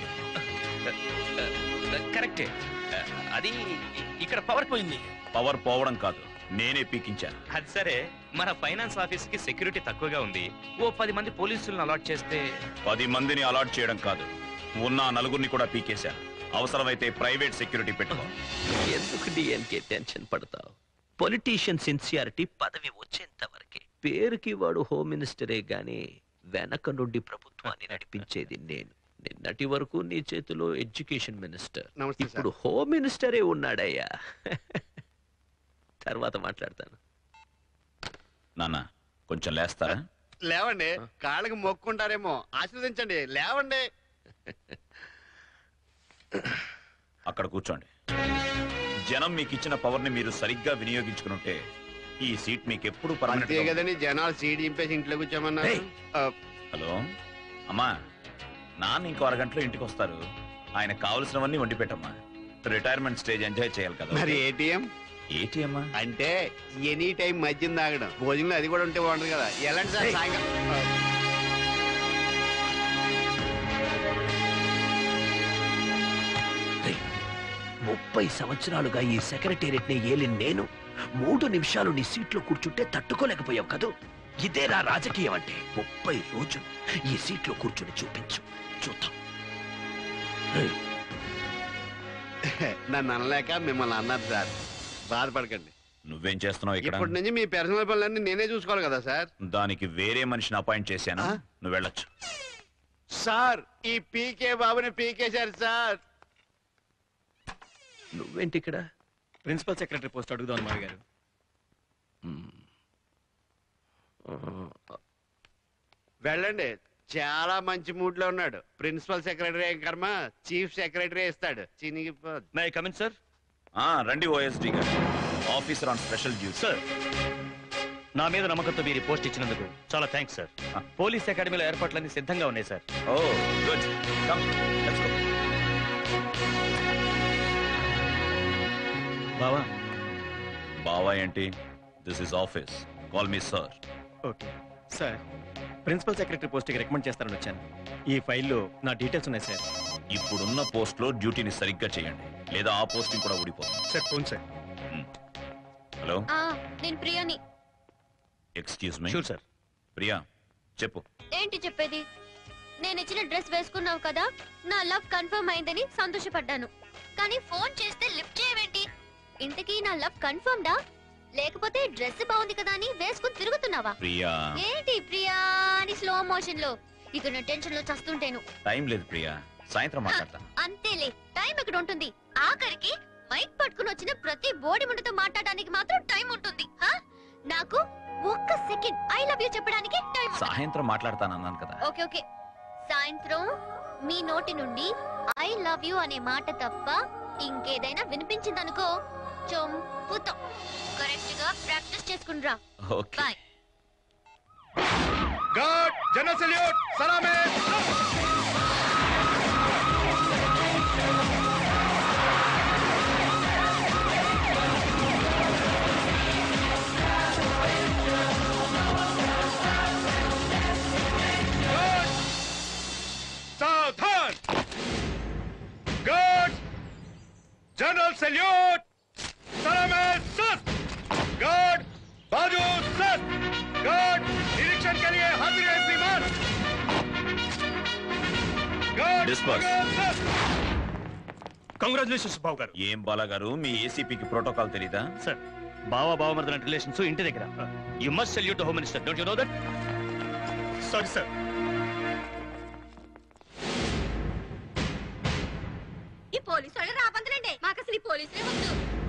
కరెక్టే అది ఇక్కడ పవర్ పోయింది పవర్ పోవడం కాదు నేనే పీకించాను అది సరే మన ఫైనాన్స్ ఆఫీస్ కి సెక్యూరిటీ తక్కువగా ఉంది ఓ పది మంది పోలీసులను అలాట్ చేస్తే పది మందిని అలాట్ చేయడం కాదు ఉన్న ఆ నలుగురిని కూడా పీకేశాను అవసరమైతే ప్రైవేట్ సెక్యూరిటీ పెట్టుకో ఎందుకు డిఎన్కే టెన్షన్ పడతావు పొలిటీషియన్ సిన్సియారిటీ పదవి వచ్చేంత వరకే పేరుకి వాడు హోమ్ మినిస్టరే గాని వెనక నుండి ప్రభుత్వాన్ని నడిపించేది నేను నిన్నటి వరకు నీ చేతిలో ఎడ్యుకేషన్ మినిస్టర్ నమస్తే, ఇప్పుడు హోమ్ మినిస్టరే ఉన్నాడయ్యా తర్వాత మాట్లాడతాను నాన్న కొంచెం లేస్తారా లేవండి కాళ్ళకి మొక్కుంటారేమో ఆశీర్వదించండి లేవండి అక్కడ కూర్చోండి జనం మీకు ఇచ్చిన పవర్ ని మీరు సరిగ్గా వినియోగించుకునుంటే ఈ సీట్ మీకు ఎప్పుడు అంతే పర్మనెంట్ కదండి జనాలు సీడ్ చింపేసి ఇంట్లో కూర్చోమన్నారు ఆ, హలో అమ్మా నాన్న ఇంకో అరగంటలో ఇంటికి వస్తారు ఆయన కావలసినవన్నీ వండి పెట్టమ్మా రిటైర్మెంట్ స్టేజ్ ఎంజాయ్ చేయాలి కదా మరి ఏటీఎం ఏటీఎం అంటే ఎనీ టైం మద్యం తాగడం భోజనంలో అది కూడా ఉంటే బాగుంటుంది కదా ఎలాంటి సార్ ఏయ్. సాయంకాలం ఆ, ముప్పై సంవత్సరాలుగా ఈ సెక్రటేరియట్ ని ఏలి నేను మూడు నిమిషాలు నీ సీట్లో కూర్చుంటే తట్టుకోలేకపోయావు కదూ ఇదేరా రాజకీయం అంటే ముప్పై రోజులు ఈ సీట్లో కూర్చుని చూపించు చూద్దాం నన్ను అనలేక మిమ్మల్ని అన్నారు సార్ బాధపడకండి నువ్వేం చేస్తున్నావు ఇక్కడ ఇప్పటి నుంచి మీ పర్సనల్ పనులన్నీ నేనే చూసుకోవాలి కదా సార్ దానికి వేరే మనిషిని అపాయింట్ చేశాను నువ్వు వెళ్ళొచ్చు సార్ ఈ పీకే బాబుని పీకేశారు సార్ నువ్వేంటి ఇక్కడ ప్రిన్సిపల్ సెక్రటరీ పోస్ట్ అడుగుదాం మావి గారు వెళ్ళండి చాలా మంచి మూడ్ లో ఉన్నాడు ప్రిన్సిపల్ సెక్రటరీ ఏం కర్మ చీఫ్ సెక్రటరీ ఇస్తాడు చినిగిపోద్ది మే కమిన్ సార్ ఆ, రండి ఓఎస్డి గారు officer on special duty sir నా మీద నమ్మకంతో మీరు ఈ పోస్ట్ ఇచ్చినందుకు చాలా థ్యాంక్స్ సార్ పోలీస్ అకాడమీలో ఏర్పాట్లన్నీ సిద్ధంగా ఉన్నాయి sir oh good come let's go బావా బావా ఏంటి this is office call me sir okay sir principal secretary పోస్ట్కి రికమెండ్ చేస్తారని వచ్చాను ఈ ఫైల్లో నా డీటెయిల్స్ ఉన్నాయి సార్ ఇప్పుడున్న పోస్ట్ లో డ్యూటీని సరిగ్గా చేయండి లేదా ఆ పోస్టింగ్ కూడా ఊడిపోతుంది సార్ ఫోన్ సార్ హలో ఆ, నేను ప్రియాని excuse me sure sir Priya చెప్పు ఏంటి చెప్పేది నేను ఇచ్చిన డ్రెస్ వేసుకున్నావు కదా నా లవ్ కన్ఫర్మ్ అయిందని సంతోషపడ్డాను కానీ ఫోన్ చేస్తే లిఫ్ట్ చేయవేంటి ఇంతకీ నా లవ్ కన్ఫర్మ్ డా లేకపోతే డ్రెస్ బాగుంది కదా అని వేసుకుని తిరుగుతున్నావా ప్రియా ఏంటి ప్రియా అని స్లో మోషన్ లో ఇక నా టెన్షన్ లో చస్తుంటేను టైం లేదు ప్రియా సాయంత్రం మాట్లాడతాను అంతేలే టైం ఎక్కడ ఉంటుంది ఆఖరికి మైక్ పట్టుకుని వచ్చిన ప్రతి బోడి ముందుతో మాట్లాడడానికి మాత్రం టైం ఉంటుంది హా? నాకు ఒక్క సెకండ్ ఐ లవ్ యూ చెప్పడానికి టైం ఉంటుంది. సాయంత్రం మాట్లాడతాను అన్నాను కదా ఓకే ఓకే సాయంత్రం మీ నోటి నుండి ఐ లవ్ యూ అనే మాట తప్ప ఇంకేదైనా వినిపించిందనుకో చంపుతాం కరెక్ట్ గా ప్రాక్టీస్ చేసుకుండ్రా okay boy god general salute సలామే సావధాన్ గాడ్ జనరల్ సెల్యూట్ సలామే సత్ గాడ్ బాజు సత్ గాడ్ నిరీక్ష एक्शन के लिए हाजिर है श्रीमान Disperse. కంగ్రాచులేషన్స్ బాబు గారు ఏం బాలా గారు మీ ఏసీపీకి ప్రోటోకాల్ తెలీదా సార్ బావ బావమర్దల రిలేషన్స్ ఇంటి దగ్గర you must salute home minister don't you know that sorry sir ఈ పోలీసు వాళ్ళు రాబందులండి మాకు అసలు ఈ పోలీసులే వద్దు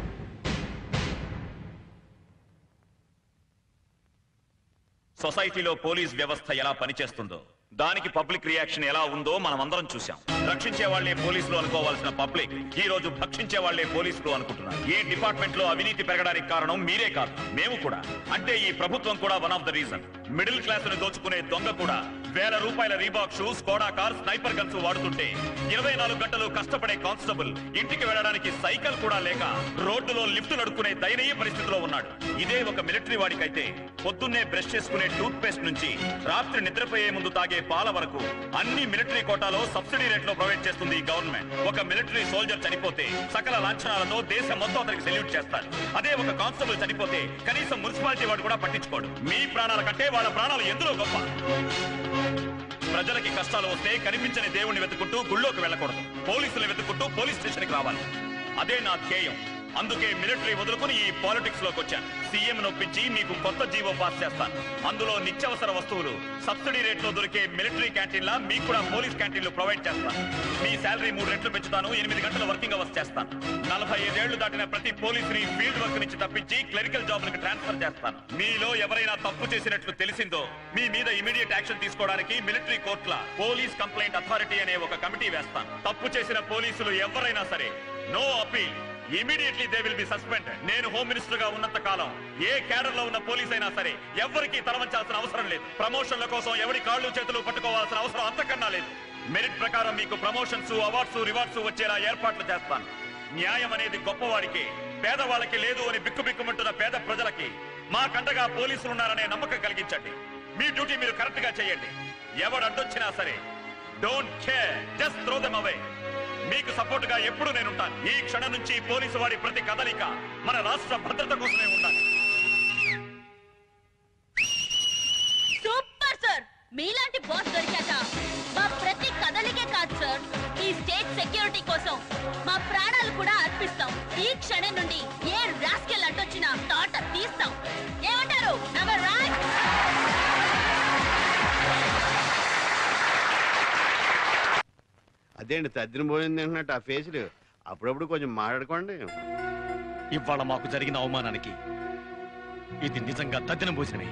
సొసైటీలో పోలీస్ వ్యవస్థ ఎలా పనిచేస్తుందో దానికి పబ్లిక్ రియాక్షన్ ఎలా ఉందో మనం అందరం చూసాం రక్షించే వాళ్లే పోలీసులు అనుకోవాల్సిన పబ్లిక్ ఈ రోజు భక్షించే వాళ్లే పోలీసులు అనుకుంటున్నారు ఈ డిపార్ట్మెంట్ లో అవినీతి పెరగడానికి కారణం మీరే కాదు మేము కూడా అంటే ఈ ప్రభుత్వం కూడా one of the reason middle class ను దోచుకునే దొంగ కూడా వేల రూపాయల Reebok shoe Skoda car sniper guns వాడుతుంటే ఇరవై నాలుగు గంటలు కష్టపడే కానిస్టేబుల్ ఇంటికి వెళ్ళడానికి సైకిల్ కూడా లేక రోడ్డులో లిఫ్ట్ నడుకునే దయనీయ పరిస్థితిలో ఉన్నాడు ఇదే ఒక మిలిటరీ వాడికైతే పొద్దున్నే బ్రష్ చేసుకునే టూత్ పేస్ట్ నుంచి రాత్రి నిద్రపోయే ముందు తాగే పాల వరకు అన్ని మిలిటరీ కోటాలో సబ్సిడీ రేట్ లో ప్రొవైడ్ చేస్తుంది ఈ గవర్నమెంట్ ఒక మిలిటరీ సోల్జర్ చనిపోతే సకల లాంఛనాలతో దేశం మొత్తం అతనికి సెల్యూట్ చేస్తారు అదే ఒక కానిస్టేబుల్ చనిపోతే కనీసం మున్సిపాలిటీ వాడు కూడా పట్టించుకోడు మీ ప్రాణాల కంటే వాళ్ళ ప్రాణాలు ఎందులో గొప్ప ప్రజలకి కష్టాలు వస్తే కనిపించని దేవుణ్ణి వెతుకుంటూ గుళ్ళోకి వెళ్ళకూడదు పోలీసులు వెతుకుంటూ పోలీస్ స్టేషన్కి రావాలి అదే నా ధ్యేయం అందుకే మిలిటరీ వదులుకుని ఈ పాలిటిక్స్ లోకి వచ్చాను సీఎం నొప్పించి మీకు కొత్త జీవో పాస్ చేస్తాను అందులో నిత్యావసర వస్తువులు సబ్సిడీ రేట్లో దొరికే మిలిటరీ క్యాంటీన్లా మీకు కూడా పోలీస్ క్యాంటీన్లు ప్రొవైడ్ చేస్తాను మీ శాలరీ మూడు రెట్లు పెంచుతాను ఎనిమిది గంటల వర్కింగ్ అవర్స్ చేస్తాను నలభై ఐదేళ్లు దాటిన ప్రతి పోలీసుని ఫీల్డ్ వర్క్ నుంచి తప్పించి క్లరికల్ జాబ్లకు ట్రాన్స్ఫర్ చేస్తాను మీలో ఎవరైనా తప్పు చేసినట్లు తెలిసిందో మీ మీద ఇమీడియట్ యాక్షన్ తీసుకోవడానికి మిలిటరీ కోర్టుల పోలీస్ కంప్లైంట్ అథారిటీ అనే ఒక కమిటీ వేస్తాను తప్పు చేసిన పోలీసులు ఎవరైనా సరే no appeal immediately they will be suspended నేను హోమ్ మినిస్టర్ గా ఉన్నంత కాలం ఏ క్యాడర్ లో ఉన్న పోలీస్ అయినా సరే ఎవరికి తలవంచాల్సిన అవసరం లేదు ప్రమోషన్ల కోసం ఎవరి కాళ్ళు చేతులు పట్టుకోవాల్సిన అవసరం అంతకన్నా లేదు మెరిట్ ప్రకారం మీకు ప్రమోషన్స్ అవార్డ్స్ రివార్డ్స్ వచ్చేలా ఏర్పాట్లు చేస్తాను న్యాయం అనేది గొప్పవాడికి పేదవాళ్ళకి లేదు అని బిక్కుబిక్కుమంటున్న పేద ప్రజలకి మా కంటగా పోలీసులు ఉన్నారనే నమ్మకం కలిగించండి మీ డ్యూటీ మీరు కరెక్ట్ గా చేయండి ఎవడు అడ్డొచ్చినా సరే don't care just throw them away మీకు సపోర్ట్ గా ఎప్పుడు నేను ఉంటాను ఈ క్షణం నుంచి పోలీసు వాడి ప్రతి కదలిక మన రాష్ట్ర భద్రత కోసమే ఉండాలి సూపర్ సార్ మీలాంటి బాస్ దొరికాక మా ప్రతి కదలికే కాదు సార్ ఈ స్టేట్ సెక్యూరిటీ కోసం మా ప్రాణాలు కూడా అర్పిస్తాం ఈ క్షణం నుండి ఏ రాస్కెల్ అడ్డొచ్చినా తాట తీస్తాం ఏమంటారు నెంబర్ రైట్ అదేంటి తద్దిన పోయింది అంటున్నట్టు ఆ ఫేసులు అప్పుడప్పుడు కొంచెం మాట్లాడుకోండి ఇవాళ మాకు జరిగిన అవమానానికి ఇది నిజంగా తద్దినం పోసినవి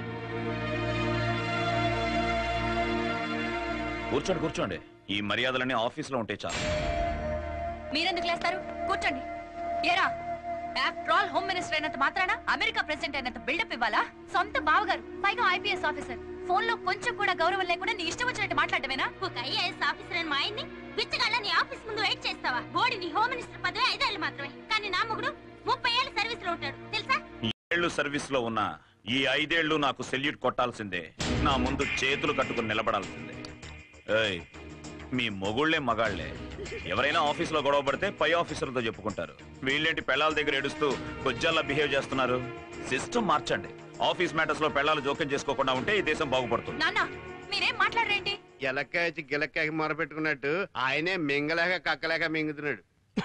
కూర్చోండి కూర్చోండి ఈ మర్యాదలన్నీ ఆఫీసులో ఉంటే చాలు మీరెందుకు లేస్తారు కూర్చోండి ఏరా ఆఫ్టర్ ఆల్ హోమ్ మినిస్టర్ అయినంత మాత్రాన అమెరికా ప్రెసిడెంట్ అయినంత బిల్డప్ ఇవ్వాలా సొంత బావగారు పైగా ఐపీఎస్ ఆఫీసర్ ఫోన్ లో కొంచెం కూడా గౌరవం లేకుండా నీ ఇష్టం వచ్చినట్టు మాట్లాడమేనా ఒక ఐఏఎస్ ఆఫీసర్ అని మా ఆయన్ని బిచ్చగాళ్ళ నీ ఆఫీస్ ముందు వెయిట్ చేస్తావా బోడి నీ హోమ్ మినిస్టర్ పదవి ఐదేళ్ళు మాత్రమే కానీ నా మొగుడు ముప్పై ఏళ్ళ సర్వీస్ లో ఉంటాడు తెలుసా ఏళ్ళు సర్వీస్ లో ఉన్న ఈ ఐదేళ్లు నాకు సెల్యూట్ కొట్టాల్సిందే నా ముందు చేతులు కట్టుకుని నిలబడాల్సిందే ఏయ్ మీ మొగుళ్లే మగాళ్లే ఎవరైనా ఆఫీసులో గొడవ పడితే పై ఆఫీసర్లతో చెప్పుకుంటారు వీళ్ళేంటి పెళ్ళాల దగ్గర ఏడుస్తూ కొజ్జాల్లా బిహేవ్ చేస్తున్నారు సిస్టమ్ మార్చండి ఆఫీస్ మ్యాటర్స్ లో పెళ్ళాలు జోక్యం చేసుకోకుండా ఉంటే ఈ దేశం బాగుపడుతుంది నాన్న మీరేం మాట్లాడరేంటి ఎలక్కాయ వచ్చి గిలక్కాయకి మొరపెట్టుకున్నట్టు ఆయనే మింగలేక కక్కలేక మింగుతున్నాడు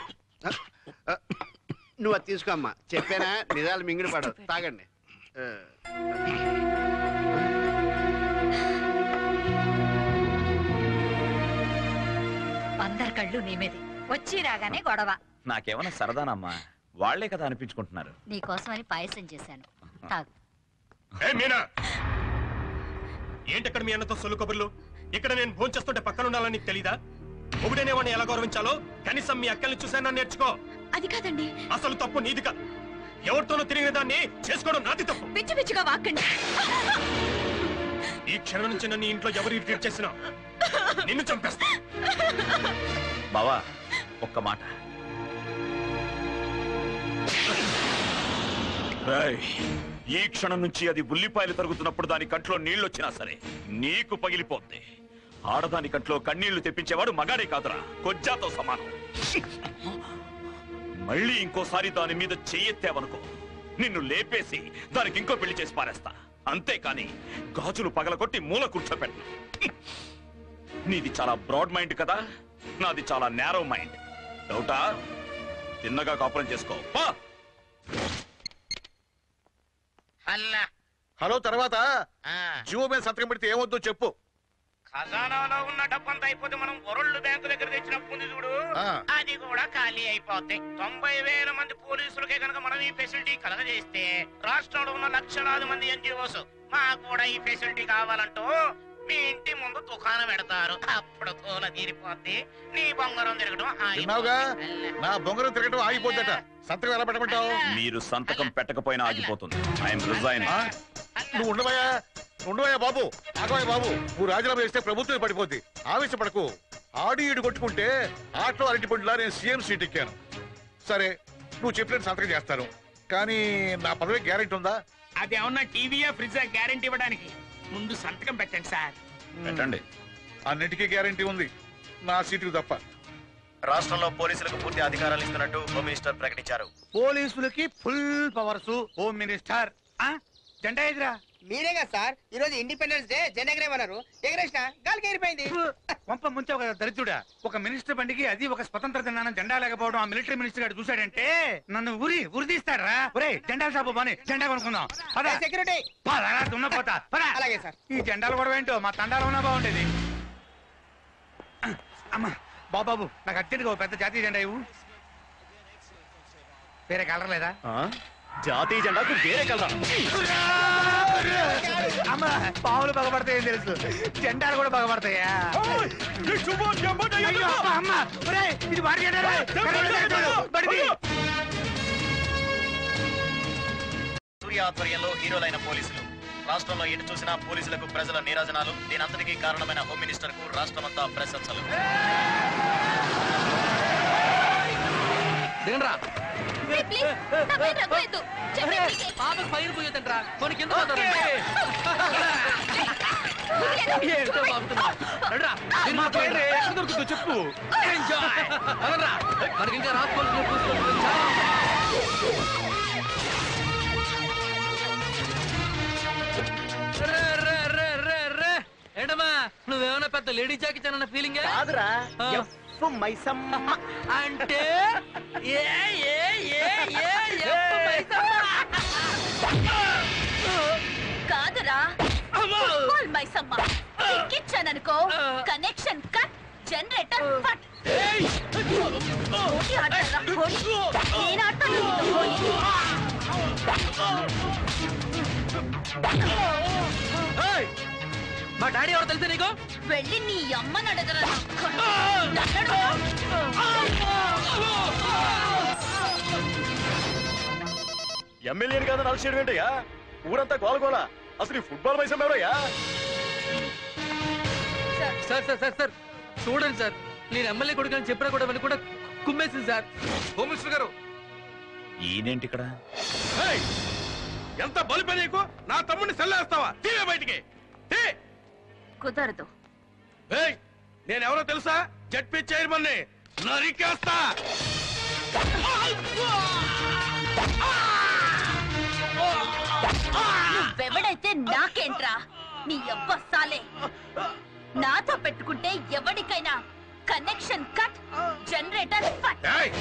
నువ్వు అది తీసుకోమ్మా చెప్పానా నిజాలు మింగిడి పడవు తాగండి ఆ. అందరి కళ్ళు నీ మీదే వచ్చి రాగానే గొడవ నాకేమన్నా సరదానమ్మా వాళ్లే కదా అనిపించుకుంటున్నారు నీకోసమని పాయసం చేశాను తాగు ఏ మీనా ఏంటక్కడ మీ అన్నతో సొల్లు కబుర్లు ఇక్కడ నేను భోజనం చేస్తుంటే పక్కన ఉండాలని నీకు తెలీదా ఒకడేనే వాడిని ఎలా గౌరవించాలో కనీసం మీ అక్కల్ని చూసానని నేర్చుకో అది కాదండి అసలు తప్పు నీది కాదు ఎవరితోనో తిరిగిన దాన్ని చేసుకోవడం నాది తప్పు పిచ్చి పిచ్చిగా వాక్కండి ఈ క్షణం నుంచి నన్ను ఈ ఇంట్లో ఎవరు ట్రీట్ చేసినా నిన్ను చంపేస్తా బావా ఒక్క మాట ఏయ్, ఈ క్షణం నుంచి అది ఉల్లిపాయలు తరుగుతున్నప్పుడు దాని కంట్లో నీళ్లు వచ్చినా సరే నీకు పగిలిపోద్ది ఆడదాని కంట్లో కన్నీళ్లు తెప్పించేవాడు మగాడే కాదురా కొజ్జాతో సమానం మళ్ళీ ఇంకోసారి దాని మీద చెయ్యెత్తావనుకో నిన్ను లేపేసి దానికి ఇంకో పెళ్లి చేసి పారేస్తా అంతేకాని గాజులు పగలగొట్టి మూల కూర్చోపెట్టను నీది చాలా బ్రాడ్ మైండ్ కదా నాది చాలా నేరో మైండ్ డౌటా తిన్నగా కాపురం చేసుకో పా అల్లా హలో తర్వాత ఆ, జియో మీద సంతకం పెడితే ఏమొద్దో చెప్పు ఖజానాలో ఉన్న డబ్బంతా అయిపోతే మనం వరల్డ్ బ్యాంకు దగ్గర తెచ్చిన అప్పు ఉంది చూడు ఆ. అది కూడా ఖాళీ అయిపోతాయి తొంభై వేల మంది పోలీసులకే కనుక మనం ఈ ఫెసిలిటీ కలగజేస్తే రాష్ట్రంలో ఉన్న లక్షలాది మంది ఎన్జిఓస్ మాకు కూడా ఈ ఫెసిలిటీ కావాలంటూ మీ ఇంటి ముందు దుకాణం పెడతారు అప్పుడు తోల తీరిపోద్ది నీ బంగారం తిరగడం విన్నావుగా ఆగిపోద్ది. నా బొంగరం తిరగటం ఆగిపోద్దట సంతకం ఎలా పెట్టమంటావు మీరు సంతకం పెట్టకపోయినా ఆగిపోతుంది ఐఎమ్ రిజైన్ నువ్వు ఉండవయ్యా ఉండవయ్యా బాబు ఆగవయ్య బాబు నువ్వు రాజీనామా చేస్తే ప్రభుత్వం పడిపోద్ది ఆవేశపడకు ఆడి ఈడు కొట్టుకుంటే ఆటలో అరటి పండులా నేను సీఎం సీట్ ఎక్కాను సరే నువ్వు చెప్పినట్టు సంతకం చేస్తాను కానీ నా పదవి గ్యారెంటీ ఉందా అది ఏమన్నా టీవీయా ఫ్రిడ్జ్ గ్యారెంటీ ఇవ్వడానికి ముందు సంతకం పెట్టండి సార్ పెట్టండి అన్నిటికీ గ్యారెంటీ ఉంది నా సీటుకు తప్ప రాష్ట్రంలో పోలీసులకు పూర్తి అధికారాలు ఇస్తున్నట్టు హోమ్ మినిస్టర్ ప్రకటించారు పోలీసులకి ఫుల్ పవర్స్ హోమ్ మినిస్టర్ ఆ? జెండా ఎదురా మీరే కదా సార్ ఈ రోజు ఇండిపెండెన్స్ డే జెండా ఎగరేమన్నారు ఎగరేసిన గాలికి ఎగిరిపోయింది వంప ముంచావు కదా దరిద్రుడా ఒక మినిస్టర్ బండికి అది ఒక స్వతంత్ర దినాన జెండా లేకపోవడం ఆ మిలిటరీ మినిస్టర్ గారు చూశాడంటే నన్ను ఉరి ఉరి తీస్తారా ఒరే జెండా షాపు బాని జెండా కొనుక్కుందాం పద సెక్యూరిటీ పదరా దున్నపోతా పద అలాగే సార్ ఈ జెండాలు కూడా ఏంటో మా తండాలు ఉన్నా బాగుండేది అమ్మా బాబాబు నాకు అర్జెంట్గా ఓ పెద్ద జాతీయ జెండా ఇవ్వు వేరే కలర్ లేదా జాతీయ జెండాకు వేరే కలరా అమ్మ పావులు బాగుపడతాయని తెలుసు జెండాలు కూడా బాగుపడతాయా అయ్యో, అమ్మ, అమ్మ, ఒరేయ్, ఇది వాడి జెండా రా. కరెంట్ జెండా, బడిది. సూర్య ఆధ్వర్యంలో హీరోలైన పోలీసులు రాష్ట్రంలో ఎటు చూసినా పోలీసులకు ప్రజల నీరాజనాలు దీనంతటికీ కారణమైన హోమ్ మినిస్టర్ కు రాష్ట్రమంతా ప్రశంసలు దిగండ్రా ప్లీజ్, ప్లీజ్, నా పైన రగ్గొయ్యొద్దు. చెప్పండి, ప్లీజ్. పాపకు పైన పోయేదంట్రా కొన్ని కింద పోతారండి ఏంటో బాగుతున్నా రండ్రా మీరు మా పైన ఎక్కడ దొరుకుతుందో చెప్పు ఎంజాయ్ పదండ్రా మనకి ఇంకా రాసుకోవాల్సిన చూసుకోవాలి చాలా రే, రే, రే, రే, రే. ఏంటమ్మా నువ్వేమైనా పెద్ద లేడీ జాకి అన్న ఫీలింగ్ కాదురా ఎఫ్ మైసమ్మ అంటే ఏ ఏ ఏ ఏ ఎఫ్ మైసమ్మ. కాదురా ఫుట్బాల్ మైసమ్మ ఎక్కిచ్చాననుకో కనెక్షన్ కట్ జనరేటర్ ఫట్ హోలీ ఆడతారా హోలీ నేను ఆడతాను నీతో హోలీ ఏయ్! మా డాడీ ఎవరు తెలుసా నీకు వెళ్ళి నీ అమ్మని అడగరా నన్నడు ఎమ్మెల్యేని కాదని అలసి చేయడం ఏంటయ్యా ఊరంతా గోలగోల అసలు ఈ ఫుట్బాల్ మైసం ఎవరయ్యా సార్ సార్ సార్ సార్ చూడండి సార్ నేను ఎమ్మెల్యే కొడుకు అని చెప్పినా కూడా వెనక కూడా కుమ్మేసింది సార్ హోమ్ మినిస్టర్ గారు ఈయనేంటి ఇక్కడ ఏయ్! ఎంత బలిపే నీకు నా తమ్ముడిని సెల్లేస్తావా తీవే బయటికి తీ! కుదరదు ఏయ్! నేనెవరో తెలుసా జడ్పీ చైర్మన్ ని నరికేస్తా నువ్వెవడైతే నాకేంట్రా నీ అబ్బ సాలే నాతో పెట్టుకుంటే ఎవరికైనా కనెక్షన్ కట్ జనరేటర్ ఫట్ ఏయ్!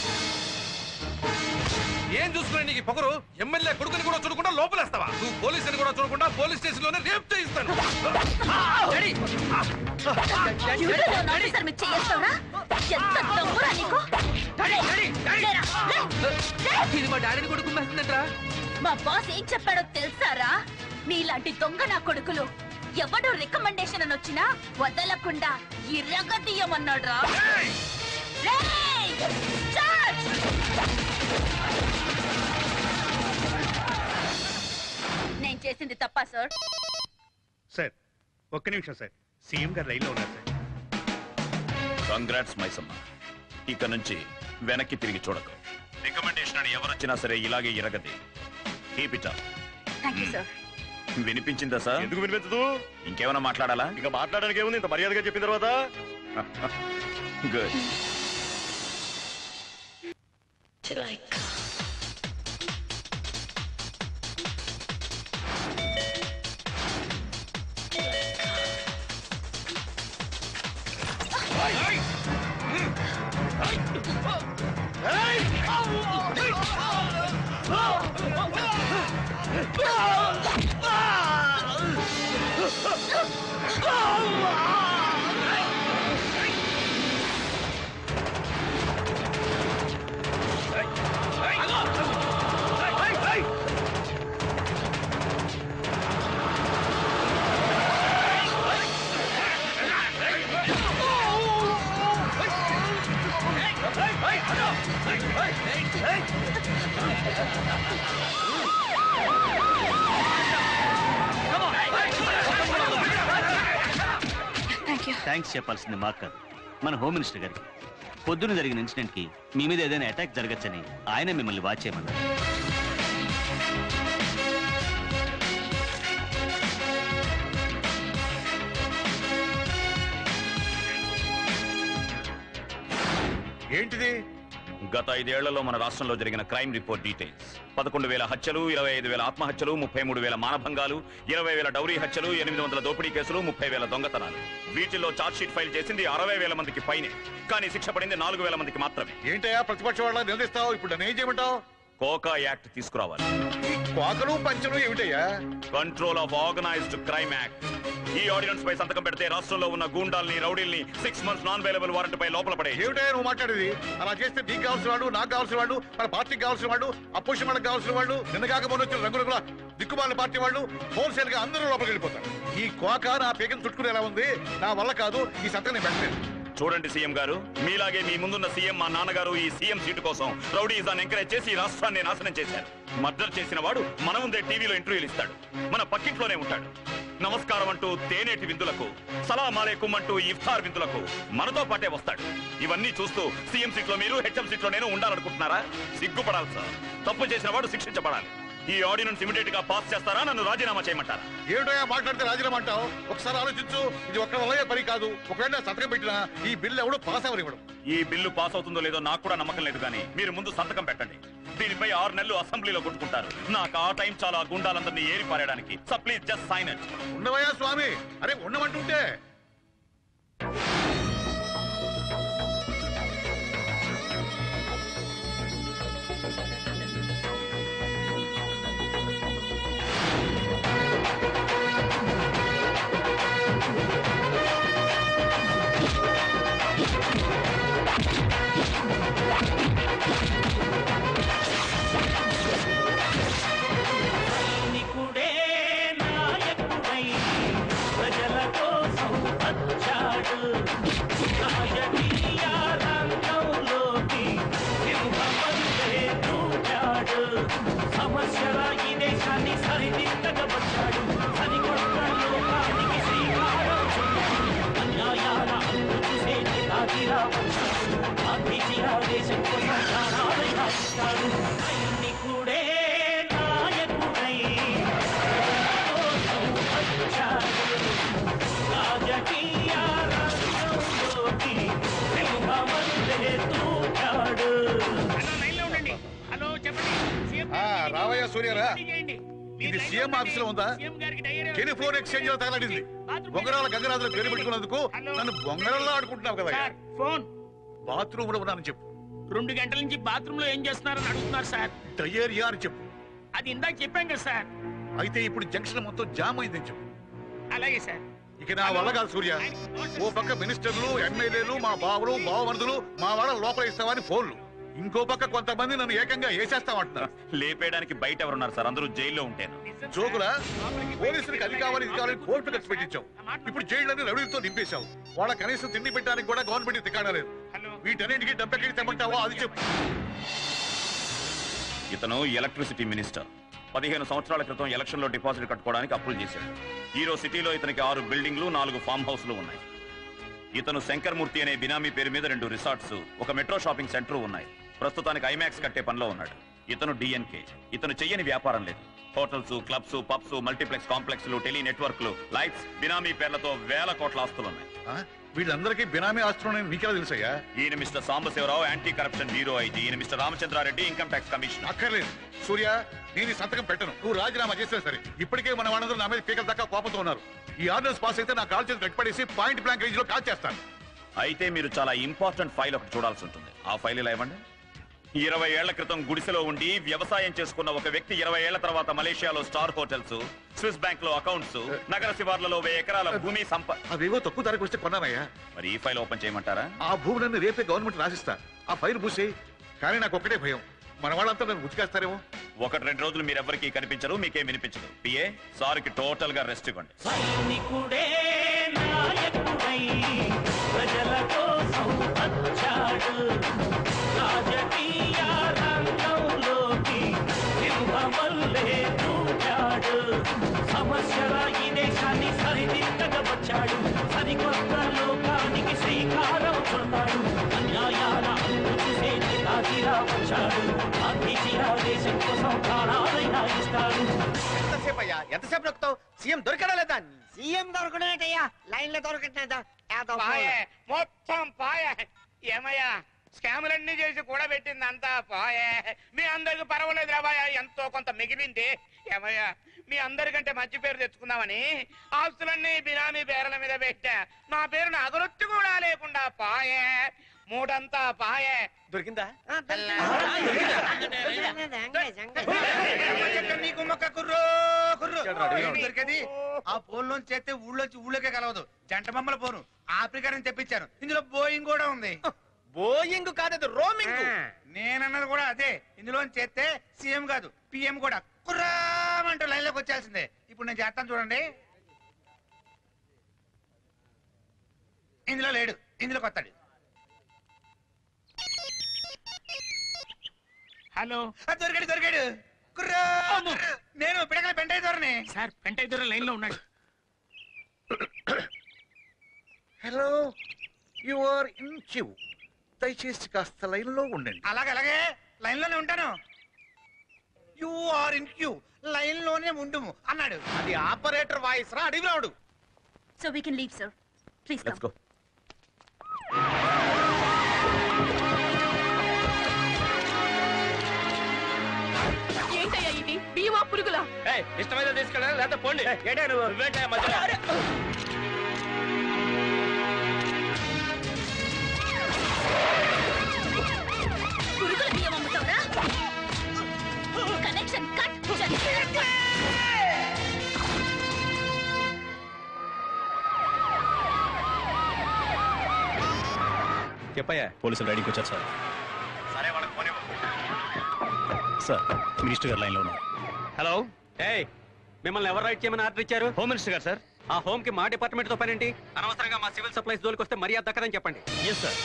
ఏం చూసుకునే నీకు ఈ పొగరు ఎమ్మెల్యే కొడుకుని కూడా చూడకుండా లోపలేస్తావా నువ్వు పోలీస్ అని కూడా చూడకుండా పోలీస్ స్టేషన్ లోనే రేప్ చేయిస్తాను డ్యూటీలో ఉన్న ఆఫీసర్ మీద చేయేస్తావురా? ఎంత దమ్మురా నీకు? లేరా, లే, లే. ఇది మా డాడీని కూడా కుమ్మేస్తుందంట్రా మా బాస్ ఏం చెప్పాడో తెలుసారా నీలాంటి దొంగ నా కొడుకులు ఎవడు రికమెండేషన్ అని వచ్చినా వదలకుండా ఇరగదీయమన్నాడ్రా రేయ్! చార్జ్! నేను చేసింది తప్ప సార్ సార్ ఒక్క నిమిషం సార్ సీఎం గారు రైల్లో ఉన్నారు సార్ కంగ్రాట్స్ మైసమ్మ ఇక నుంచి వెనక్కి తిరిగి చూడకు రికమెండేషన్ అని ఎవరొచ్చినా సరే ఇలాగే ఇరగది keep it up thank you sir వినిపించిందా సార్ ఎందుకు వినిపించదు ఇంకేమైనా మాట్లాడాలా ఇంకా మాట్లాడడానికి ఏముంది ఇంత మర్యాదగా చెప్పిన తర్వాత గుడ్ థ్యాంక్స్ చెప్పాల్సింది మాకు కాదు మన హోమ్ మినిస్టర్ గారికి పొద్దున జరిగిన ఇన్సిడెంట్ కి మీ మీద ఏదైనా అటాక్ జరగచ్చని ఆయన మిమ్మల్ని వాచ్ చేయమన్నారు ఏంటిది గత ఐదేళ్లలో మన రాష్ట్రంలో జరిగిన క్రైమ్ రిపోర్ట్ డీటెయిల్స్ పదకొండు వేల హత్యలు ఇరవై ఐదు వేల ఆత్మహత్యలు ముప్పై మూడు వేల మానభంగాలు ఇరవై వేల డౌరీ హత్యలు ఎనిమిది వందల దోపిడీ కేసులు ముప్పై వేల దొంగతనాలు వీటిల్లో ఛార్జ్ షీట్ ఫైల్ చేసింది అరవై వేల మందికి పైనే కానీ శిక్ష పడింది నాలుగు వేల మందికి మాత్రమే ఏంటయ్యా ప్రతిపక్ష వాళ్ళ నిలదీస్తావు ఇప్పుడు నన్ను ఏం చేయమంటావు కోకా యాక్ట్ తీసుకురావాలి కోకలు పంచలు ఏమిటయ్యా control of organised crime act ఈ ఆర్డినెన్స్ పై సంతకం పెడితే రాష్ట్రంలో ఉన్న గూండాల్ని రౌడీల్ని six months non available warrant పై లోపల పడే ఏమిటయ్యా నువ్వు మాట్లాడేది అలా చేస్తే నీకు కావాల్సిన వాడు నాకు కావాల్సిన వాడు మన పార్టీకి కావాల్సిన వాడు అపోజిషన్ వాళ్ళకి కావాల్సిన వాళ్ళు నిన్న కాక మొన్న వచ్చిన రంగుల దిక్కుమాల పార్టీ వాళ్ళు హోల్సేల్ గా అందరూ లోపలికి వెళ్ళిపోతారు ఈ కోక నా పేకను చుట్టుకునేలా ఉంది నా వల్ల కాదు ఈ సంతకం నేను పెట్టలేదు చూడండి సీఎం గారు మీలాగే మీ ముందున్న సీఎం మా నాన్నగారు ఈ సీఎం సీటు కోసం రౌడీజాన్ని ఎంకరేజ్ చేసి ఈ రాష్ట్రాన్ని నాశనం చేశారు మర్డర్ చేసిన వాడు మన ముందే టీవీలో ఇంటర్వ్యూలు ఇస్తాడు మన పక్కింట్లోనే ఉంటాడు నమస్కారం అంటూ తేనేటి విందులకు సలాం అలేకుం అంటూ ఇఫ్తార్ విందులకు మనతో పాటే వస్తాడు ఇవన్నీ చూస్తూ సీఎం సీట్లో మీరు హెచ్ఎం సీట్లో నేను ఉండాలనుకుంటున్నారా సిగ్గుపడాలి సార్ తప్పు చేసిన వాడు శిక్షించబడాలి ఈ ఆర్డినెన్స్ ఇమీడియట్ గా పాస్ చేస్తారా నన్ను రాజీనామా చేయమంటారా ఏమిటయ్యా మాట్లాడితే రాజీనామా అంటావు ఒకసారి ఆలోచించు ఇది ఒక్క వల్ల పని కాదు ఒకవేళ సంతకం పెట్టినా ఈ బిల్లు ఎవడు పాస్ అవ్వరు ఇవ్వడం ఈ బిల్లు పాస్ అవుతుందో లేదో నాకు కూడా నమ్మకం లేదు కానీ మీరు ముందు సంతకం పెట్టండి దీనిపై ఆరు నెలలు అసెంబ్లీలో కొట్టుకుంటారు నాకు ఆ టైం చాలా గుండాలందరినీ ఏరి పారేయడానికి so please just sign it ఉండవయ్యా స్వామి అరే ఉండమంటుంటే సైనికుడే నాయకుడై ప్రజల కోసం వచ్చాడు రాజకీయ రంగంలోకి సింహమంతే దూకాడు సమస్యల ఈ దేశాన్ని సరిదిద్దగా వచ్చాడు సరికొత్త లోకానికి శ్రీకారం చుట్టాడు అన్యాయాల అంతు చూసే నేతాగిరా వచ్చాడు గాంధీజీలా దేశం కోసం ప్రాణాలైనా ఇస్తాడు సైనికుడే నాయకుడై కోసం వచ్చాడు రాజకీయ రంగంలోకి సింహమంతే దూకాడు హలో చెప్పండి సీఎం ఆ, రావయ్యా సూర్యరా చేయండి ఇది సీఎం ఆఫీస్ లో ఉందా టెలిఫోన్ ఎక్స్చేంజ్ లో తగలడింది బొంగరాల గంగరాజులు పేరు పెట్టుకున్నందుకు నన్ను బొంగరంలో ఆడుకుంటున్నావు కదా ఫోన్ బాత్రూమ్ లో ఉన్నానని చెప్పు రెండు గంటల నుంచి బాత్రూమ్ లో ఏం చేస్తున్నారని అడుగుతున్నారు సార్ డయేరియా అని చెప్పు అది ఇందాక చెప్పాం కదా సార్ అయితే ఇప్పుడు జంక్షన్ మొత్తం జామ్ అయిందని చెప్పు అలాగే సార్ ఇక నా వల్ల కాదు సూర్య ఓ పక్క మినిస్టర్లు ఎమ్మెల్యేలు మా బావులు బావమరుదులు మా వాళ్ళ లోపల ఇస్తామని ఫోన్లు ఇంకో పక్క కొంతమంది నన్ను ఏకంగా వేసేస్తామంటున్నారు లేపేయడానికి బయట ఎవరున్నారు సార్ అందరూ జైల్లో ఉంటాను జోకులా పోలీసులకు అది కావాలి ఇది కావాలి కోర్టు ఖర్చు పెట్టించావు ఇప్పుడు జైళ్ళని రౌడీలతో నింపేశావు వాళ్ళ కనీసం తిండి పెట్టడానికి కూడా గవర్నమెంట్ తికాడా లేదు వీటన్నింటికి డబ్బెక్కడికి తెమ్మంటావో అది చెప్పు ఇతను ఎలక్ట్రిసిటీ మినిస్టర్ పదిహేను సంవత్సరాల క్రితం ఎలక్షన్ లో డిపాజిట్ కట్టుకోవడానికి అప్పులు చేశాడు హీరో సిటీలో ఇతనికి ఆరు బిల్డింగ్లు నాలుగు ఫామ్ హౌస్లు ఉన్నాయి ఇతను శంకర్మూర్తి అనే బినామీ పేరు మీద రెండు రిసార్ట్స్ ఒక మెట్రో షాపింగ్ సెంటర్ ఉన్నాయి ప్రస్తుతానికి ఐమాక్స్ కట్టే పనిలో ఉన్నాడు ఇతను డిఎన్కే ఇతను చెయ్యని వ్యాపారం లేదు హోటల్స్ క్లబ్స్ పబ్స్ మల్టీప్లెక్స్ కాంప్లెక్స్లు టెలి నెట్వర్క్లు లైట్స్ బినామీ పేర్లతో వేల కోట్ల ఆస్తులున్నాయి ఆ? వీళ్ళందరికీ బినామీ ఆస్తులు నీకెలా తెలుసయ్యా ఈయన mister Sambasivarao anti corruption bureau IG ఈయన mister Ramachandrareddy income tax commissioner అక్కర్లేదు సూర్య నేను ఈ సంతకం పెట్టను నువ్వు రాజీనామా చేసినా సరే ఇప్పటికే మన వాళ్ళందరూ నా మీద పీకల దాకా కోపంతో ఉన్నారు ఈ ఆర్డర్స్ పాస్ అయితే నా కాల్ చేసి గట్టిపడేసి పాయింట్ బ్లాంక్ రేంజ్ లో కాల్ చేస్తాను అయితే మీరు చాలా ఇంపార్టెంట్ ఫైల్ ఒకటి చూడాల్సి ఉంటుంది ఆ ఫైల్ ఇలా ఇవ్వండి ఇరవై ఏళ్ల క్రితం గుడిసెలో ఉండి వ్యవసాయం చేసుకున్న ఒక వ్యక్తి ఇరవై ఏళ్ల తర్వాత మలేషియాలో స్టార్ హోటల్స్ స్విస్ బ్యాంక్ లో అకౌంట్స్ నగర శివార్లలో వెయ్యి ఎకరాల భూమి సంప అవేవో తక్కువ ధరకు వస్తే కొన్నానయ్యా మరి ఈ ఫైల్ ఓపెన్ చేయమంటారా ఆ భూములన్నీ రేపే గవర్నమెంట్ రాసిస్తా ఆ ఫైల్ మూసి కానీ నాకు ఒక్కటే భయం మన వాళ్ళంతా నన్ను ఉతికేస్తారేమో ఒకటి రెండు రోజులు మీరెవ్వరికీ కనిపించరు మీకేం వినిపించదు పిఏ సార్కి టోటల్ గా రెస్ట్ ఇవ్వండి సైనికుడే నాయకుడై ప్రజల కోసం వచ్చాడు రాజకీయ రంగంలోకి సింహమల్లే దూకాడు సమస్యల ఈ దేశాన్ని సరిదిద్దగా వచ్చాడు సరికొత్త లోకానికి శ్రీకారం చుడతాడు అన్యాయాల అంతు చూసే నేతాగిరా వచ్చాడు గాంధీజీ ఆ దేశం కోసం ప్రాణాలైనా ఇస్తాడు ఎంతసేపు అయ్యా ఎంతసేపు నొక్కుతావు సీఎం దొరికడా లేదా సీఎం దొరకడేటయ్యా లైన్ లో దొరకట్లేదా పాయే మొత్తం పాయే ఏమయ్యా స్కాములన్నీ చేసి కూడా పెట్టింది అంతా పాయే మీ అందరికి పర్వాలేదు రాబాయా ఎంతో కొంత మిగిలింది ఏమయ్యా మీ అందరికంటే మంచి పేరు తెచ్చుకుందామని ఆస్తులన్నీ బినామీ పేర్ల మీద పెట్టా నా పేరును అగరొత్తి కూడా లేకుండా పాయే మూడంతా పాయే దొరికిందా నీకు మొక్క కుర్రో కుర్రో ఏంటి దొరికేది ఆ ఫోన్ లోంచి చేస్తే ఊళ్ళోంచి ఊళ్ళోకే కలవదు జంట బొమ్మల ఫోను ఆఫ్రికా నుంచి తెప్పించాను ఇందులో బోయింగ్ కూడా ఉంది బోయింగ్ కాదు రోమింగ్ నేనన్నది కూడా అదే ఇందులో చేస్తే సీఎం కాదు పిఎం కూడా కుర్రామంటూ లైన్ లోకి వచ్చేసిందే ఇప్పుడు నేను చేస్తాను చూడండి ఇందులో లేడు ఇందులోకి వస్తాడు హలో దొరికాడు దొరికాడు కుర్రా కుర్రా. నేను పిడకల పెంటాయి ధోరణి సార్ పెంట ఇద్దరు లైన్ లో ఉన్నాడు hello you are in queue దయచేసి కాస్త లైన్ లో ఉండండి అలాగే అలాగే లైన్ లోనే ఉంటాను you are in queue line లోనే ఉండుము అన్నాడు అది ఆపరేటర్ వాయిస్ రా అడిగి రాడు so we can leave sir please let's go ఏంటయ్యా ఇది భీమా పురుగులా ఇష్టమైతే తీసుకెళ్ళాలి లేదా పోండి నువ్వేంటయ్యా మధ్యలో పురుగుల బియ్యం అమ్ముతావురా కనెక్షన్ కట్ చెప్పయ్యా పోలీసులు రైడింగ్కి వచ్చారు సార్ సరే వాళ్ళకి పోనీ సార్ మినిస్టర్ గారు లైన్లో ఉన్నారు హలో ఏయ్ మిమ్మల్ని ఎవరు రైట్ చేయమని ఆర్డర్ ఇచ్చారు హోమ్ మినిస్టర్ గారు సార్ ఆ హోమ్ కి మా డిపార్ట్మెంట్ తో పనేంటి అనవసరంగా మా సివిల్ సప్లైస్ జోలికి వస్తే మర్యాద దక్కదని చెప్పండి ఎస్ సార్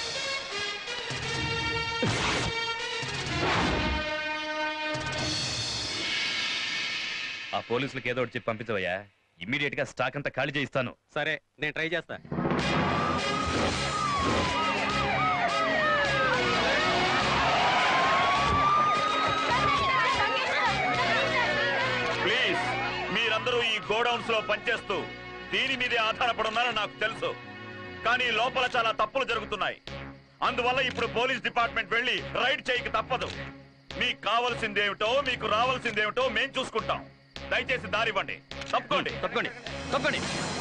ఆ పోలీసులకు ఏదో ఒకటి చెప్పి పంపించవయ్యా ఇమ్మీడియట్ గా స్టాక్ అంతా ఖాళీ చేయిస్తాను సరే నేను ట్రై చేస్తా ప్లీజ్ మీరందరూ ఈ గోడౌన్స్ లో పనిచేస్తూ దీని మీదే ఆధారపడున్నారని నాకు తెలుసు కానీ లోపల చాలా తప్పులు జరుగుతున్నాయి అందువల్ల ఇప్పుడు పోలీస్ డిపార్ట్మెంట్ వెళ్ళి రైడ్ చేయక తప్పదు మీకు కావాల్సిందేమిటో మీకు రావాల్సిందేమిటో మేం చూసుకుంటాం దయచేసి దారివ్వండి తప్పుకోండి తప్పుకోండి తప్పుకోండి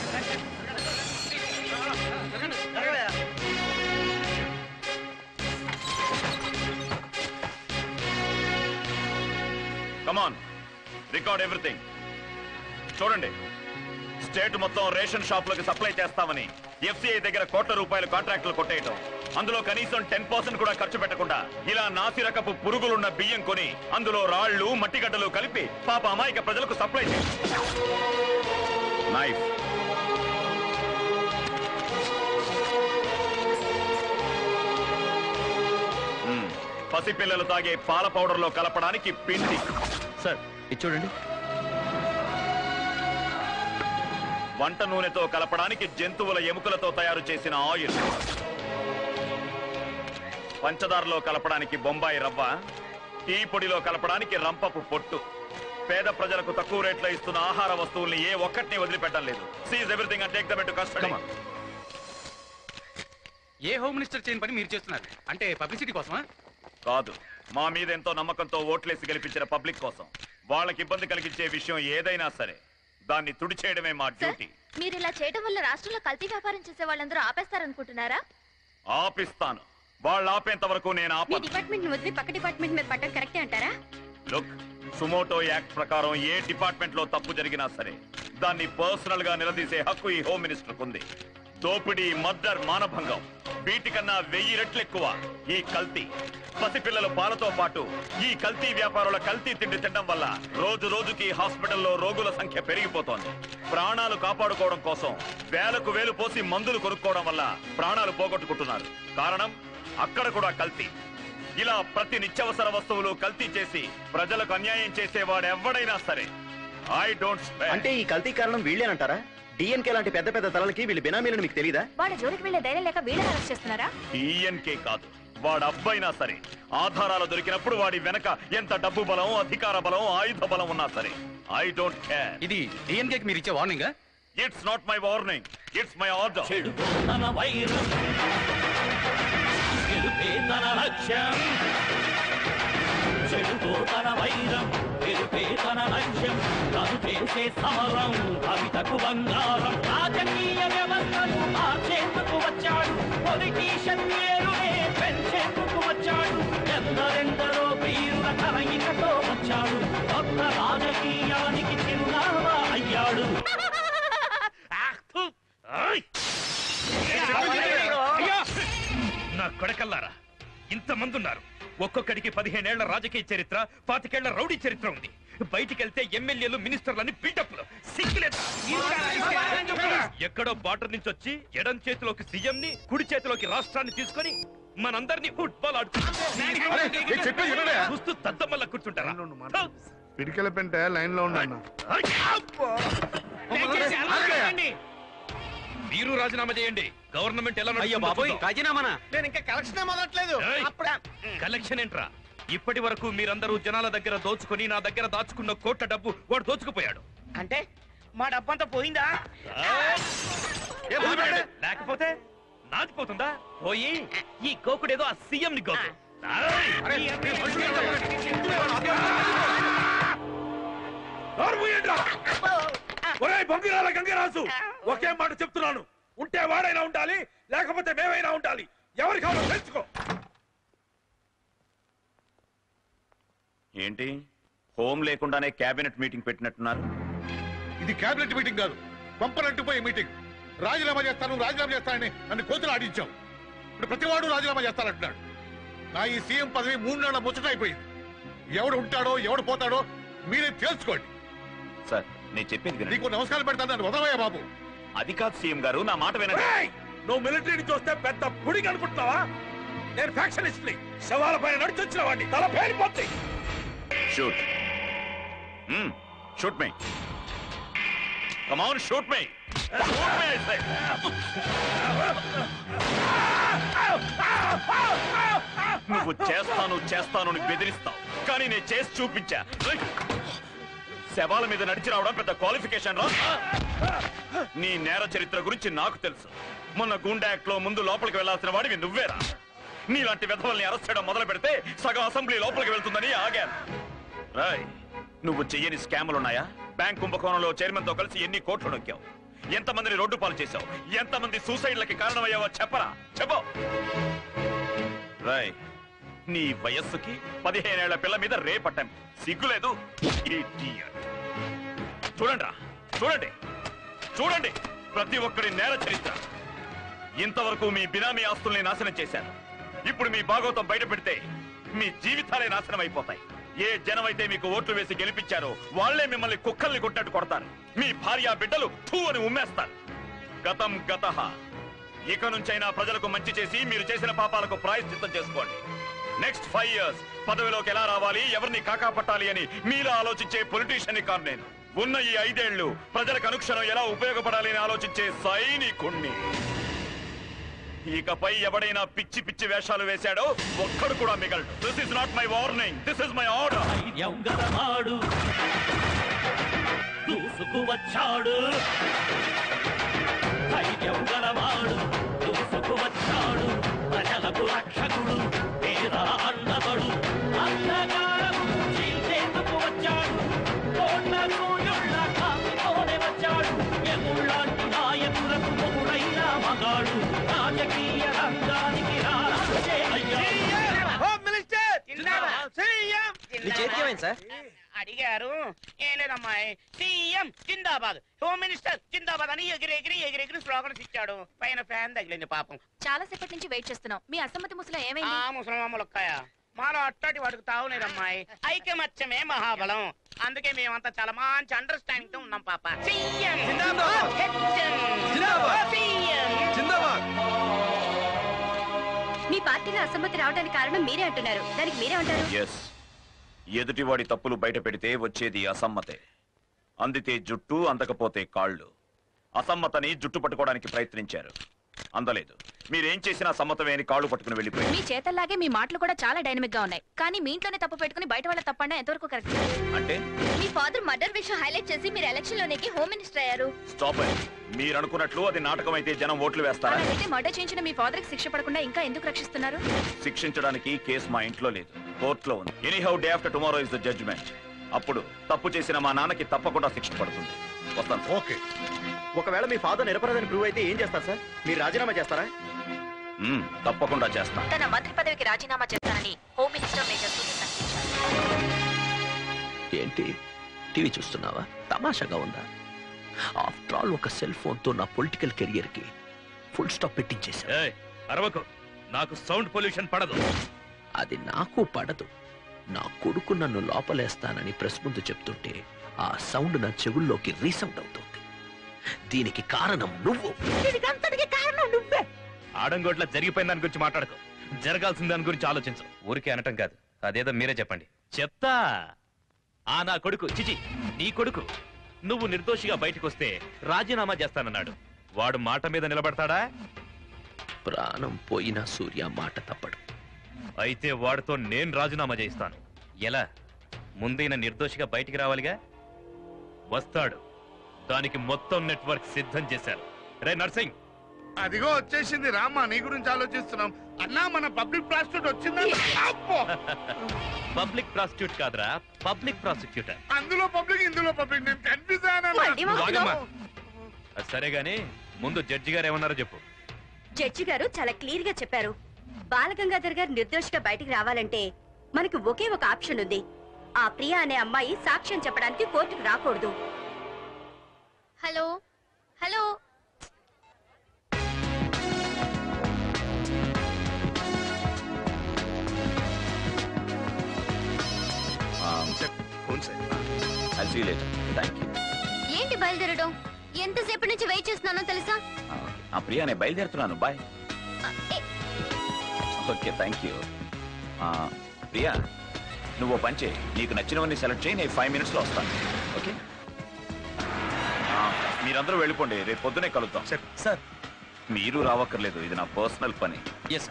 కమాన్ రికార్డ్ ఎవ్రీథింగ్ చూడండి స్టేట్ మొత్తం రేషన్ షాపులకు సప్లై చేస్తామని ఎఫ్సిఐ దగ్గర కోట్ల రూపాయల కాంట్రాక్టులు కొట్టేయటం అందులో కనీసం టెన్ పర్సెంట్ కూడా ఖర్చు పెట్టకుండా ఇలా నాసిరకపు పురుగులున్న బియ్యం కొని అందులో రాళ్లు మట్టిగడ్డలు కలిపి పాప అమాయక ప్రజలకు సప్లై చేయాలి నైఫ్ మ్మ్. పసిపిల్లలు తాగే పాల పౌడర్ లో కలపడానికి పిండి సార్ ఇది చూడండి వంట నూనెతో కలపడానికి జంతువుల ఎముకలతో తయారు చేసిన ఆయిల్ పంచదారలో కలపడానికి బొంబాయి రవ్వ టీ పొడిలో కలపడానికి రంపపు పొట్టు పేద ప్రజలకు తక్కువ రేట్లో ఇస్తున్న ఆహార వస్తువుల్ని ఏ ఒక్కటిని వదిలిపెట్టడం లేదు seize everything and take them into custody ఏ హోమ్ మినిస్టర్ చేయని పని మీరు చేస్తున్నారు అంటే పబ్లిసిటీ కోసమా కాదు మా మీద ఎంతో నమ్మకంతో ఓట్లేసి గెలిపించిన పబ్లిక్ కోసం వాళ్ళకి ఇబ్బంది కలిగించే విషయం ఏదైనా సరే దాన్ని తుడిచేయడమే మా డ్యూటీ మీరు ఇలా చేయడం వల్ల రాష్ట్రంలో కల్తీ వ్యాపారం చేసే వాళ్ళందరూ ఆపేస్తారనుకుంటున్నారా ఆపిస్తాను వాళ్ళు ఆపేంత వరకు నేను మీ ఆపను డిపార్ట్మెంట్ వదిలి పక్క డిపార్ట్మెంట్ మీద పట్టడం కరెక్టే అంటారా లుక్ సుమోటో యాక్ట్ ప్రకారం ఏ డిపార్ట్మెంట్ లో తప్పు జరిగినా సరే దాన్ని పర్సనల్ గా నిలదీసే హక్కు ఈ హోమ్ మినిస్టర్ ఉంది దోపిడీ మర్డర్ మానభంగం వీటికన్నా వెయ్యి రెట్లు ఎక్కువ ఈ కల్తీ పసిపిల్లల పాలతో పాటు ఈ కల్తీ వ్యాపారుల కల్తీ తిండి తినడం వల్ల రోజు రోజుకి హాస్పిటల్లో రోగుల సంఖ్య పెరిగిపోతోంది ప్రాణాలు కాపాడుకోవడం కోసం వేలకు వేలు పోసి మందులు కొనుక్కోవడం వల్ల ప్రాణాలు పోగొట్టుకుంటున్నారు కారణం అక్కడ కూడా కల్తీ ఇలా ప్రతి నిత్యావసర వస్తువులు కల్తీ చేసి ప్రజలకు అన్యాయం చేసేవాడు ఎవడైనా సరే ఐ డోంట్ అంటే ఈ కల్తీ కారణం వీళ్ళేనంటారా డిఎన్కే లాంటి పెద్ద పెద్ద తలలకి వీళ్ళు బినామీలను మీకు తెలీదా వాళ్ళ జోలికి వెళ్లే ధైర్యం లేక వీళ్ళని అరెస్ట్ చేస్తున్నారా ఈఎన్కే కాదు వాడు అబ్బాయినా సరే ఆధారాలు దొరికినప్పుడు వాడి వెనక ఎంత డబ్బు బలం అధికార బలం ఆయుధ బలం ఉన్నా సరే ఐ డోంట్ కేర్ ఇది డిఎన్కే మీరు ఇచ్చే warning it's not my warning it's my order తన వైరం గెలుపే తన లక్ష్యం చెడుతో తన వైరం గెలుపే తన లక్ష్యం తను చేసే సమరం కవితకు బంగారం రాజకీయ వ్యవస్థను మార్చేందుకు వచ్చాడు పొలిటీషియన్ పేరునే పెంచేందుకు వచ్చాడు ఎందరెందరో వీరుల కలయికతో వచ్చాడు కొత్త రాజకీయానికి చిరునామా అయ్యాడు అయ్యా! నా కొడకల్లారా ఇంతమంది ఉన్నారు ఒక్కొక్కడికి పదిహేనేళ్ల రాజకీయ చరిత్ర పాతికేళ్ల రౌడీ చరిత్ర ఉంది బయటికెళ్తే ఎమ్మెల్యేలు మినిస్టర్లని బిల్డప్లు సిగ్గులేదా ఎక్కడో బార్డర్ నుంచి వచ్చి ఎడం చేతిలోకి సీఎం ని కుడి చేతిలోకి రాష్ట్రాన్ని తీసుకొని మనందరినీ ఫుట్బాల్ అరే, నేను చెప్పేది వినలే? చూస్తూ తద్దమ్మల్లా కూర్చుంటారా పిడికెల పెంట లైన్ లో ఉన్నా మీరు రాజీనామా చేయండి గవర్నమెంట్ ఎలా అయ్యో బాబోయ్ రాజీనామానా నేను ఇంకా కలెక్షన్ మొదలట్లేదు అప్పుడే కలెక్షన్ ఏంట్రా ఇప్పటి వరకు మీరందరూ జనాల దగ్గర దోచుకొని నా దగ్గర దాచుకున్న కోట్ల డబ్బు వాడు దోచుకుపోయాడు అంటే మా డబ్బంతా పోయిందా లేకపోతే నాదిపోతుందా పోయి ఈ గోకుడేదో ఆ సీఎం ని గోకు ఒరే బొంగిరాల గంగరాజు ఒకే మాట చెప్తున్నాను ఉంటే వాడైనా ఉండాలి లేకపోతే మేమైనా ఉండాలి ఎవరి కావాలో తెలుసుకో ఏంటి హోమ్ లేకుండానే కేబినెట్ మీటింగ్ పెట్టినట్టున్నారు ఇది కేబినెట్ మీటింగ్ కాదు పంపనట్టుపోయే మీటింగ్ రాజీనామా చేస్తాను రాజీనామా చేస్తానని నన్ను కోతులు ఆడించావు ఇప్పుడు ప్రతివాడు రాజీనామా చేస్తానంటున్నాడు నా ఈ సీఎం పదవి మూడు నెలల ముచ్చట అయిపోయింది ఎవడు ఉంటాడో ఎవడు పోతాడో మీరే తెలుసుకోండి సార్ నేను చెప్పింది వినండి. నీకు నమస్కారం పెడతాను నన్ను వదలవయ్యా బాబు అది కాదు సీఎం గారు నా మాట వినండి ఏయ్! నువ్వు మిలిటరీ నుంచి వస్తే పెద్ద పుడికి అనుకుంటున్నావా నేను ఫ్యాక్షనిస్ట్ ని శవాల పైన నడిచొచ్చిన వాడిని తల పేలిపోద్ది shoot shoot me come on shoot me shoot me I నువ్వు చేస్తాను చేస్తాను అని బెదిరిస్తావు కానీ నేను చేసి చూపించా రేయ్! శవాల మీద నడిచి రావడం పెద్ద క్వాలిఫికేషన్ రా నీ నేర చరిత్ర గురించి నాకు తెలుసు మొన్న గుండా యాక్ట్ లో ముందు లోపలికి వెళ్లాల్సిన వాడివి నువ్వేరా నీలాంటి విధవల్ని అరెస్ట్ చేయడం మొదలు పెడితే సగం అసెంబ్లీ లోపలికి వెళ్తుందని ఆగాను రాయ్ నువ్వు చెయ్యని స్కాములు ఉన్నాయా బ్యాంక్ కుంభకోణంలో చైర్మన్ తో కలిసి ఎన్ని కోట్లు నొక్కావు ఎంతమందిని రోడ్డు పాలు చేశావు ఎంతమంది సూసైడ్లకి కారణమయ్యావో చెప్పరా చెప్పు రాయ్ నీ వయస్సుకి పదిహేనేళ్ల పిల్ల మీద రేపట్టాం సిగ్గులేదు Idiot. చూడండి రా చూడండి చూడండి ప్రతి ఒక్కరి నేర చరిత్ర ఇంతవరకు మీ బినామీ ఆస్తుల్ని నాశనం చేశారు ఇప్పుడు మీ భాగవతం బయట పెడితే మీ జీవితాలే నాశనం అయిపోతాయి ఏ జనమైతే మీకు ఓట్లు వేసి గెలిపించారో వాళ్లే మిమ్మల్ని కుక్కల్ని కొట్టినట్టు కొడతారు మీ భార్య బిడ్డలు థూ అని ఉమ్మేస్తారు గతం గత ఇక నుంచైనా ప్రజలకు మంచి చేసి మీరు చేసిన పాపాలకు ప్రాయశ్చిత్తం చేసుకోండి నెక్స్ట్ ఫైవ్ ఇయర్స్ పదవిలోకి ఎలా రావాలి ఎవరిని కాకా పట్టాలి అని మీలా ఆలోచించే పొలిటీషియన్ కాను నేను ఉన్న ఈ ఐదేళ్లు ప్రజలకు అనుక్షణం ఎలా ఉపయోగపడాలి అని ఆలోచించే సైనికుణ్ణి ఇకపై ఎవడైనా పిచ్చి పిచ్చి వేషాలు వేశాడో ఒక్కడు కూడా మిగలడు this is not my warning this is my order గలవాడు దూసుకు వచ్చాడు ధైర్యం గలవాడు దూసుకు వచ్చాడు ప్రజలకు రక్షకుడు పేద అన్నబడు అంధకారము చీల్చేందుకు వచ్చాడు కోట్ల సూర్యుళ్ళ కాంతితోనే వచ్చాడు ఎముళ్ళాంటి నాయకులకు మొగుడైన మగాడు రాజకీయ రంగానికి ఏమైంది సార్ అడిగారు ఏం లేదమ్మాయి సీఎం జిందాబాద్ హోమ్ మినిస్టర్ జిందాబాద్ అని ఎగిరి ఎగిరి ఎగిరి ఎగిరి స్లోగన్స్ ఇచ్చాడు పైన ఫ్యాన్ తగిలింది పాపం చాలా సేపటి నుంచి వెయిట్ చేస్తున్నాం మీ అసమ్మతి ముసలో ఆ ఏమైంది ముసలమ్మలొక్కాయ మాలో అట్టాటి వాడికి తావులేదమ్మాయి ఐకమత్యమే మహాబలం అందుకే మేమంతా చాలా మంచి అండర్స్టాండింగ్ తో ఉన్నాం పాప సీఎం మీ పార్టీలో అసమ్మతి రావడానికి కారణం మీరే అంటున్నారు దానికి మీరే అంటారు ఎస్ ఎదుటివాడి తప్పులు బయట పెడితే వచ్చేది అసమ్మతే అందితే జుట్టు అందకపోతే కాళ్ళు అసమ్మతని జుట్టు పట్టుకోవడానికి ప్రయత్నించారు అందలేదు మీరేం చేసినా సమ్మతమే అని కాళ్ళు పట్టుకుని వెళ్ళిపోయారు మీ చేతల్లాగే మీ మాటలు కూడా చాలా డైనమిక్ గా ఉన్నాయి కానీ మీ ఇంట్లోనే తప్పు పెట్టుకుని బయట వాళ్ళ తప్పండా ఎంతవరకు కరెక్ట్ అంటే మీ ఫాదర్ మర్డర్ విషయం హైలైట్ చేసి మీరు ఎలక్షన్ లోనికి హోమ్ మినిస్టర్ అయ్యారు స్టాప్ మీరు అనుకున్నట్లు అది నాటకం అయితే జనం ఓట్లు వేస్తారా అలాగైతే మర్డర్ చేయించిన మీ ఫాదర్ కి శిక్ష పడకుండా ఇంకా ఎందుకు రక్షిస్తున్నారు శిక్షించడానికి కేసు మా ఇంట్లో లేదు కోర్టులో ఉంది any how day after tomorrow is the judgement అప్పుడు తప్పు చేసిన మా నాన్నకి తప్పకుండా శిక్ష పడుతుంది వస్తాను ఓకే ఒకవేళ మీ ఫాదర్ నిరపరాధని ప్రూవ్ అయితే ఏం చేస్తారు సార్ మీరు రాజీనామా చేస్తారా మ్మ్, తప్పకుండా చేస్తాను తన మంత్రి పదవికి రాజీనామా చేస్తానని హోమ్ మినిస్టర్ మేజర్ ఏంటి టీవీ చూస్తున్నావా తమాషాగా ఉందా ఆఫ్టర్ ఆల్ ఒక సెల్ ఫోన్ తో నా పొలిటికల్ కెరియర్ కి ఫుల్ స్టాప్ పెట్టించేశా ఏయ్, అరవకు నాకు సౌండ్ పొల్యూషన్ పడదు అది నాకు పడదు నా కొడుకు నన్ను లోపలేస్తానని ప్రెస్ ముందు చెప్తుంటే ఆ సౌండ్ నా చెవుల్లోకి రీసౌండ్ అవుతుంది దీనికి కారణం నువ్వు దీనికంతటికి కారణం నువ్వే ఆడంగోట్ల జరిగిపోయిన దాని గురించి మాట్లాడకు జరగాల్సిన దాని గురించి ఆలోచించు ఊరికే అనటం కాదు అదేదో మీరే చెప్పండి చెప్తా ఆ నా కొడుకు చిచి నీ కొడుకు నువ్వు నిర్దోషిగా బయటకు వస్తే రాజీనామా చేస్తానన్నాడు వాడు మాట మీద నిలబడతాడా ప్రాణం పోయినా సూర్య మాట తప్పడు అయితే వాడితో నేను రాజీనామా చేయిస్తాను ఎలా ముందైన నిర్దోషిగా బయటికి రావాలిగా వస్తాడు దానికి మొత్తం నెట్వర్క్ సిద్ధం చేశారు రే నర్సింగ్ అదిగో వచ్చేసింది రామ్మా నీ గురించి ఆలోచిస్తున్నాం అన్నా మన పబ్లిక్ ప్రాస్టిట్యూట్ వచ్చిందా అబ్బో! పబ్లిక్ ప్రాసిక్యూట్ కాదురా పబ్లిక్ ప్రాసిక్యూటర్ అందులో పబ్లిక్ ఇందులో పబ్లిక్ నేను కన్ఫ్యూజ్ అది సరే గాని ముందు జడ్జి గారు ఏమన్నారో చెప్పు జడ్జి గారు చాలా క్లియర్ గా చెప్పారు బాలగంగాధర్ గారు నిర్దోషిగా బయటికి రావాలంటే మనకి ఒకే ఒక ఆప్షన్ ఉంది ఆ ప్రియా అనే అమ్మాయి సాక్ష్యం చెప్పడానికి కోర్టుకు రాకూడదు హలో హలో థ్యాంక్ యూ ఏంటి బయలుదేరడం ఎంతసేపటి నుంచి వెయిట్ చేస్తున్నానో తెలుసా ఆ ప్రియా నేను బయలుదేరుతున్నాను bye okay thank you Priya నువ్వు ఓ పని చేయి నీకు నచ్చినవన్నీ సెలెక్ట్ చేయి నేను ఫైవ్ మినిట్స్లో వస్తాను ఓకే ఆ, మీరందరూ వెళ్ళిపోండి రేపు పొద్దునే కలుద్దాం సార్ మీరు రావక్కర్లేదు ఇది నా పర్సనల్ పని yes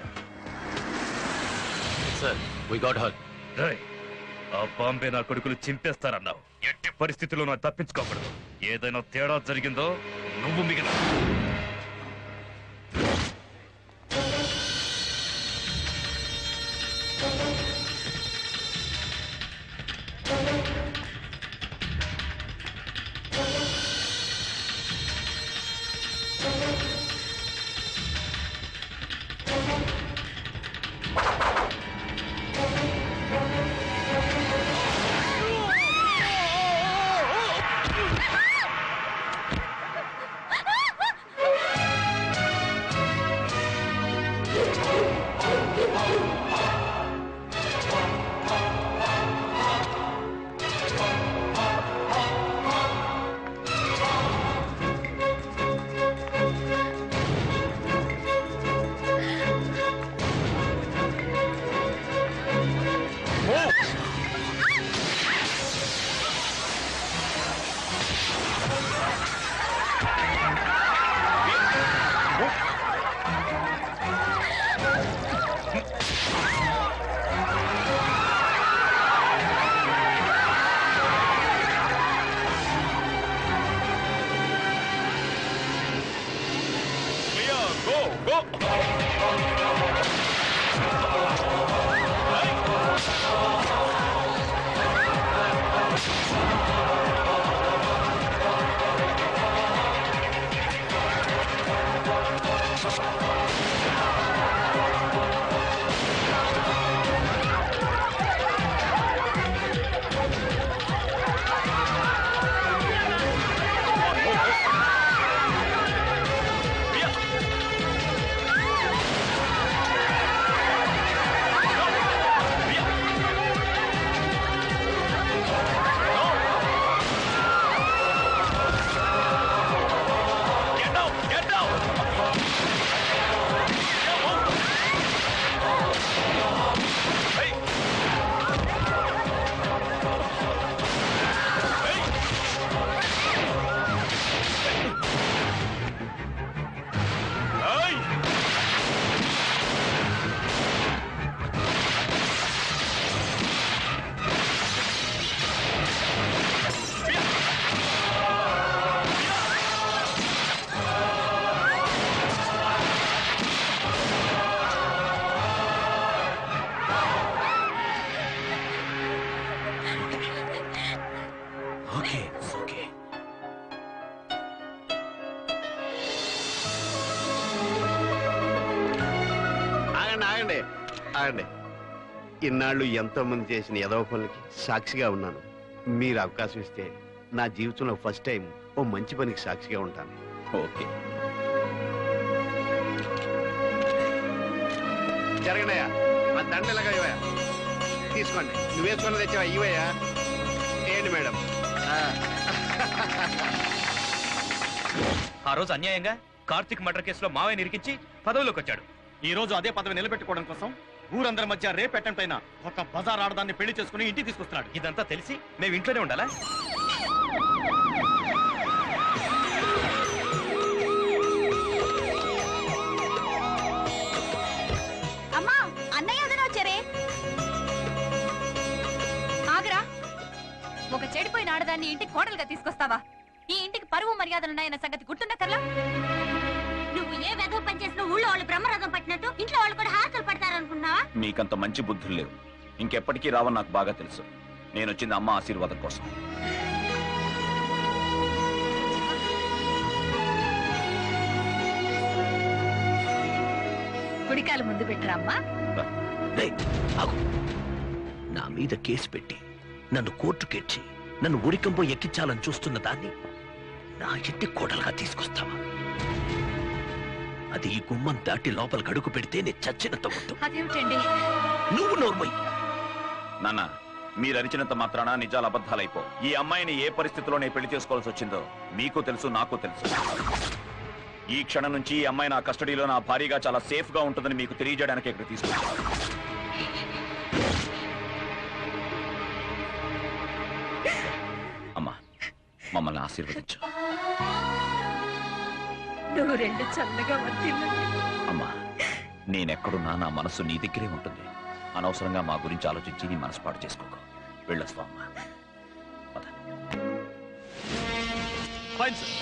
sir we got her ఆ బాంబే నా కొడుకులు చింపేస్తారన్నావు ఎట్టి పరిస్థితుల్లో నా తప్పించుకోకూడదు ఏదైనా తేడా జరిగిందో నువ్వు మిగిలిన ఆగండి ఇన్నాళ్ళు ఎంతో మంది చేసిన ఎదవ పనులకి సాక్షిగా ఉన్నాను మీరు అవకాశం ఇస్తే నా జీవితంలో ఫస్ట్ టైం ఓ మంచి పనికి సాక్షిగా ఉంటాను ఓకే జరగనయ్యా ఆ దండ ఇలాగా ఇవ్వయా తీసుకోండి నువ్వేసుకున్న తెచ్చావా ఇవయ్యా ఏంటి మేడం ఆ. ఆ రోజు అన్యాయంగా కార్తిక్ మర్డర్ కేసులో మావయ్య నిరికించి పదవిలోకి వచ్చాడు ఈ రోజు అదే పదవి నిలబెట్టుకోవడం కోసం ఊరందరి మధ్య రేపెట్టం పైన ఒక బజార్ ఆడదాన్ని పెళ్లి చేసుకుని ఇంటికి తీసుకొస్తున్నాడు ఇదంతా తెలిసి మేము ఇంట్లోనే ఉండాలా అమ్మా అన్నయ్య అదన వచ్చారే ఆగరా ఒక చెడిపోయిన ఆడదాన్ని ఇంటికి కోడలుగా తీసుకొస్తావా ఈ ఇంటికి పరువు మర్యాదలున్నాయన్న సంగతి గుర్తుండక్కర్లా నువ్వు ఏ వెధవ పని చేసిన ఊళ్ళో వాళ్ళు బ్రహ్మరథం పట్టినట్టు ఇంట్లో వాళ్ళు కూడా హారతలు పడతారనుకున్నావా మీకంత మంచి బుద్ధులు లేవు ఇంకెప్పటికీ రావని నాకు బాగా తెలుసు నేను వచ్చింది అమ్మ ఆశీర్వాదం కోసం కుడికాలు ముందు పెట్టరా అమ్మా రేయ్, ఆగు. నా మీద కేసు పెట్టి నన్ను కోర్టుకెచ్చి నన్ను ఉరికంపో ఎక్కించాలని చూస్తున్న దాన్ని నా ఇంటి కోడలుగా తీసుకొస్తావా అది ఈ గుమ్మం దాటి లోపల గడుగు పెడితే నేను చచ్చినంత గుర్తు అదేమిటండి నువ్వు నోర్మై నాన్న మీరు అరిచినంత మాత్రాన నిజాలు అబద్ధాలైపో ఈ అమ్మాయిని ఏ పరిస్థితిలోనే పెళ్లి చేసుకోవాల్సి వచ్చిందో మీకు తెలుసు నాకు తెలుసు ఈ క్షణం నుంచి ఈ అమ్మాయి నా కస్టడీలో నా భారీగా చాలా సేఫ్ గా ఉంటుందని మీకు తెలియజేయడానికి ఇక్కడ తీసుకొచ్చాను అమ్మా మమ్మల్ని ఆశీర్వదించు నువ్వు రెండు చల్లగా వర్తిల్లు అమ్మా నేనెక్కడున్నా నా మనసు నీ దగ్గరే ఉంటుంది అనవసరంగా మా గురించి ఆలోచించి నీ మనసు పాటు చేసుకోకు వెళ్ళొస్తాం అమ్మా ఫైన్ సార్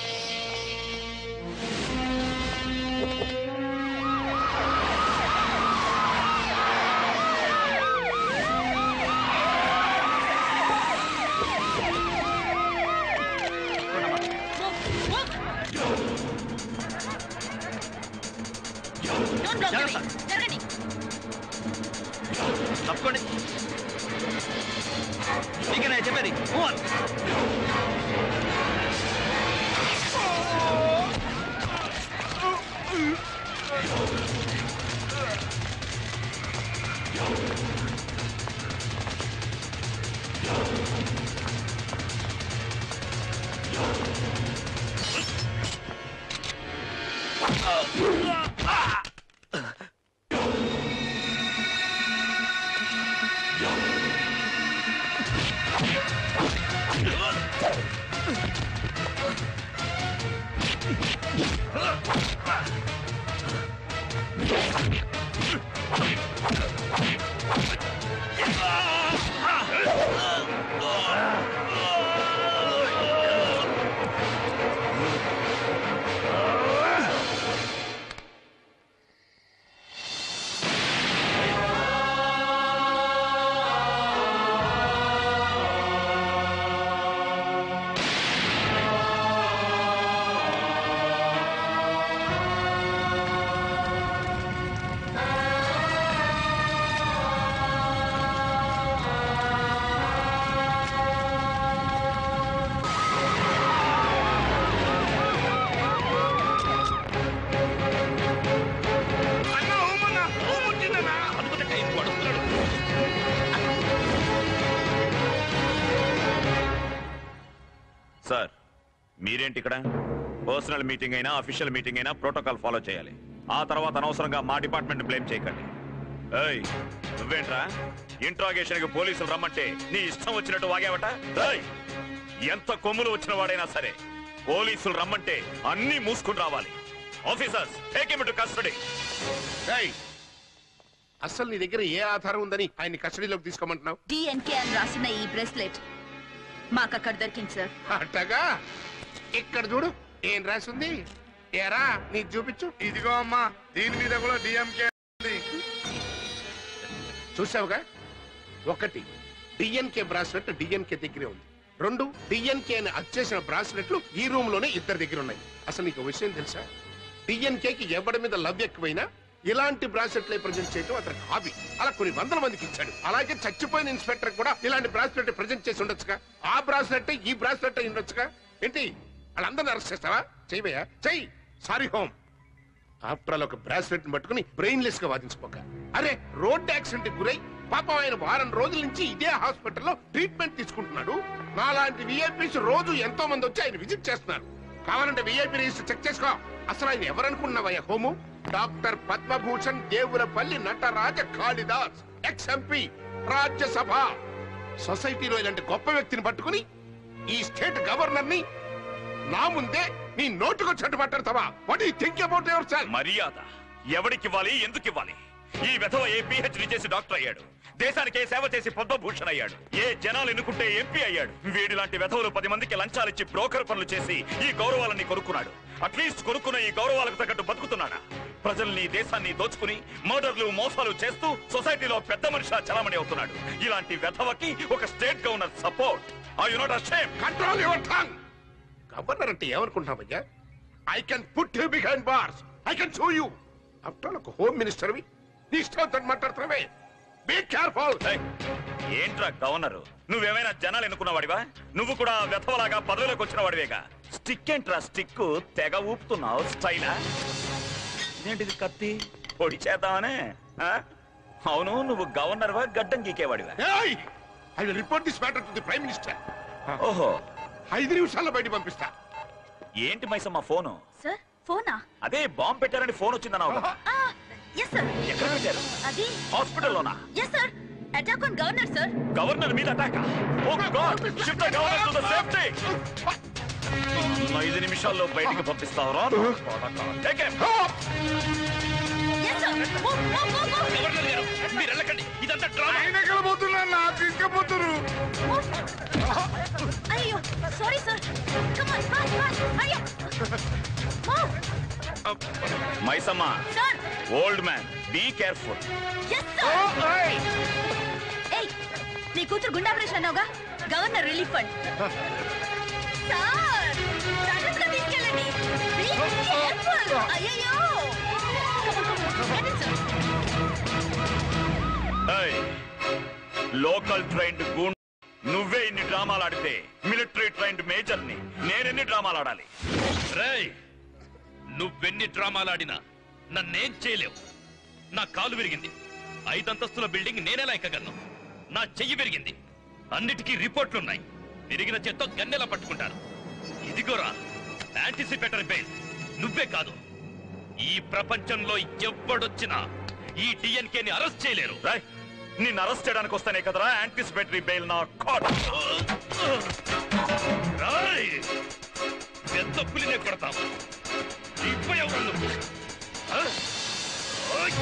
జరగండి తప్పుకోండి నీకేనా చెప్పేది Move on. సార్ మీరేంటి ఇక్కడ పర్సనల్ మీటింగ్ అయినా అఫీషియల్ మీటింగ్ అయినా ప్రోటోకాల్ ఫాలో చేయాలి ఆ తర్వాత అనవసరంగా మా డిపార్ట్మెంట్ బ్లేమ్ చేయకండి ఏయ్ నువ్వేంట్రా ఇంట్రాగేషన్ కి పోలీసులు రమ్మంటే నీ ఇష్టం వచ్చినట్టు వాగావట ఏయ్, ఎంత కొమ్ములు వచ్చిన వాడైనా సరే పోలీసులు రమ్మంటే అన్నీ మూసుకుని రావాలి ఆఫీసర్స్ టేక్ టు కస్టడీ అసలు నీ దగ్గర ఏ ఆధారం ఉందని ఆయన్ని కస్టడీలోకి తీసుకోమంటున్నావు డిఎన్కే అని రాసిన ఈ బ్రెస్లెట్ మాకు అక్కడ దొరికింది సార్ అట్టగా ఇక్కడ చూడు ఏం రాసింది ఏరా నీకు చూపించు ఇదిగో అమ్మా దీని మీద కూడా డిఎంకే చూసావుగా ఒకటి డిఎన్కే బ్రాస్లెట్ డిఎన్కే దగ్గరే ఉంది రెండు డిఎన్కే అని అచ్చేసిన బ్రాస్లెట్లు ఈ రూమ్ లోనే ఇద్దరి దగ్గర ఉన్నాయి అసలు నీకు విషయం తెలుసా డిఎన్కే కి ఎవరి మీద లవ్ ఎక్కువైనా ఇలాంటి బ్రాస్లెట్లే ప్రజెంట్ చేయడం అతనికి హాబీ అలా కొన్ని వందల మందికి ఇచ్చాడు అలాగే చచ్చిపోయిన ఇన్స్పెక్టర్ కూడా ఇలాంటి బ్రాస్లెట్ ప్రజెంట్ చేసి ఉండొచ్చుగా ఆ బ్రాస్లెట్ ఈ బ్రాస్లెట్ అయి ఉండొచ్చుగా ఏంటి వాళ్ళందరిని అరెస్ట్ చేస్తావా చెయ్యబోయా చెయ్యి సారీ హోమ్ ఆఫ్టర్ ఆల్ ఒక బ్రాస్లెట్ పట్టుకుని బ్రెయిన్లెస్ గా వాదించుకోక అరే రోడ్ యాక్సిడెంట్ గురై పాపం ఆయన వారం రోజుల నుంచి ఇదే హాస్పిటల్లో ట్రీట్మెంట్ తీసుకుంటున్నాడు నాలాంటి విఐపీస్ రోజు ఎంతో మంది వచ్చి ఆయన విజిట్ చేస్తున్నారు కావాలంటే విఐపీ రిజిస్టర్ చెక్ చేసుకో అసలు ఆయన ఎవరనుకున్నావయ్యా home doctor Padma Bhushan Devulapalli Nataraja Kalidas ex MP Rajya Sabha సొసైటీలో ఇలాంటి గొప్ప వ్యక్తిని పట్టుకుని ఈ స్టేట్ గవర్నర్ ని నా ముందే నీ నోటుకొచ్చినట్టు మాట్లాడతావా what you think about yourself మర్యాద ఎవరికి ఇవ్వాలి ఎందుకు ఇవ్వాలి ఈ వెధవ ఏ పిహెచ్డి చేసి డాక్టర్ అయ్యాడు దేశానికే సేవ చేసి పద్మభూషణ్ అయ్యాడు ఏ జనాలు ఎన్నుకుంటే ఎంపీ అయ్యాడు వీడి లాంటి వెధవులు పది మందికి లంచాలిచ్చి బ్రోకర్ పనులు చేసి ఈ గౌరవాలని కొనుక్కున్నాడు అట్లీస్ట్ కొనుక్కున్న ఈ గౌరవాలకు తగ్గట్టు బతుకుతున్నాడా ప్రజల్ని దేశాన్ని దోచుకుని మర్డర్లు మోసాలు చేస్తూ సొసైటీలో పెద్ద మనిషిలా చలామణి అవుతున్నాడు ఇలాంటి వెధవకి ఒక state governor support I you not ashamed control your tongue governor అంటే ఏమనుకుంటున్నావయ్యా I can put you behind bars I can show you after ఒక హోమ్ మినిస్టర్ వి నీ ఇష్టం మాట్లాడుతున్నావే బీ కేర్ఫుల్ ఏంట్రా గవర్నరు నువ్వేమైనా జనాలు ఎన్నుకున్నవాడివా నువ్వు కూడా వెధవలాగా పదవిలోకి వచ్చిన వాడివేగా స్టిక్ ఏంట్రా స్టిక్ తెగ ఊపుతున్నావు స్టైలా ఏంటిది కత్తి పొడి చేద్దామనే ఆ? అవును నువ్వు గవర్నర్వా గడ్డం గీకేవాడివా I will report this matter to the prime minister ఓహో ఐదు నిమిషాల్లో బయట పంపిస్తా ఏంటి మైసమ్మ ఫోను సార్ ఫోనా అదే బాంబు పెట్టారని ఫోన్ వచ్చిందన్నావు కదా. ఎస్ సార్ ఎక్కడ పెట్టారు అది హాస్పిటల్లోనా yes sir attack on governor sir governor మీద attack oh god shift the governor to the safety ఐదు నిమిషాల్లో బయటికి పంపిస్తావరా టేక్ ఎస్ సార్ మీరు వెళ్ళకండి ఇదంతా డ్రామా నా తీసుకుపోతున్నారు అయ్యో sorry sir come on fast fast hurry up Maisamma sir old man be careful yes sir ఏయ్ నీ కూతురు గుండె ఆపరేషన్ అన్నావుగా governor relief fund sir sudden గా తీసుకెళ్ళండి Be careful. అయ్యయ్యో Come on, come on. Get it, sir. Local trained goon నువ్వే ఇన్ని డ్రామాలు ఆడితే మిలిటరీ ట్రైన్డ్ మేజర్ ని నేనెన్ని డ్రామాలు ఆడాలి రేయ్ నువ్వెన్ని డ్రామాలాడినా నన్నేం చేయలేవు నా కాలు విరిగింది ఐదంతస్తుల బిల్డింగ్ నేనెలా ఎక్కగలను నా చెయ్యి విరిగింది అన్నిటికీ రిపోర్ట్లున్నాయి విరిగిన చేత్తో గన్నెలా పట్టుకుంటాను ఇదిగోరా యాంటిసిపేటరీ బెయిల్ నువ్వే కాదు ఈ ప్రపంచంలో ఎవ్వడొచ్చినా ఈ డిఎన్కేని అరెస్ట్ చేయలేరు నిన్ను అరెస్ట్ చేయడానికి వస్తానే కదరా యాంటిసిపేటరీ బెయిల్ నా కాట్ రాయ్ పెద్ద పులినే కొడతావు ఇప్పుడు ఎవరు నువ్వు ఆ? ఓయ్!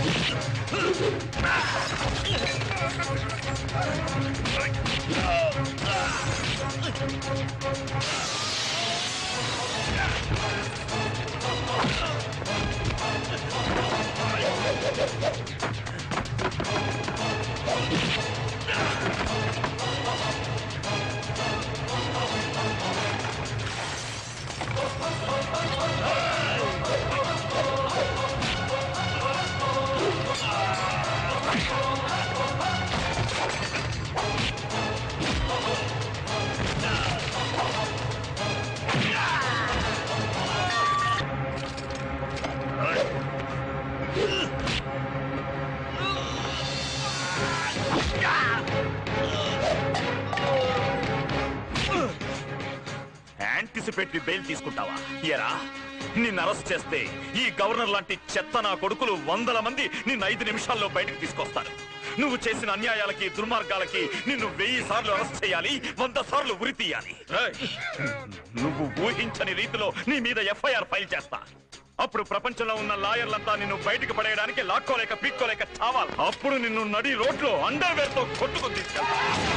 యాంటిసిపేటరీ బెయిల్ తీసుకుంటావా ఎరా నిన్ను అరెస్ట్ చేస్తే ఈ గవర్నర్ లాంటి చెత్త నా కొడుకులు వందల మంది నిన్ను ఐదు నిమిషాల్లో బయటకు తీసుకొస్తారు నువ్వు చేసిన అన్యాయాలకి దుర్మార్గాలకి నిన్ను వెయ్యి సార్లు అరెస్ట్ చేయాలి వంద సార్లు ఉరి తీయాలి రేయ్, నువ్వు ఊహించని రీతిలో నీ మీద ఎఫ్ఐఆర్ ఫైల్ చేస్తా అప్పుడు ప్రపంచంలో ఉన్న లాయర్లంతా నిన్ను బయటకు పడేయడానికి లాక్కోలేక పీక్కోలేక చావాలి అప్పుడు నిన్ను నడి రోడ్లో అండర్వేర్ తో కొట్టుకుని తీసుకెళ్తా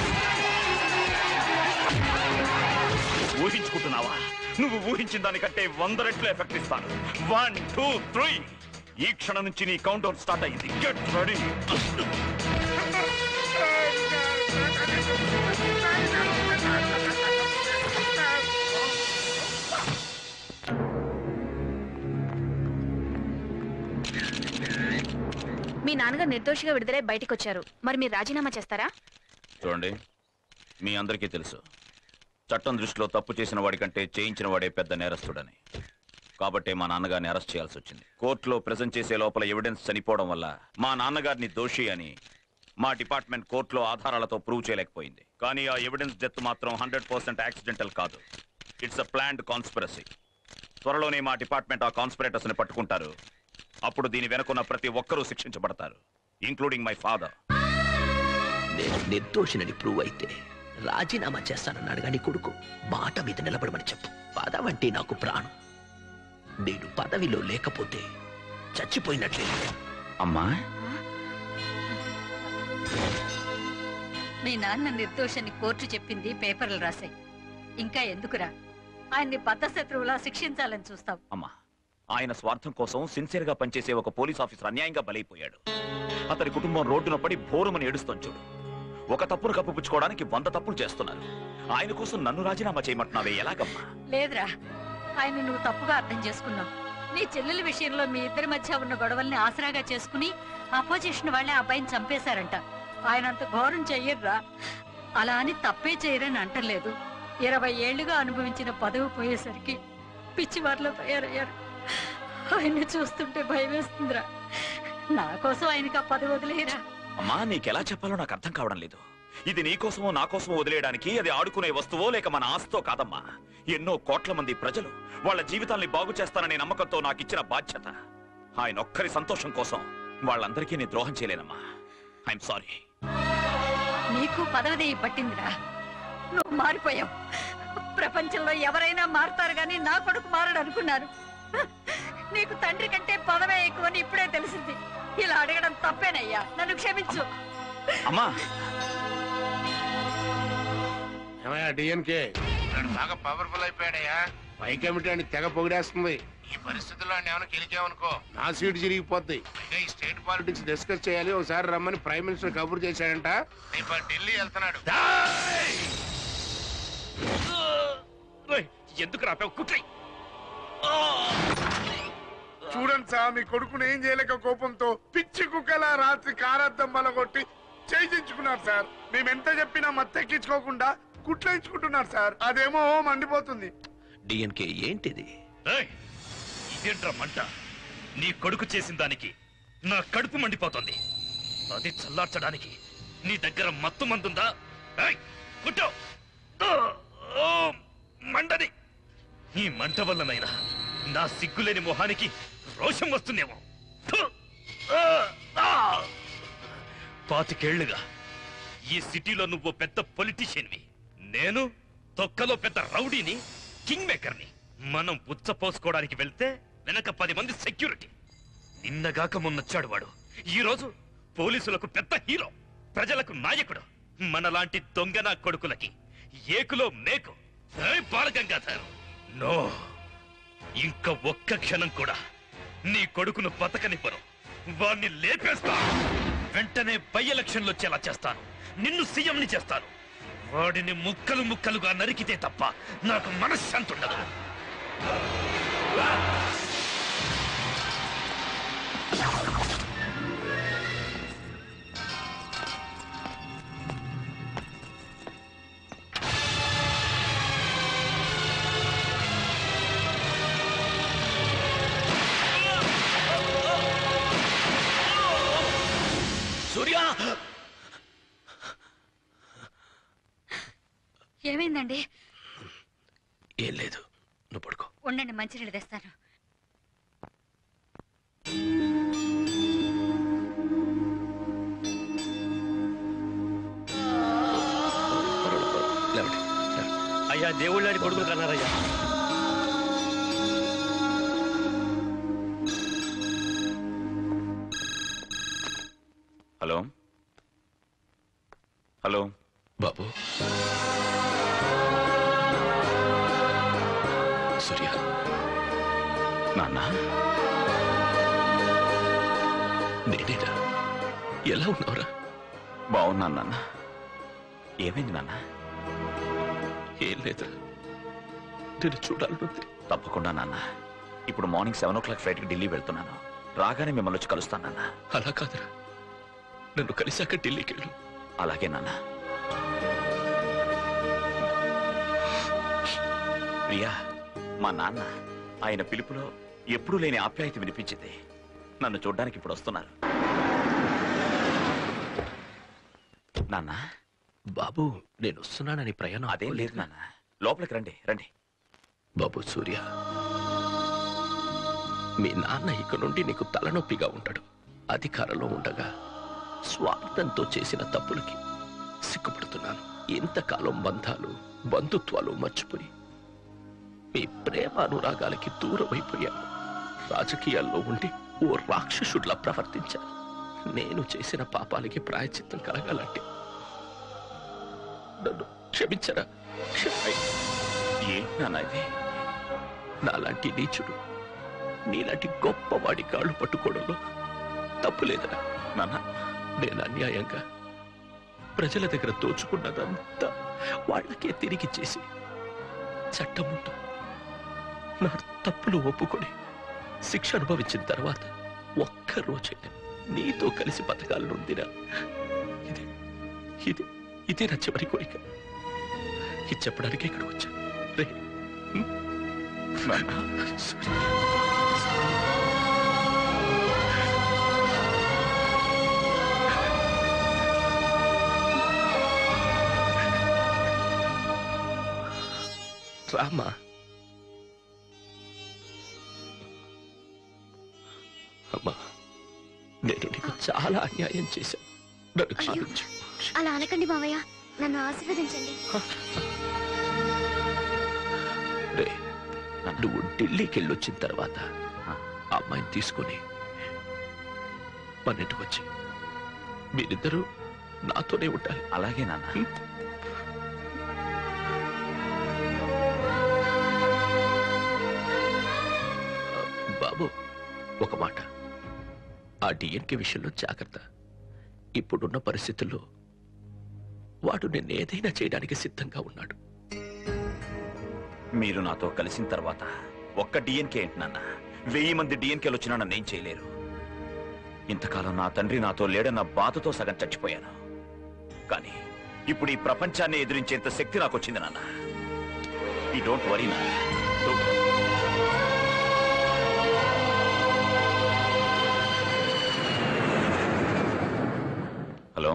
ఊహించుకుంటున్నావా నువ్వు ఊహించిన దానికంటే వంద రెట్లు ఎఫెక్ట్ ఇస్తాను వన్ టూ త్రీ ఈ క్షణం నుంచి నీ కౌంట్ డౌన్ స్టార్ట్ అయ్యింది గెట్ రెడీ మీ నాన్నగారు నిర్దోషిగా విడుదలై బయటకు వచ్చారు మరి మీరు రాజీనామా చేస్తారా చూడండి మీ అందరికీ తెలుసు చట్టం దృష్టిలో తప్పు చేసిన వాడికంటే చేయించిన వాడే పెద్ద నేరస్తుడని కాబట్టే మా నాన్నగారిని అరెస్ట్ చేయాల్సి వచ్చింది కోర్టులో ప్రెజెంట్ చేసే లోపల ఎవిడెన్స్ చనిపోవడం వల్ల మా నాన్నగారిని దోషి అని మా డిపార్ట్మెంట్ కోర్టులో ఆధారాలతో ప్రూవ్ చేయలేకపోయింది కానీ ఆ ఎవిడెన్స్ డెత్ మాత్రం హండ్రెడ్ పర్సెంట్ యాక్సిడెంటల్ కాదు ఇట్స్ అ ప్లాన్డ్ కాన్స్పిరసీ త్వరలోనే మా డిపార్ట్మెంట్ ఆ కాన్స్పిరేటర్స్ ని పట్టుకుంటారు అప్పుడు దీని వెనుకున్న ప్రతి ఒక్కరూ శిక్షించబడతారు ఇంక్లూడింగ్ మై ఫాదర్ నేను నిర్దోషినని ప్రూవ్ అయితే రాజీనామా చేస్తానన్నాడు గాని కొడుకు మాట మీద నిలబడమని చెప్పు పదవంటే నాకు ప్రాణం నేను పదవిలో లేకపోతే చచ్చిపోయినట్లే అమ్మా మీ నాన్న నిర్దోషని కోర్టు చెప్పింది పేపర్లు రాశాయి ఇంకా ఎందుకురా ఆయన్ని బద్ధశత్రువులా శిక్షించాలని చూస్తాం అమ్మా ఆయన స్వార్థం కోసం సిన్సియర్ గా పనిచేసే ఒక పోలీస్ ఆఫీసర్ అన్యాయంగా బలైపోయాడు అతని కుటుంబం రోడ్డున పడి భోరమని ఏడుస్తాం చూడు ఒక తప్పును కప్పుపుచ్చుకోవడానికి వంద తప్పులు చేస్తున్నారు ఆయన కోసం నన్ను రాజీనామా చేయమంటున్నావే ఎలాగమ్మా లేదురా ఆయన నువ్వు తప్పుగా అర్థం చేసుకున్నావు నీ చెల్లెల విషయంలో మీ ఇద్దరి మధ్య ఉన్న గొడవల్ని ఆసరాగా చేసుకుని అపోజిషన్ వాళ్ళే అబ్బాయిని చంపేశారంట ఆయన అంత ఘోరం చెయ్యర్రా అలా అని తప్పే చేయరని అంటలేదు ఇరవై ఏళ్లుగా అనుభవించిన పదవి పోయేసరికి పిచ్చివారిలో తయారయ్యారు ఆయన్ని చూస్తుంటే భయం వేస్తుందిరా నా కోసం ఆయనకి ఆ పదవి వదిలేయరా అమ్మా నీకెలా చెప్పాలో నాకు అర్థం కావడం లేదు ఇది నీకోసమో నా కోసమో వదిలేయడానికి అది ఆడుకునే వస్తువో లేక మన ఆస్తో కాదమ్మా ఎన్నో కోట్ల మంది ప్రజలు వాళ్ళ జీవితాల్ని బాగు చేస్తాననే నమ్మకంతో నాకు ఇచ్చిన బాధ్యత ఆయన ఒక్కరి సంతోషం కోసం వాళ్ళందరికీ నీ ద్రోహం చేయలేనమ్మా ఐఎమ్ సారీ నీకు పదవి పట్టిందిరా నువ్వు మారిపోయావు ప్రపంచంలో ఎవరైనా మారుతారు గాని నా కొడుకు మారడు అనుకున్నాను నీకు తండ్రి కంటే పదవే ఎక్కువని ఇప్పుడే తెలిసింది ఇలా అడగడం తప్పేనయ్యా నన్ను క్షమించు అమ్మా ఏమయ్యా డిఎన్కే బాగా పవర్ఫుల్ అయిపోయాడయ్యా పై కమిటీ అని తెగ పొగిడేస్తుంది ఈ పరిస్థితుల్లో ఆయన ఏమైనా గెలిచామనుకో నా సీటు చిరిగిపోద్ది పైగా ఈ స్టేట్ పాలిటిక్స్ డిస్కస్ చేయాలి ఒకసారి రమ్మని ప్రైమ్ మినిస్టర్ కబుర్ చేశాడంట రేపు ఢిల్లీ వెళ్తున్నాడు ఎందుకు రాపావు కుట్రై చూడండి సార్ మీ కొడుకుని ఏం చేయలేక కోపంతో పిచ్చి కుక్కల రాత్రి కారద్దం బలగొట్టి చేయించుకున్నారు సార్ మేము ఎంత చెప్పినా మత్తెక్కించుకోకుండా కుట్లేయించుకుంటున్నారు సార్ అదేమో మండిపోతుంది డిఎన్కే ఏంటిది ఏయ్, ఇదేంట్రా మంట నీ కొడుకు చేసిన దానికి నా కడుపు మండిపోతుంది అది చల్లార్చడానికి నీ దగ్గర మత్తు మందుందా ఏయ్, కుట్టో ఓ, ఓ, మండది ఈ మంట వల్లనైనా నా సిగ్గులేని మొహానికి రోషం వస్తుందేమో ఫు, ఆ, ఆ. పాతికేళ్లుగా ఈ సిటీలో నువ్వు పెద్ద పొలిటీషియన్వి నేను తొక్కలో పెద్ద రౌడీని కింగ్ మేకర్ని మనం పుచ్చ పోసుకోవడానికి వెళ్తే వెనక పది మంది సెక్యూరిటీ నిన్నగాక మొన్నొచ్చాడు వాడు ఈ రోజు పోలీసులకు పెద్ద హీరో ప్రజలకు నాయకుడు మనలాంటి దొంగన కొడుకులకి ఏకులో మేకు ఏయ్ బాలగంగాధర్ నో ఇంకా ఒక్క క్షణం కూడా నీ కొడుకును బతకనివ్వను వాణ్ణి లేపేస్తా వెంటనే బై ఎలక్షన్లు వచ్చేలా చేస్తాను నిన్ను సీఎంని చేస్తాను వాడిని ముక్కలు ముక్కలుగా నరికితే తప్ప నాకు మనశ్శాంతి ఉండదు సూర్య ఏమైందండి ఏం లేదు నువ్వు పడుకో ఉండండి మంచినీళ్ళు తెస్తాను లేవండి అయ్యా దేవుళ్ళని కొడుకులు కన్నారయ్యా హలో హలో బాబు సూర్య నాన్న నేనేరా ఎలా ఉన్నావురా బాగున్నాను నాన్న ఏమైంది నాన్న ఏం లేదు నేను చూడాలనుంది తప్పకుండా నాన్న ఇప్పుడు మార్నింగ్ సెవెన్ ఓ క్లాక్ ఫ్లైట్కి ఢిల్లీ వెళ్తున్నాను రాగానే మిమ్మల్ని వచ్చి కలుస్తాను నాన్న అలా కాదురా నన్ను కలిశాక ఢిల్లీకి వెళ్ళు అలాగే నాన్న ప్రియా మా నాన్న ఆయన పిలుపులో ఎప్పుడూ లేని ఆప్యాయత వినిపించింది నన్ను చూడ్డానికి ఇప్పుడు వస్తున్నారు నాన్న బాబు నేను వస్తున్నానని ప్రయాణం అదేం లేదు నాన్న లోపలికి రండి రండి బాబు సూర్య మీ నాన్న ఇక నుండి నీకు తలనొప్పిగా ఉంటాడు అధికారంలో ఉండగా స్వార్థంతో చేసిన తప్పులకి సిగ్గుపడుతున్నాను ఇంతకాలం బంధాలు బంధుత్వాలు మర్చిపోయి మీ ప్రేమ అనురాగాలకి దూరమైపోయాను రాజకీయాల్లో ఉండి ఓ రాక్షసుడిలా ప్రవర్తించాను నేను చేసిన పాపాలకి ప్రాయచిత్తం కలగాలంటే నన్ను క్షమించరా ఏంటి నాన్న ఇది నాలాంటి నీచుడు నీలాంటి గొప్పవాడి కాళ్ళు పట్టుకోవడంలో తప్పు లేదరా నాన్న నేను అన్యాయంగా ప్రజల దగ్గర దోచుకున్నదంతా వాళ్ళకే తిరిగి చేసి చట్టం ముందు నా తప్పులు ఒప్పుకొని శిక్ష అనుభవించిన తర్వాత ఒక్క రోజైనా నీతో కలిసి బతకాలనుందిరా ఇది ఇది ఇది నా చివరి కోరిక ఇది చెప్పడానికి ఇక్కడికి వచ్చాను రే రామా అమ్మా నేను నీకు చాలా అన్యాయం చేశాను నన్ను క్షమించు అలా అనకండి మావయ్య నన్ను ఆశీర్వదించండి రే నువ్వు ఢిల్లీకి వెళ్ళొచ్చిన తర్వాత ఆ అమ్మాయిని తీసుకొని మన ఇంటికి వచ్చి మీరిద్దరూ నాతోనే ఉండాలి అలాగే నాన్న బాబు ఒక మాట ఆ డిఎన్కే విషయంలో జాగ్రత్త ఇప్పుడున్న పరిస్థితుల్లో వాడు నిన్ను ఏదైనా చేయడానికి సిద్ధంగా ఉన్నాడు మీరు నాతో కలిసిన తర్వాత ఒక్క డిఎన్కే ఏంటి నాన్న వెయ్యి మంది డిఎన్కేలు వచ్చినా నన్ను ఏం చేయలేరు ఇంతకాలం నా తండ్రి నాతో లేడన్న బాధతో సగం చచ్చిపోయాను కానీ ఇప్పుడు ఈ ప్రపంచాన్ని ఎదిరించేంత శక్తి నాకు వచ్చింది నాన్న ఈ డోంట్ వరీ నాన్న Don't worry. హలో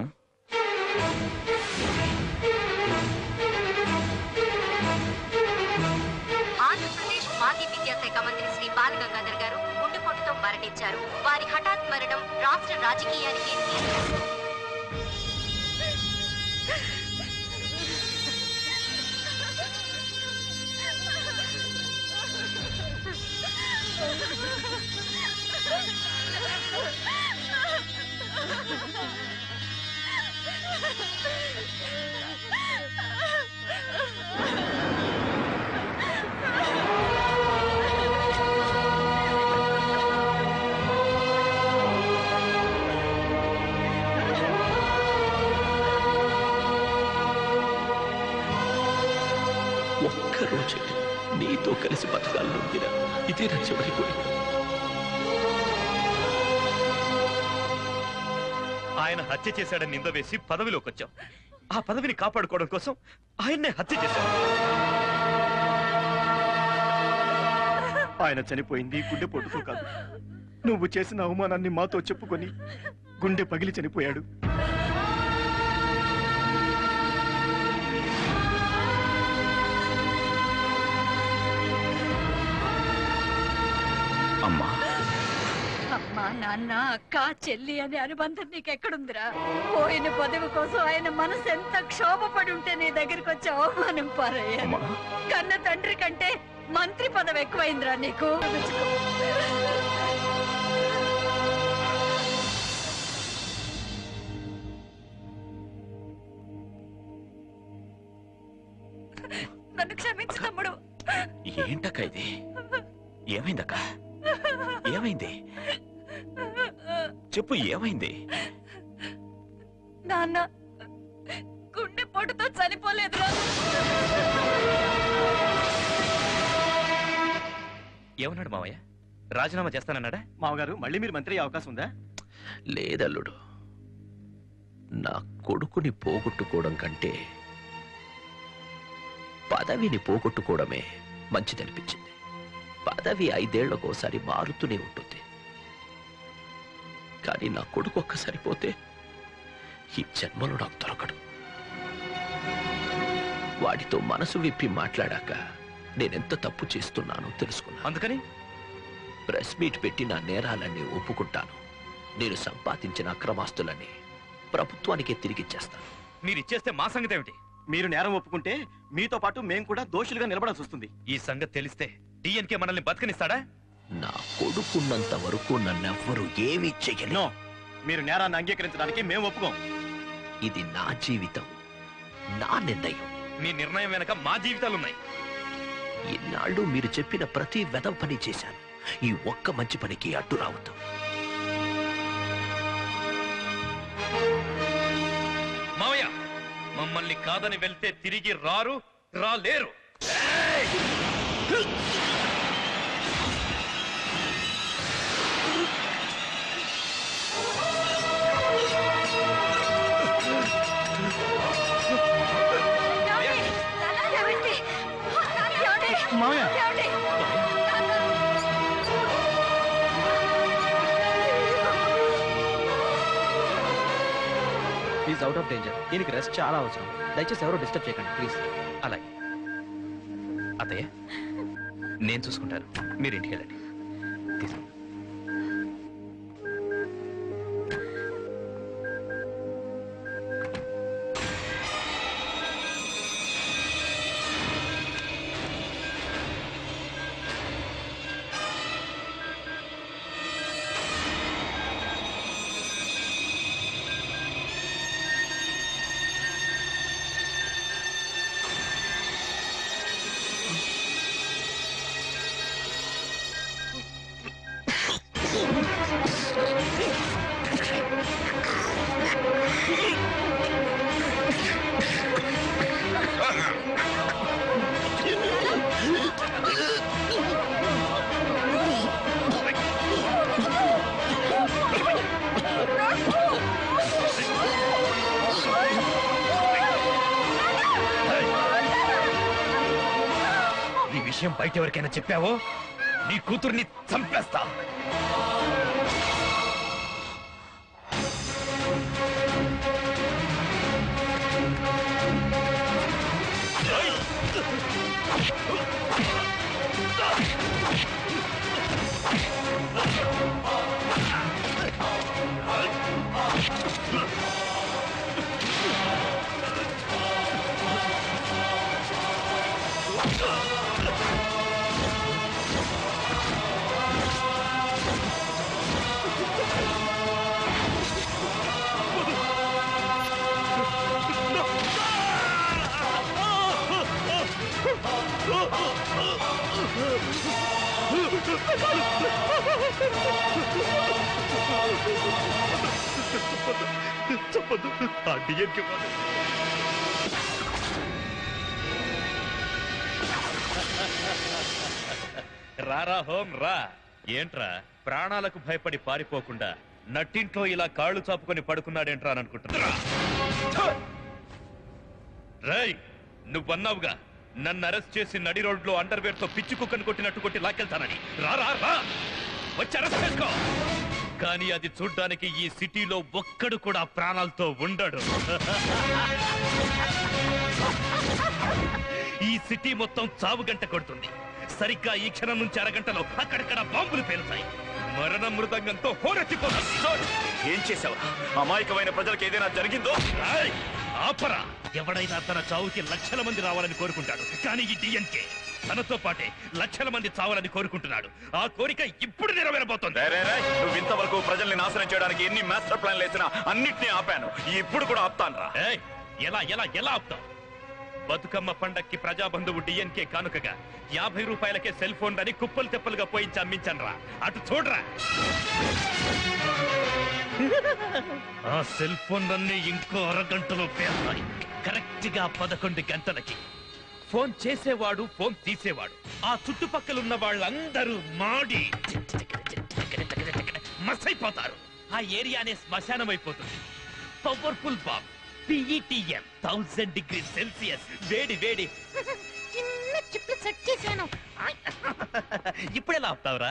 ఆంధ్రప్రదేశ్ మాజీ విద్యాశాఖ మంత్రి శ్రీ బాలగంగాధర్ గారు గుండెపోటుతో మరణించారు వారి హఠాత్ మరణం రాష్ట్ర రాజకీయానికి తీవ్ర ఒక్క రోజే నీతో కలిసి బతకాలనుందిరా ఇదే నా చివరి కోరిక ఆయన హత్య చేశాడని నింద వేసి పదవిలోకి వచ్చాం ఆ పదవిని కాపాడుకోవడం కోసం ఆయన్నే హత్య చేశాం ఆయన చనిపోయింది గుండెపోటుతో కాదు నువ్వు చేసిన అవమానాన్ని మాతో చెప్పుకొని గుండె పగిలి చనిపోయాడు అమ్మా అమ్మా నాన్న అక్క చెల్లి అనే అనుబంధం నీకెక్కడుందిరా పోయిన పదవి కోసం ఆయన మనసు ఎంత క్షోభపడి ఉంటే నీ దగ్గరికి వచ్చి అవమానం పారయ్యా కన్న తండ్రి కంటే మంత్రి పదవి ఎక్కువైందిరా నీకు నన్ను క్షమించు తమ్ముడు ఏంటక్క ఇది ఏమైందక్క ఏమైంది చెప్పు ఏమైంది నాన్న గుండె పొట్టుతో చనిపోలేదురా ఏమన్నాడు మావయ్య రాజీనామా చేస్తానన్నాడా మామగారు మళ్ళీ మీరు మంత్రి అయ్యే అవకాశం ఉందా లేదల్లుడు నా కొడుకుని పోగొట్టుకోవడం కంటే పదవిని పోగొట్టుకోవడమే మంచిదనిపించింది పదవి ఐదేళ్లకోసారి మారుతూనే ఉంటుంది కానీ నా కొడుకు ఒక్కసారి పోతే ఈ జన్మలో నాకు దొరకడు వాడితో మనసు విప్పి మాట్లాడాక నేనెంత తప్పు చేస్తున్నానో తెలుసుకున్నా అందుకని ప్రెస్ మీట్ పెట్టి నా నేరాలన్నీ ఒప్పుకుంటాను నేను సంపాదించిన అక్రమాస్తులన్నీ ప్రభుత్వానికే తిరిగిచ్చేస్తాను మీరు ఇచ్చేస్తే మా సంగతి ఏమిటి మీరు నేరం ఒప్పుకుంటే మీతో పాటు మేము కూడా దోషులుగా నిలబడాల్సి వస్తుంది ఈ సంగతి తెలిస్తే డిఎన్కే మనల్ని బతకనిస్తాడా నా కొడుకున్నంత వరకు నన్నెవ్వరూ ఏమీ చెయ్యను మీరు నేరాన్ని అంగీకరించడానికి మేము ఒప్పుకోం ఇది నా జీవితం నా నిర్ణయం మీ నిర్ణయం వెనక మా జీవితాలున్నాయి ఇన్నాళ్ళు మీరు చెప్పిన ప్రతి వెదవ పని చేశాను ఈ ఒక్క మంచి పనికి అడ్డు రావద్దు మావయ్య మమ్మల్ని కాదని వెళ్తే తిరిగి రారు రాలేరు ఈజ్ అవుట్ ఆఫ్ డేంజర్ దీనికి రెస్ట్ చాలా అవసరం దయచేసి ఎవరు డిస్టర్బ్ చేయకండి ప్లీజ్ అలాగే అత్తయ్య నేను చూసుకుంటాను మీరు ఇంటికి వెళ్ళండి తీసుకో ఈ విషయం బయట ఎవరికైనా చెప్పావో నీ కూతుర్ని చంపేస్తా చెప్పదు ఆ డిఎన్కి రారా హోం రా ఏంట్రా ప్రాణాలకు భయపడి పారిపోకుండా నట్టింట్లో ఇలా కాళ్ళు చాపుకొని పడుకున్నాడేంట్రా అని అనుకుంటున్నా రై నువ్వన్నావుగా నన్ను అరెస్ట్ చేసి నడి రోడ్లో అండర్వేర్ తో పిచ్చి కుక్కను కొట్టినట్టు కొట్టి లాక్కెళ్తానని రా రా రా వచ్చి అరెస్ట్ చేసుకో కానీ అది చూడ్డానికి ఈ సిటీలో ఒక్కడు కూడా ప్రాణాలతో ఉండడు ఈ సిటీ మొత్తం చావు గంట కొడుతుంది సరిగ్గా ఈ క్షణం నుంచి అరగంటలో అక్కడక్కడ బాంబులు పేలుతాయి మరణ మృదంగంతో హోరెత్తిపోతుంది ఏం చేసావు అమాయకమైన ప్రజలకు ఏదైనా జరిగిందో రాయ్! ఆపరా ఎవడైనా తన చావుకి లక్షల మంది రావాలని కోరుకుంటాడు కానీ ఈ డిఎన్కే తనతో పాటే లక్షల మంది చావాలని కోరుకుంటున్నాడు ఆ కోరిక ఇప్పుడు నెరవేరబోతోంది రేయ్, రేయ్, రేయ్, నువ్వు ఇంతవరకు ప్రజల్ని నాశనం చేయడానికి ఎన్ని మాస్టర్ ప్లాన్లు వేసినా అన్నిటినీ ఆపాను ఇప్పుడు కూడా ఆపుతాను రా ఏయ్, ఎలా ఎలా ఎలా ఆపుతావు బతుకమ్మ పండక్కి ప్రజాబంధువు డిఎన్కే కానుకగా యాభై రూపాయలకే సెల్ ఫోన్ అని కుప్పలు తెప్పలుగా పోయించి అమ్మించను రా అటు చూడరా ఆ సెల్ ఫోన్లన్నీ ఇంకో అరగంటలో పేరుతాయి కరెక్ట్ గా పదకొండు గంటలకి ఫోన్ చేసేవాడు ఫోన్ తీసేవాడు ఆ చుట్టుపక్కల ఉన్న వాళ్ళందరూ మాడి మసైపోతారు ఆ ఏరియానే శ్మశానం అయిపోతుంది powerful bomb PETM thousand degree celsius వేడి వేడి చిన్న చిప్లు సెట్ చేశాను ఇప్పుడెలా ఆపుతావురా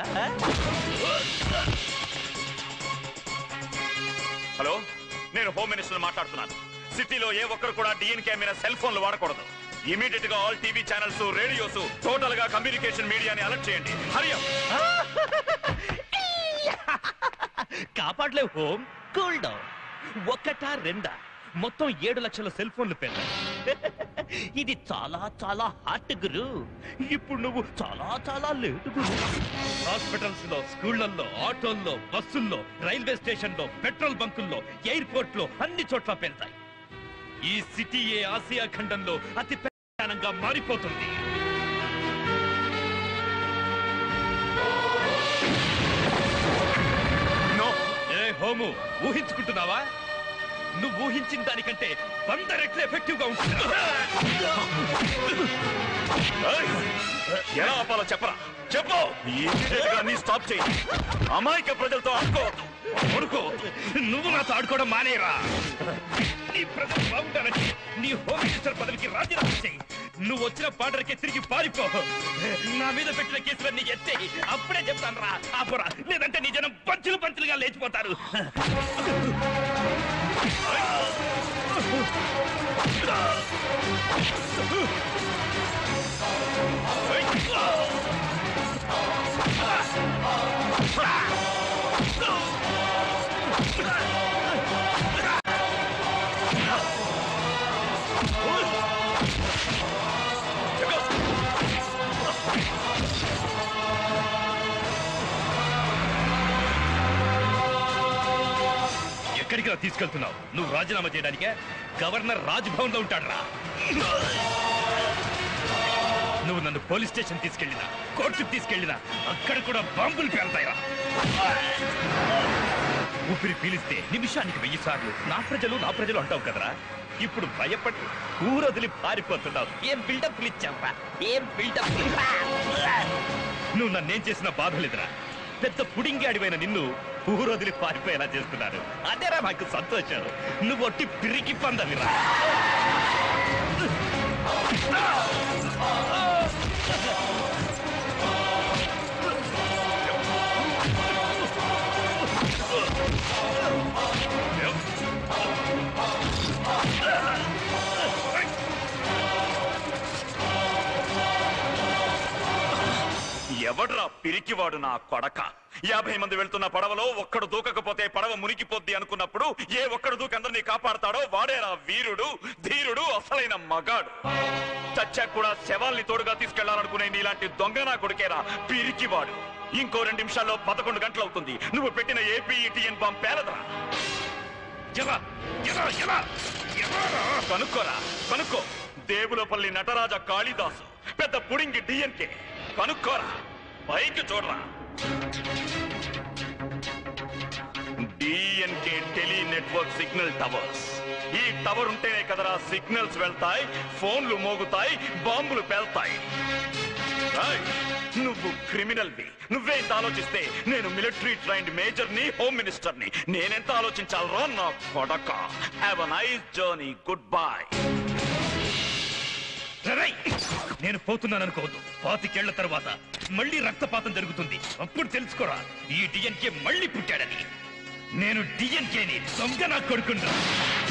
హలో నేను హోమ్ మినిస్టర్ మాట్లాడుతున్నాను సిటీలో ఏ ఒక్కరు కూడా డిఎన్కే మీద సెల్ ఫోన్లు వాడకూడదు ఇమీడియట్ గా all TV channels radios total గా కమ్యూనికేషన్ మీడియాని అలర్ట్ చేయండి హరియం కాపాడలేవు హోమ్ కూల్ డౌన్ ఒకటా రెండా మొత్తం ఏడు లక్షల సెల్ ఫోన్లు పెళ్ళాయి ఇది చాలా చాలా హాట్ గురు ఇప్పుడు నువ్వు చాలా చాలా లేటు గురు హాస్పిటల్స్ లో స్కూళ్లలో ఆటోల్లో బస్సుల్లో రైల్వే స్టేషన్ లో పెట్రోల్ బంకుల్లో ఎయిర్పోర్ట్ లో అన్ని చోట్ల పెడతాయి ఈ సిటీ ఏ ఆసియా ఖండంలో అతి ప్రధానంగా మారిపోతుంది ఏ హోము ఊహించుకుంటున్నావా నువ్వు ఊహించిన దానికంటే వంద రెట్లు ఎఫెక్టివ్ గా ఉంటుంది ఏయ్! ఎలా ఆపాలో చెప్పరా చెప్పు ఇమీడియట్ గా నీ స్టాప్ చేయి అమాయక ప్రజలతో ఆడుకోవద్దు కొడుకో నువ్వు నాతో ఆడుకోవడం మానేరా నీ ప్రజలు బాగుంటానంటే నీ హోమ్ మినిస్టర్ పదవికి రాజీనామా చేయి నువ్వు వచ్చిన పాటలకే తిరిగి పారిపో నా మీద పెట్టిన కేసులన్నీ ఎత్తే అప్పుడే చెప్తాను రా ఆపురా లేదంటే నీ జనం పంచులు పంచులుగా లేచిపోతారు ఎక్కడికి రా తీసుకెళ్తున్నావు నువ్వు రాజీనామా చేయడానికే గవర్నర్ రాజ్భవన్ లో ఉంటాడు రా నువ్వు నన్ను పోలీస్ స్టేషన్ తీసుకెళ్ళినా కోర్టుకు తీసుకెళ్ళినా అక్కడ కూడా బాంబులు పేలుతాయిరా ఊపిరి పీలిస్తే నిమిషానికి వెయ్యి సార్లు నా ప్రజలు నా ప్రజలు అంటావు కదరా ఇప్పుడు భయపడి ఊరొదిలి పారిపోతున్నావు ఏం బిల్డప్ ఇచ్చావా ఏం బిల్డప్ నువ్వు నన్నేం చేసిన బాధ లేదురా పెద్ద పుడింగి అడివైన నిన్ను ఊరొదిలి పారిపోయేలా చేస్తున్నారు అదేరా నాకు సంతోషం నువ్వు ఒట్టి పిరికి పందవిరా ఎవడ్రా పిరికివాడు నా కొడక యాభై మంది వెళ్తున్న పడవలో ఒక్కడు దూకకపోతే పడవ మునిగిపోద్ది అనుకున్నప్పుడు ఏ ఒక్కడు దూకి అందరినీ కాపాడతాడో వాడేరా వీరుడు ధీరుడు అసలైన మగాడు చచ్చాక కూడా శవాల్ని తోడుగా తీసుకెళ్లాలనుకునే నీలాంటి దొంగ నా కొడుకేరా పిరికివాడు ఇంకో రెండు నిమిషాల్లో పదకొండు గంటలు అవుతుంది నువ్వు పెట్టిన ఏపీఈటీఎన్ బాంబ్ పేలదరా ఎలా ఎలా ఎలా ఎలారా? కనుక్కోరా కనుక్కో దేవులపల్లి నటరాజ కాళిదాసు పెద్ద పుడింగి డిఎన్కే కనుక్కోరా పైకి చూడరా DNK tele network signal towers ఈ టవర్ ఉంటేనే కదరా సిగ్నల్స్ వెళ్తాయి ఫోన్లు మోగుతాయి బాంబులు పేల్తాయి ఏయ్, నువ్వు క్రిమినల్ వి నువ్వేంత ఆలోచిస్తే నేను మిలిటరీ ట్రైన్డ్ మేజర్ ని హోమ్ మినిస్టర్ ని నేనెంత ఆలోచించాలరా నా కొడక have a nice journey good bye రరై! నేను పోతున్నాను అనుకోవద్దు పాతికేళ్ల తర్వాత మళ్ళీ రక్తపాతం జరుగుతుంది అప్పుడు తెలుసుకోరా ఈ డిఎన్కే మళ్ళీ పుట్టాడని నేను డిఎన్కేని దొంగ నా కొడుకుంటా